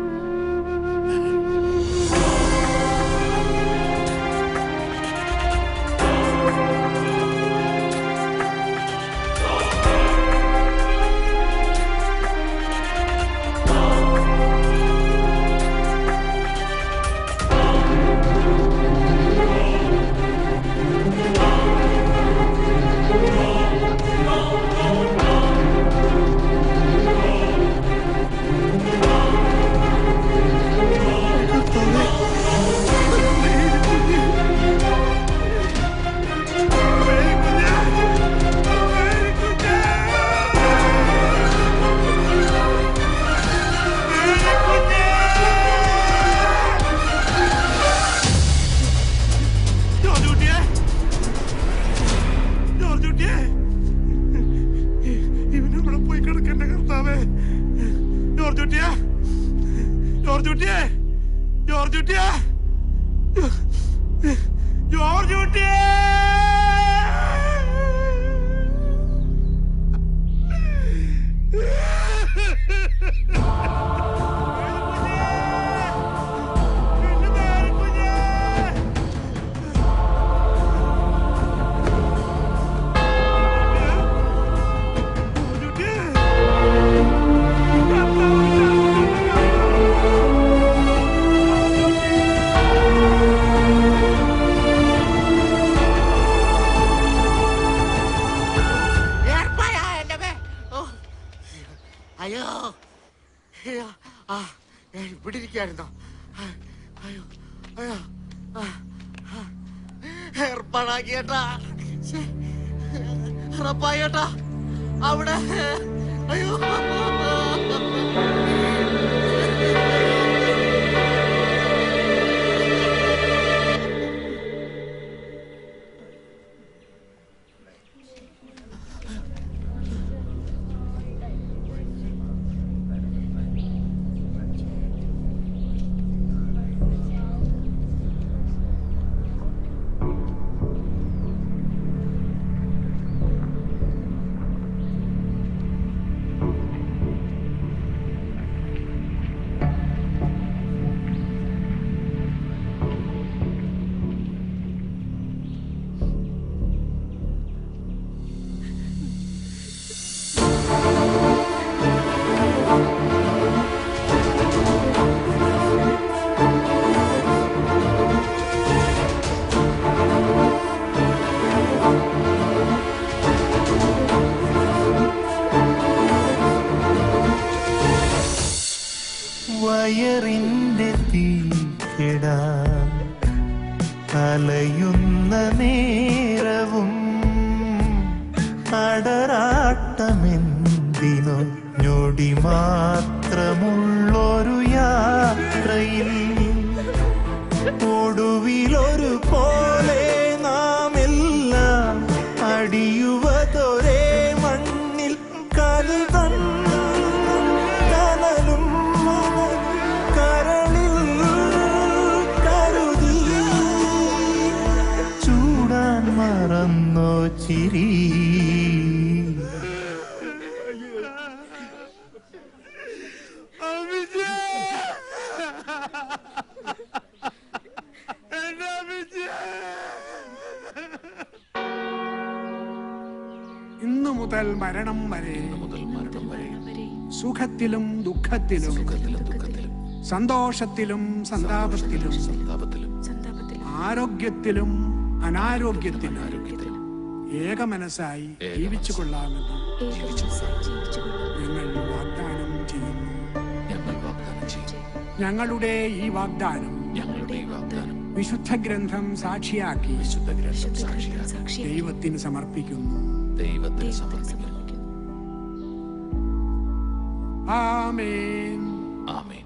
ജോർജ് കുട്ടിയെ ജോർജ് കുട്ടിയെ ഇവന് ഇവിടെ പോയി കിടക്കണ്ട കർത്താവേ ജോർജ് കുട്ടിയെ ജോർജ് കുട്ടിയെ ജോർജ് കുട്ടിയെ ജോർജ് കുട്ടിയെ ഏർപ്പാടാ എന്റെ മേ. ഓ. അയ്യോ അയ്യോ. ആ ഞാൻ ഇവിടെ ഇരിക്കായിരുന്നോ അയ്യോ അയ്യോ ആ, ആ. ഏർപ്പാടാക്കിയേട്ടാ ശ്ശേ. ഉറപ്പായേട്ടാ അവിടെ അയ്യോ ആ അലയുന്ന നേരവും അടരാട്ടമെന്തിനോ ഞൊടി മാത്രമുള്ളൊരു യാത്രയിൽ ഒടുവിലൊരു പോലെ നാം എല്ലാം അടിയുവതൊരേ മണ്ണിൽ കരുതൻ കനലും കരളിൽ കരുതി ചൂടാൻ മറന്നോ ചിരി ഇന്നു മുതൽ മരണം വരെ സുഖത്തിലും ദുഃഖത്തിലും സന്തോഷത്തിലും സന്താപത്തിലും ആരോഗ്യത്തിലും അനാരോഗ്യത്തിലും ഏകമനസ്സായി ജീവിച്ചു കൊള്ളാമെന്ന് ഞങ്ങൾ വാഗ്ദാനം ചെയ്യുന്നു ഞങ്ങളുടെ ഈ വാഗ്ദാനം വിശുദ്ധ ഗ്രന്ഥം സാക്ഷിയാക്കി ദൈവത്തിന് സമർപ്പിക്കുന്നു ദൈവത്തിന് സമർപ്പിക്കുന്നു ആമേൻ ആമേൻ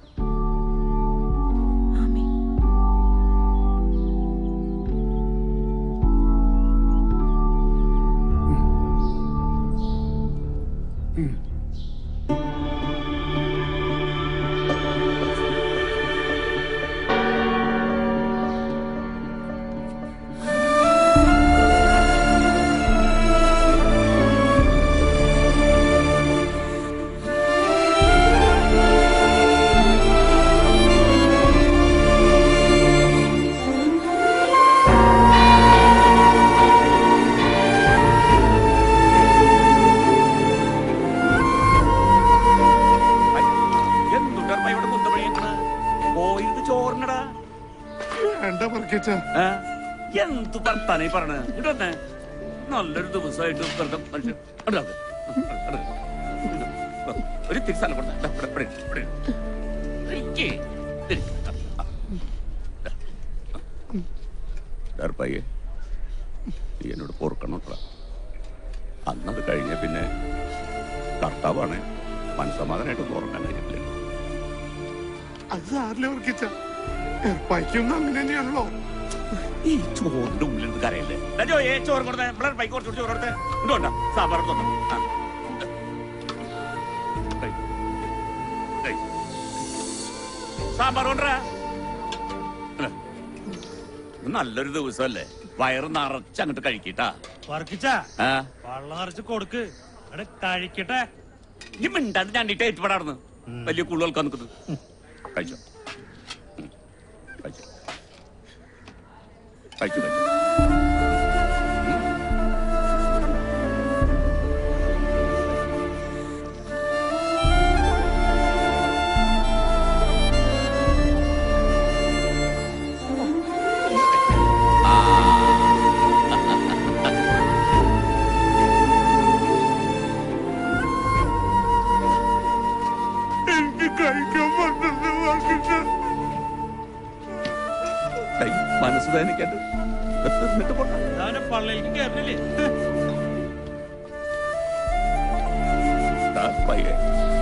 എന്തുണ്ടർമ്മ ഇവിടെ കുന്തമണിയണ പോയിട്ട് ചോറിനടാ എന്താ പറക്കിച്ച എന്ത് വർത്താനായി പറഞ്ഞ ഇടന്നെ നല്ലൊരു ദിവസമായിട്ട് വെറുതെ മനുഷ്യൻ അവിടെ അവിടെ. അവിടെ. ഒരു തിരി സ്ഥലം കൊടുത്ത ഇവിടെ ഇവിടെ ഇവിടെ ഇരിക്ക്. ഇരി. ഡർപ്പയ്യെ നീ എന്നോട് പൊറുക്കണം കേട്ടോ അന്നത് കഴിഞ്ഞ പിന്നെ കർത്താവാണ് മനസ്സമാധാനായിട്ട് ഉറങ്ങാൻ കഴിഞ്ഞിട്ടില്ല അത് സാറിലെ വർക്കിച്ച പൈക്കൊന്നും അങ്ങനെ തന്നെയാണല്ലോ ഈ ചോറിന്റെ ഉള്ളിൽ നിന്ന് കരയല്ലേ ദാ ജോയെ ചോറ് കൊടുത്തേ ഇവിടെ പൈക്ക് കുറച്ചുകൂടി ചോറ് കൊടുത്തേ ഇതുകൊണ്ടാ സാമ്പാർ തോന്നും സാമ്പാർ കൊണ്ടുവരാ അല്ല. ഇത് നല്ലൊരു ദിവസമല്ലേ വയറ് നിറച്ച് അങ്ങോട്ട് കഴിക്കട്ടാ വർക്കിച്ച ആ വെള്ളം നിറച്ച് കൊടുക്ക് അവിടെ കഴിക്കട്ടെ ഈ മിണ്ടാണ്ട് ഞണ്ടിട്ട് ഏറ്റുപെടാർന്ന് വലിയ കൂടുതൽക്കാൻ നിൽക്കുന്നത് കഴിച്ചോ ഉം. കഴിച്ചോ കഴിച്ചു കഴിച്ചു എനിക്ക് കഴിക്കാൻ പറ്റുന്നു വർക്കിച്ച മനസ്സ് വേദനിക്കണ്ട് എന്നിട്ട് പോട്ടെ അവന്റെ പള്ളിയിലേക്ക് കയറില്ലേ ദാ പയ്യെ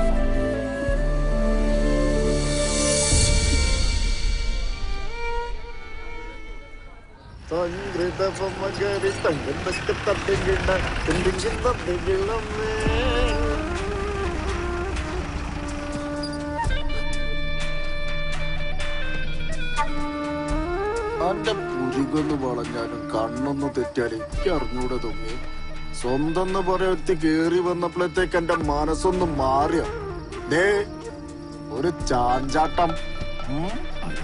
സംഗൃതപമകരി തങ്കന്നൊക്കെ തട്ടിങ്കിണ്ട എന്തെങ്കിലും തട്ടിങ്കിളമ്മേ അന്റെ പുരുകൊന്ന് വളഞ്ഞാലും കണ്ണൊന്ന് തെറ്റാലും എനിക്ക് അറിഞ്ഞൂടെ തോന്നി സ്വന്തം എന്ന് പറയത്തി കേറി വന്നപ്പോഴത്തേക്ക് എന്റെ മനസ്സൊന്ന് മാറിയ ദേ ഒരു ചാഞ്ചാട്ടം ഉം.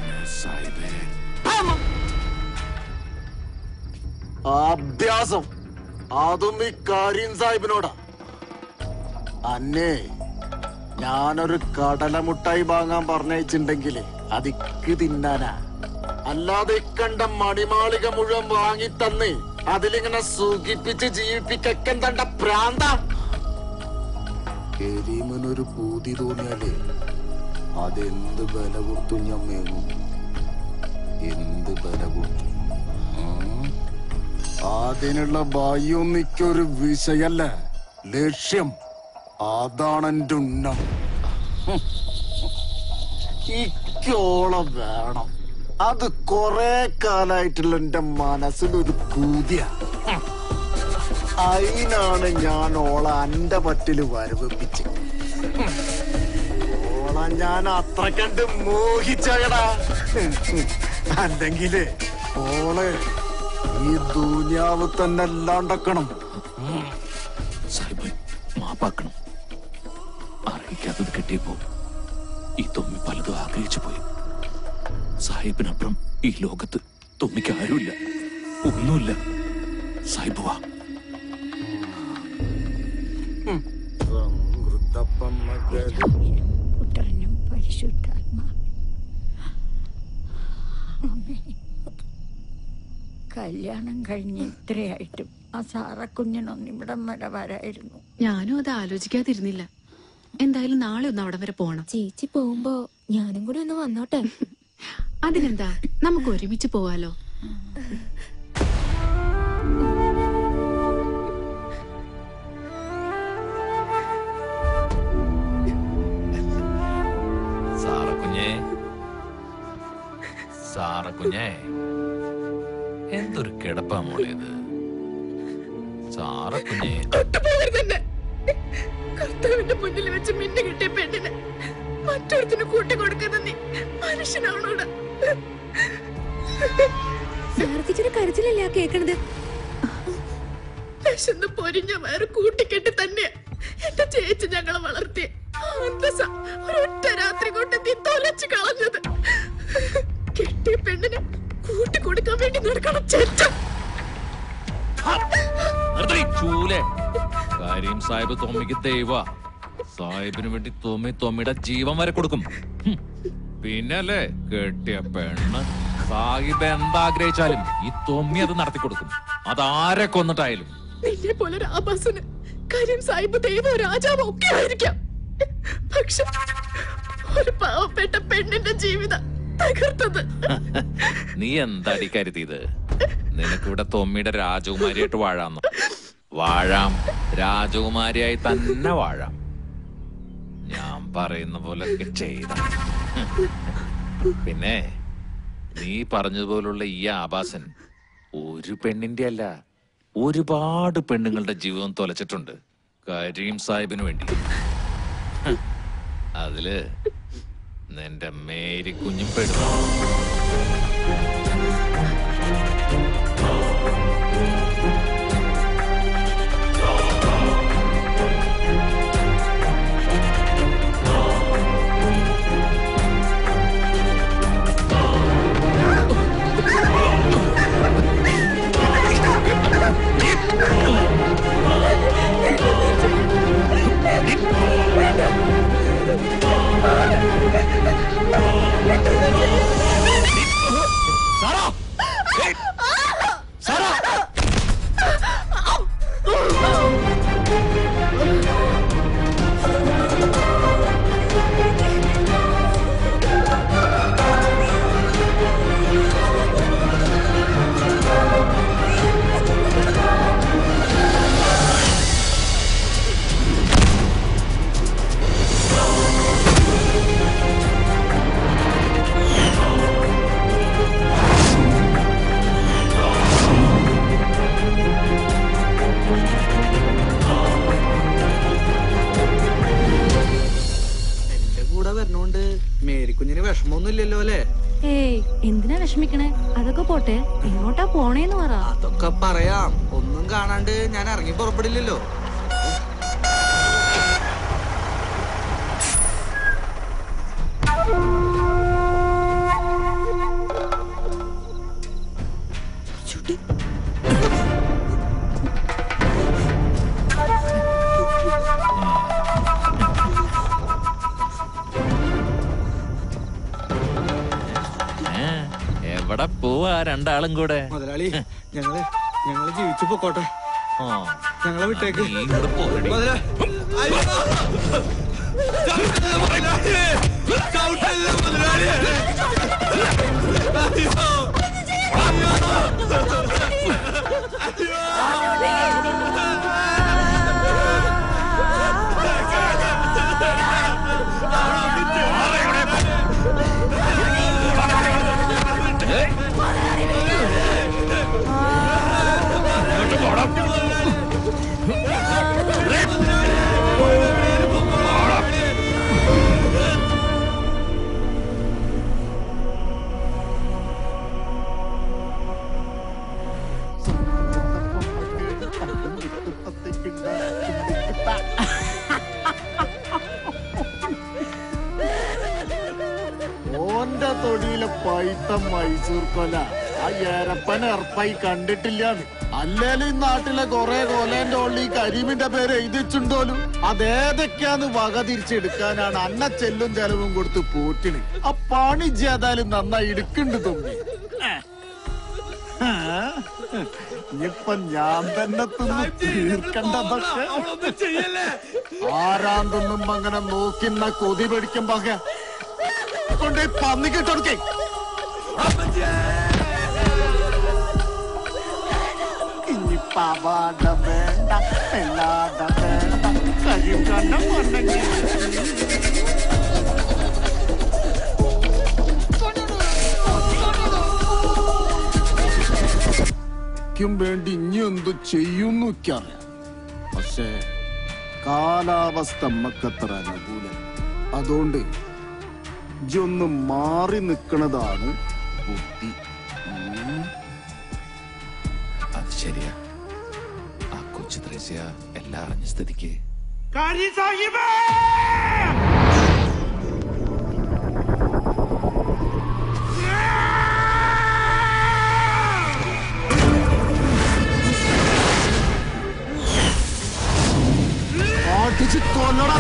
അഭ്യാസം അതും ഈ കരീം സാഹിബിനോടാ അന്നേ ഞാനൊരു കടലമുട്ടായി വാങ്ങാൻ പറഞ്ഞയച്ചിണ്ടെങ്കില് അതിക്ക് തിന്നാനാ അല്ലാതെ ഇക്കണ്ട മണിമാളിക മുഴുവൻ വാങ്ങി തന്ന് അതിലിങ്ങനെ സുഖിപ്പിച്ച് ജീവിപ്പിക്കൻ തണ്ട പ്രാന്ത കരീമനൊരു പൂതി തോന്നിയാലേ അതെന്ത് ബല കൊടുത്തു ഞാൻ മേങ്ങും എന്ത് ബല കൊടുത്തു അതിനുള്ള ഭയൊന്നിക്കൊരു വിഷയല്ല ലക്ഷ്യം അതാണ് എന്റെ ഉന്നം ഹും. ഇക്കോളം വേണം അത് കൊറേ കാലായിട്ടുള്ള എന്റെ മനസ്സിലൊരു പൂതിയ ഹും. അതിനാണ് ഞാൻ ഓളെ അന്റെ പറ്റില് വരവിപ്പിച്ച് ഹും. ഓളെ ഞാൻ അത്ര കണ്ട് മോഹിച്ചകടാ അല്ലെങ്കില് ഓളെ ഈ ദൂന്യാവ് തന്നെ അല്ലാണ്ടക്കണം സാഹിബ് മാപ്പാക്കണം അറിയിക്കാത്തത് കിട്ടിയപ്പോ ഈ തൊമ്മി പലതും ആഗ്രഹിച്ചു പോയി സാഹിബിനപ്പുറം ഈ ലോകത്ത് തൊമ്മിക്ക് ആരുമില്ല ഒന്നുമില്ല സാഹിബ് വാ പുത്രനും പരിശുദ്ധാത്മാ അമ്മേ. കല്യാണം കഴിഞ്ഞ് ഇത്രയായിട്ടും ആ സാറക്കുഞ്ഞിനൊന്നും ഇവിടം വരെ വരായിരുന്നു ഞാനും അത് ആലോചിക്കാതിരുന്നില്ല എന്തായാലും നാളെ ഒന്ന് അവിടെ വരെ പോണം ചേച്ചി പോകുമ്പോ ഞാനും കൂടി ഒന്ന് വന്നോട്ടെ അതിനെന്താ നമുക്ക് ഒരുമിച്ച് പോവാലോ സാറ കുഞ്ഞേ സാറ കുഞ്ഞേ എന്തൊരു കിടപ്പാ മോളേത് സാറ കുഞ്ഞേ തൊട്ടുപോകരുതെന്നെ കർത്താവിന്റെ മുന്നിൽ വെച്ച് മിന്നു കിട്ടിയ പെണ്ണിന് മറ്റൊരുത്തിന് കൂട്ടി കൊടുക്കുന്ന നീ മനുഷ്യനാണോടാ സാർത്തിച്ചൊരു കരച്ചിലല്ലേ ആ കേക്കണത് വിശന്ന് പൊരിഞ്ഞ വയറ് കൂട്ടിക്കെട്ടി തന്നെയാ എന്റെ ചേച്ചി ഞങ്ങളെ വളർത്തിയ അന്തസ ഒരൊറ്റ രാത്രി കൊണ്ട് നീ തൊലച്ചു കളഞ്ഞത് കെട്ടിയ പെണ്ണിന് കൂട്ടി കൊടുക്കാൻ വേണ്ടി നടക്കണം ചേച്ച നിർത്തി ചൂലേ കാര്യം സാഹിബ് തൊമ്മിക്ക് ദൈവ സാഹിബിന് വേണ്ടി തൊമ്മി തൊമ്മിയുടെ ജീവൻ വരെ കൊടുക്കും ഹും. പിന്നല്ലേ കെട്ടിയ പെണ്ണ് സാഹിബ് എന്താഗ്രഹിച്ചാലും ഈ തൊമ്മി അത് നടത്തി കൊടുക്കും അതാരെ കൊന്നിട്ടായാലും നിന്നെ പോലെ ഒരു ആഭാസന് കാര്യം സാഹിബ് ദൈവം രാജാവ് ഒക്കെ ആയിരിക്കാം പക്ഷെ ഒരു പാവപ്പെട്ട പെണ്ണിന്റെ ജീവിതം തകർത്തത് നീ എന്താടി കരുതിയത് നിനക്കിവിടെ തൊമ്മിയുടെ രാജകുമാരിയായിട്ട് വാഴാന്ന് വാഴാം രാജകുമാരിയായി തന്നെ വാഴാം ഞാൻ പറയുന്ന പോലെ ചെയ്ത പിന്നെ നീ പറഞ്ഞതുപോലുള്ള ഈ ആഭാസൻ ഒരു പെണ്ണിന്റെ അല്ല ഒരുപാട് പെണ്ണുങ്ങളുടെ ജീവിതം തൊലച്ചിട്ടുണ്ട് കരീം സാഹിബിന് വേണ്ടി ഹ്, അതില് നിന്റെ മേരി കുഞ്ഞും പെടുന്നു എന്റെ കൂടെ വരണോണ്ട് മേരിക്കുഞ്ഞിന് വിഷമമൊന്നും ഇല്ലല്ലോ അല്ലേ ഏയ് എന്തിനാ വിഷമിക്കണേ അതൊക്കെ പോട്ടെ എങ്ങോട്ടാ പോണേന്ന് പറ അതൊക്കെ പറയാം ഒന്നും കാണാണ്ട് ഞാൻ ഇറങ്ങി പുറപ്പെടില്ലല്ലോ ഏ, എവിടെ പോവാ രണ്ടാളും കൂടെ മുതലാളി ഞങ്ങള് ഞങ്ങള് ജീവിച്ചു പൊക്കോട്ടെ ആ ഞങ്ങളെ വിട്ടേക്ക് നീ ഇങ്ങോട്ട് പോരടി. മുതലാ- അയ്യോ! ചവിട്ടല്ലേ മുതലാളി! ചവിട്ടല്ലേ മുതലാളി! അയ്യോ! അയ്യോ! ഓന്റെ തൊടിയിലെ പൈത്ത മൈസൂർ കൊല ആ ഏരപ്പൻ എറപ്പായി കണ്ടിട്ടില്ലാന്ന് അല്ലേലും ഈ നാട്ടിലെ കൊറേ കൊലേന്റെ ഉള്ളിൽ ഈ കരീമിന്റെ പേര് എഴുതിച്ചുണ്ടോലും അതേതൊക്കെയാന്ന് വക തിരിച്ചെടുക്കാനാണ് അന്ന ചെല്ലും ചെലവും കൊടുത്ത് പോറ്റിന് ആ പണി ചെയ്താലും നന്നായി എടുക്കുന്നുണ്ട് തുമ്പി ഇനിയിപ്പൊ ഞാൻ തന്നെ തിന്ന് തീർക്കണ്ടതൊക്കെ ആരാൻ തിന്നുമ്പോ അങ്ങനെ നോക്കിന്ന കൊതി പിടിക്കുമ്പോ കൊണ്ടേ പന്നിക്കിട്ടൊടുക്കേ ഇനി പവാട വേണ്ട എല്ലാട വേണ്ട കഴിയും കണ്ണം കൊണ്ടെങ്കിൽ ക്കും വേണ്ടി ഇനി എന്തു ചെയ്യുന്നു എനിക്കറിയാം പക്ഷേ കാലാവസ്ഥ നമ്മക്കത്ര അനുകൂലം അതുകൊണ്ട് ഇജൊന്ന് മാറി നിൽക്കണതാണ് ബുദ്ധി ഉം. അത് ശരിയാ ആ കൊച്ചു ത്രേസ്യ എല്ലാം അറിഞ്ഞ സ്ഥിതിക്ക് കാരി സാഹിബേ അടിച്ച് കൊല്ലണം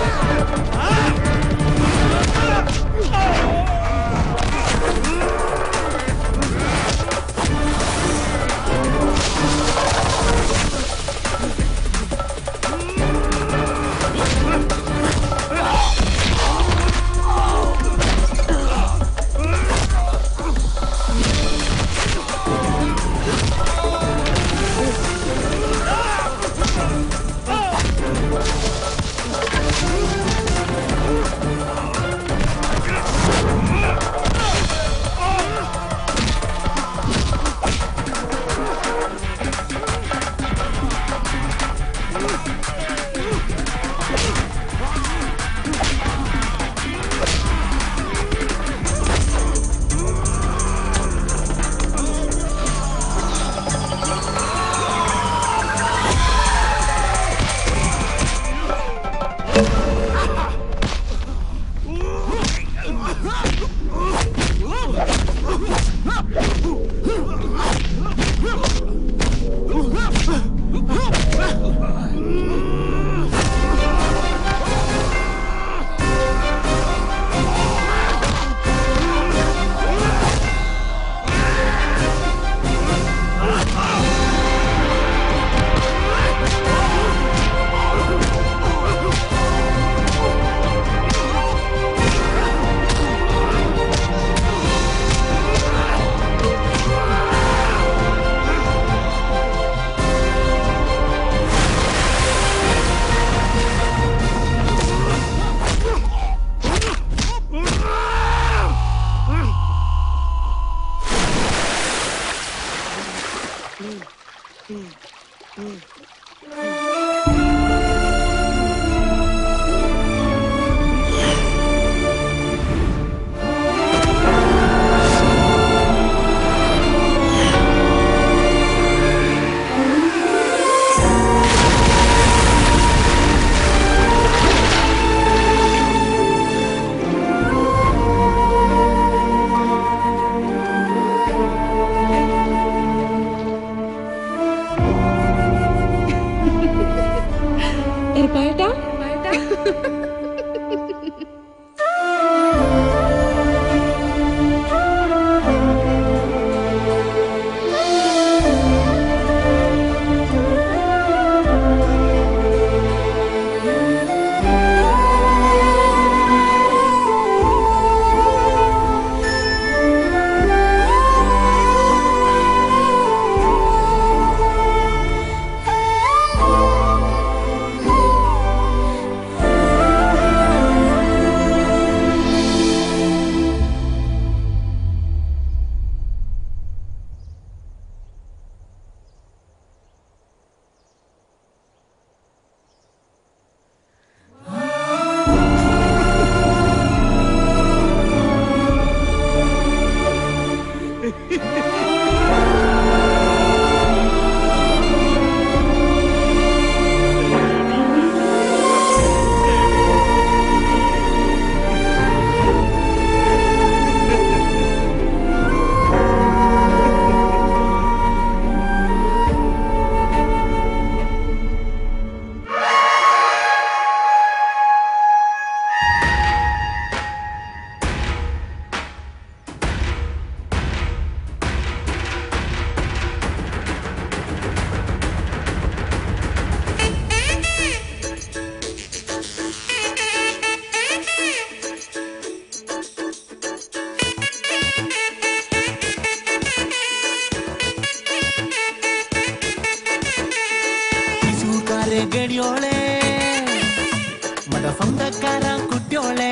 എരുപ്പായേട്ടാ ആ തൃശൂർക്കാരെ ഗടിയോളെ മട സ്വന്തക്കാര കുട്ടിയോളെ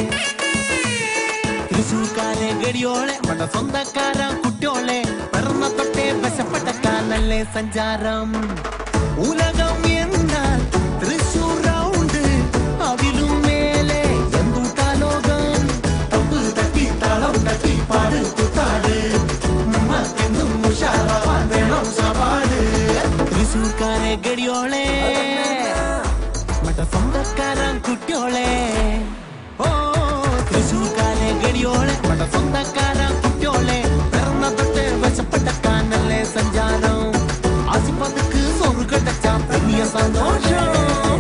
തൃശൂർക്കാരെ ഗടിയോളെ മട സ്വന്തക്കാര കുട്ടിയോളെ പിറന്ന തൊട്ടേ വശപ്പെട്ടക്കാനല്ലേ സഞ്ചാരം ഉലകം എന്നാൽ തൃശൂർ റൗണ്ട് അതിലും മേലെ എന്തൂട്ടാ ലോകം തമ്പ് തട്ടി താളം തട്ടി പാട് കുത്താട് എന്നും ഉഷാറാവാൻ വേണം സവാട് തൃശൂർക്കാരെ ഗടിയോളെ മറ്റ സ്വന്തക്കാരൻ കുട്ടിയോളെ ഓ തൃശൂർക്കാരെ ഗടിയോളെ മറ്റ സ്വന്തക്കാരൻ കുട്ടിയോളെ പിറന്ന തൊട്ട് വശപ്പെട്ടക്കാനല്ലേ സഞ്ചാരം ആസിപ്പതുക്ക് സ്വർഗടച്ച വലിയ സന്തോഷം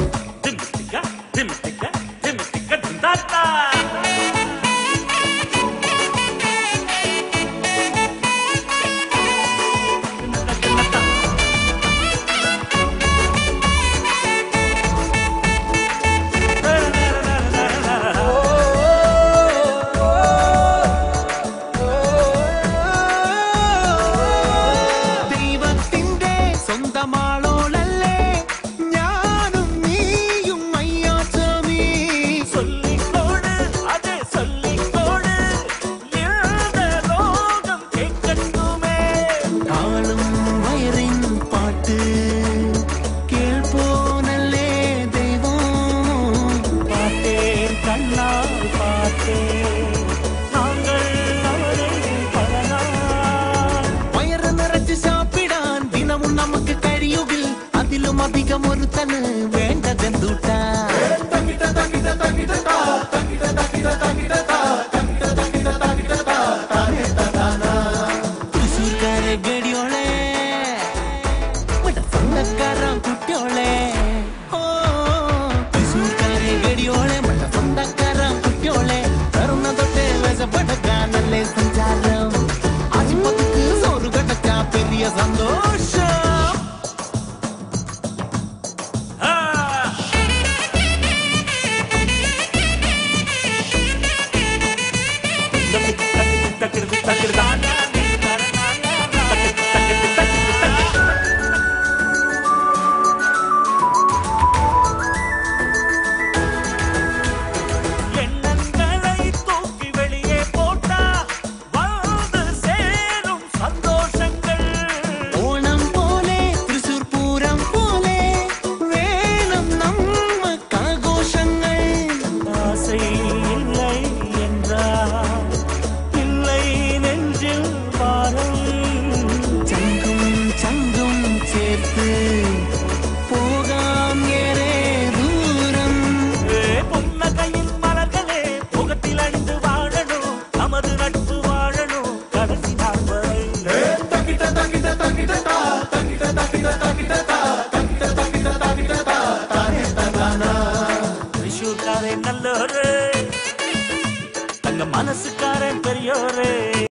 ദൈവത്തിന്റെ സ്വന്തമാളോളല്ലേ ഞാനും നീയും അയ്യാച്ചമീ சொல்லிக்கோடு அதே சொல்லிக்கோடு எழுத லோகம் கேட்கட்டுமே താളും വയറിൻ പാട്ട് കേൾപ്പോനല്ലേ ദൈവം பார்த்தே கண்ணால் பார்த்தே நாங்கள் அவரை பலனாய் വയറ് നിറച്ച് സാപ്പിടാൻ ദിനവും നമുക്ക് കഴിയുകിൽ അതിലും അധികം ഒരുത്തന് വേണ്ടതെന്തൂട്ടാ തൃശ്ശൂർക്കാരെ ഗടിയോളെ ഇവിടെ സ്വന്തക്കാരൻ കുട്ടിയോളെ ഓ തൃശ്ശൂർക്കാരെ ഗടിയോളെ ഇവിടെ സ്വന്തക്കാരൻ കുട്ടിയോളെ പിറന്ന തൊട്ടേ വശപ്പെടുക്കാനല്ലേ സഞ്ചാരം ആശുപത്രിക്ക് സോറ് കടച്ച പെരിയ സന്തോഷം எண்ணங்களை தூக்கி வெளியே போட்டா வந்து சேரும் சந்தோஷங்கள் ഓണം പോലെ തൃശൂർ പൂരം പോലെ വേണം നമ്മക്കാഘോഷങ്ങൾ ஆசை இல்லை என்றால் இல்லை நெஞ்சில் பாரம் ചങ്കും ചങ്കും ചേർത്ത് പോകാം ഏറെ ദൂരം ஏ, புன்னகையின் மலர்களே முகத்தில் அணிந்து வாழணும் நமது நட்பு வாழணும் கடைசி நாள் வரை தൃശ്ശൂർക്കാരൻ നല്ലോര് തങ്ക മനസ്സുകാരൻ പെരിയോരേ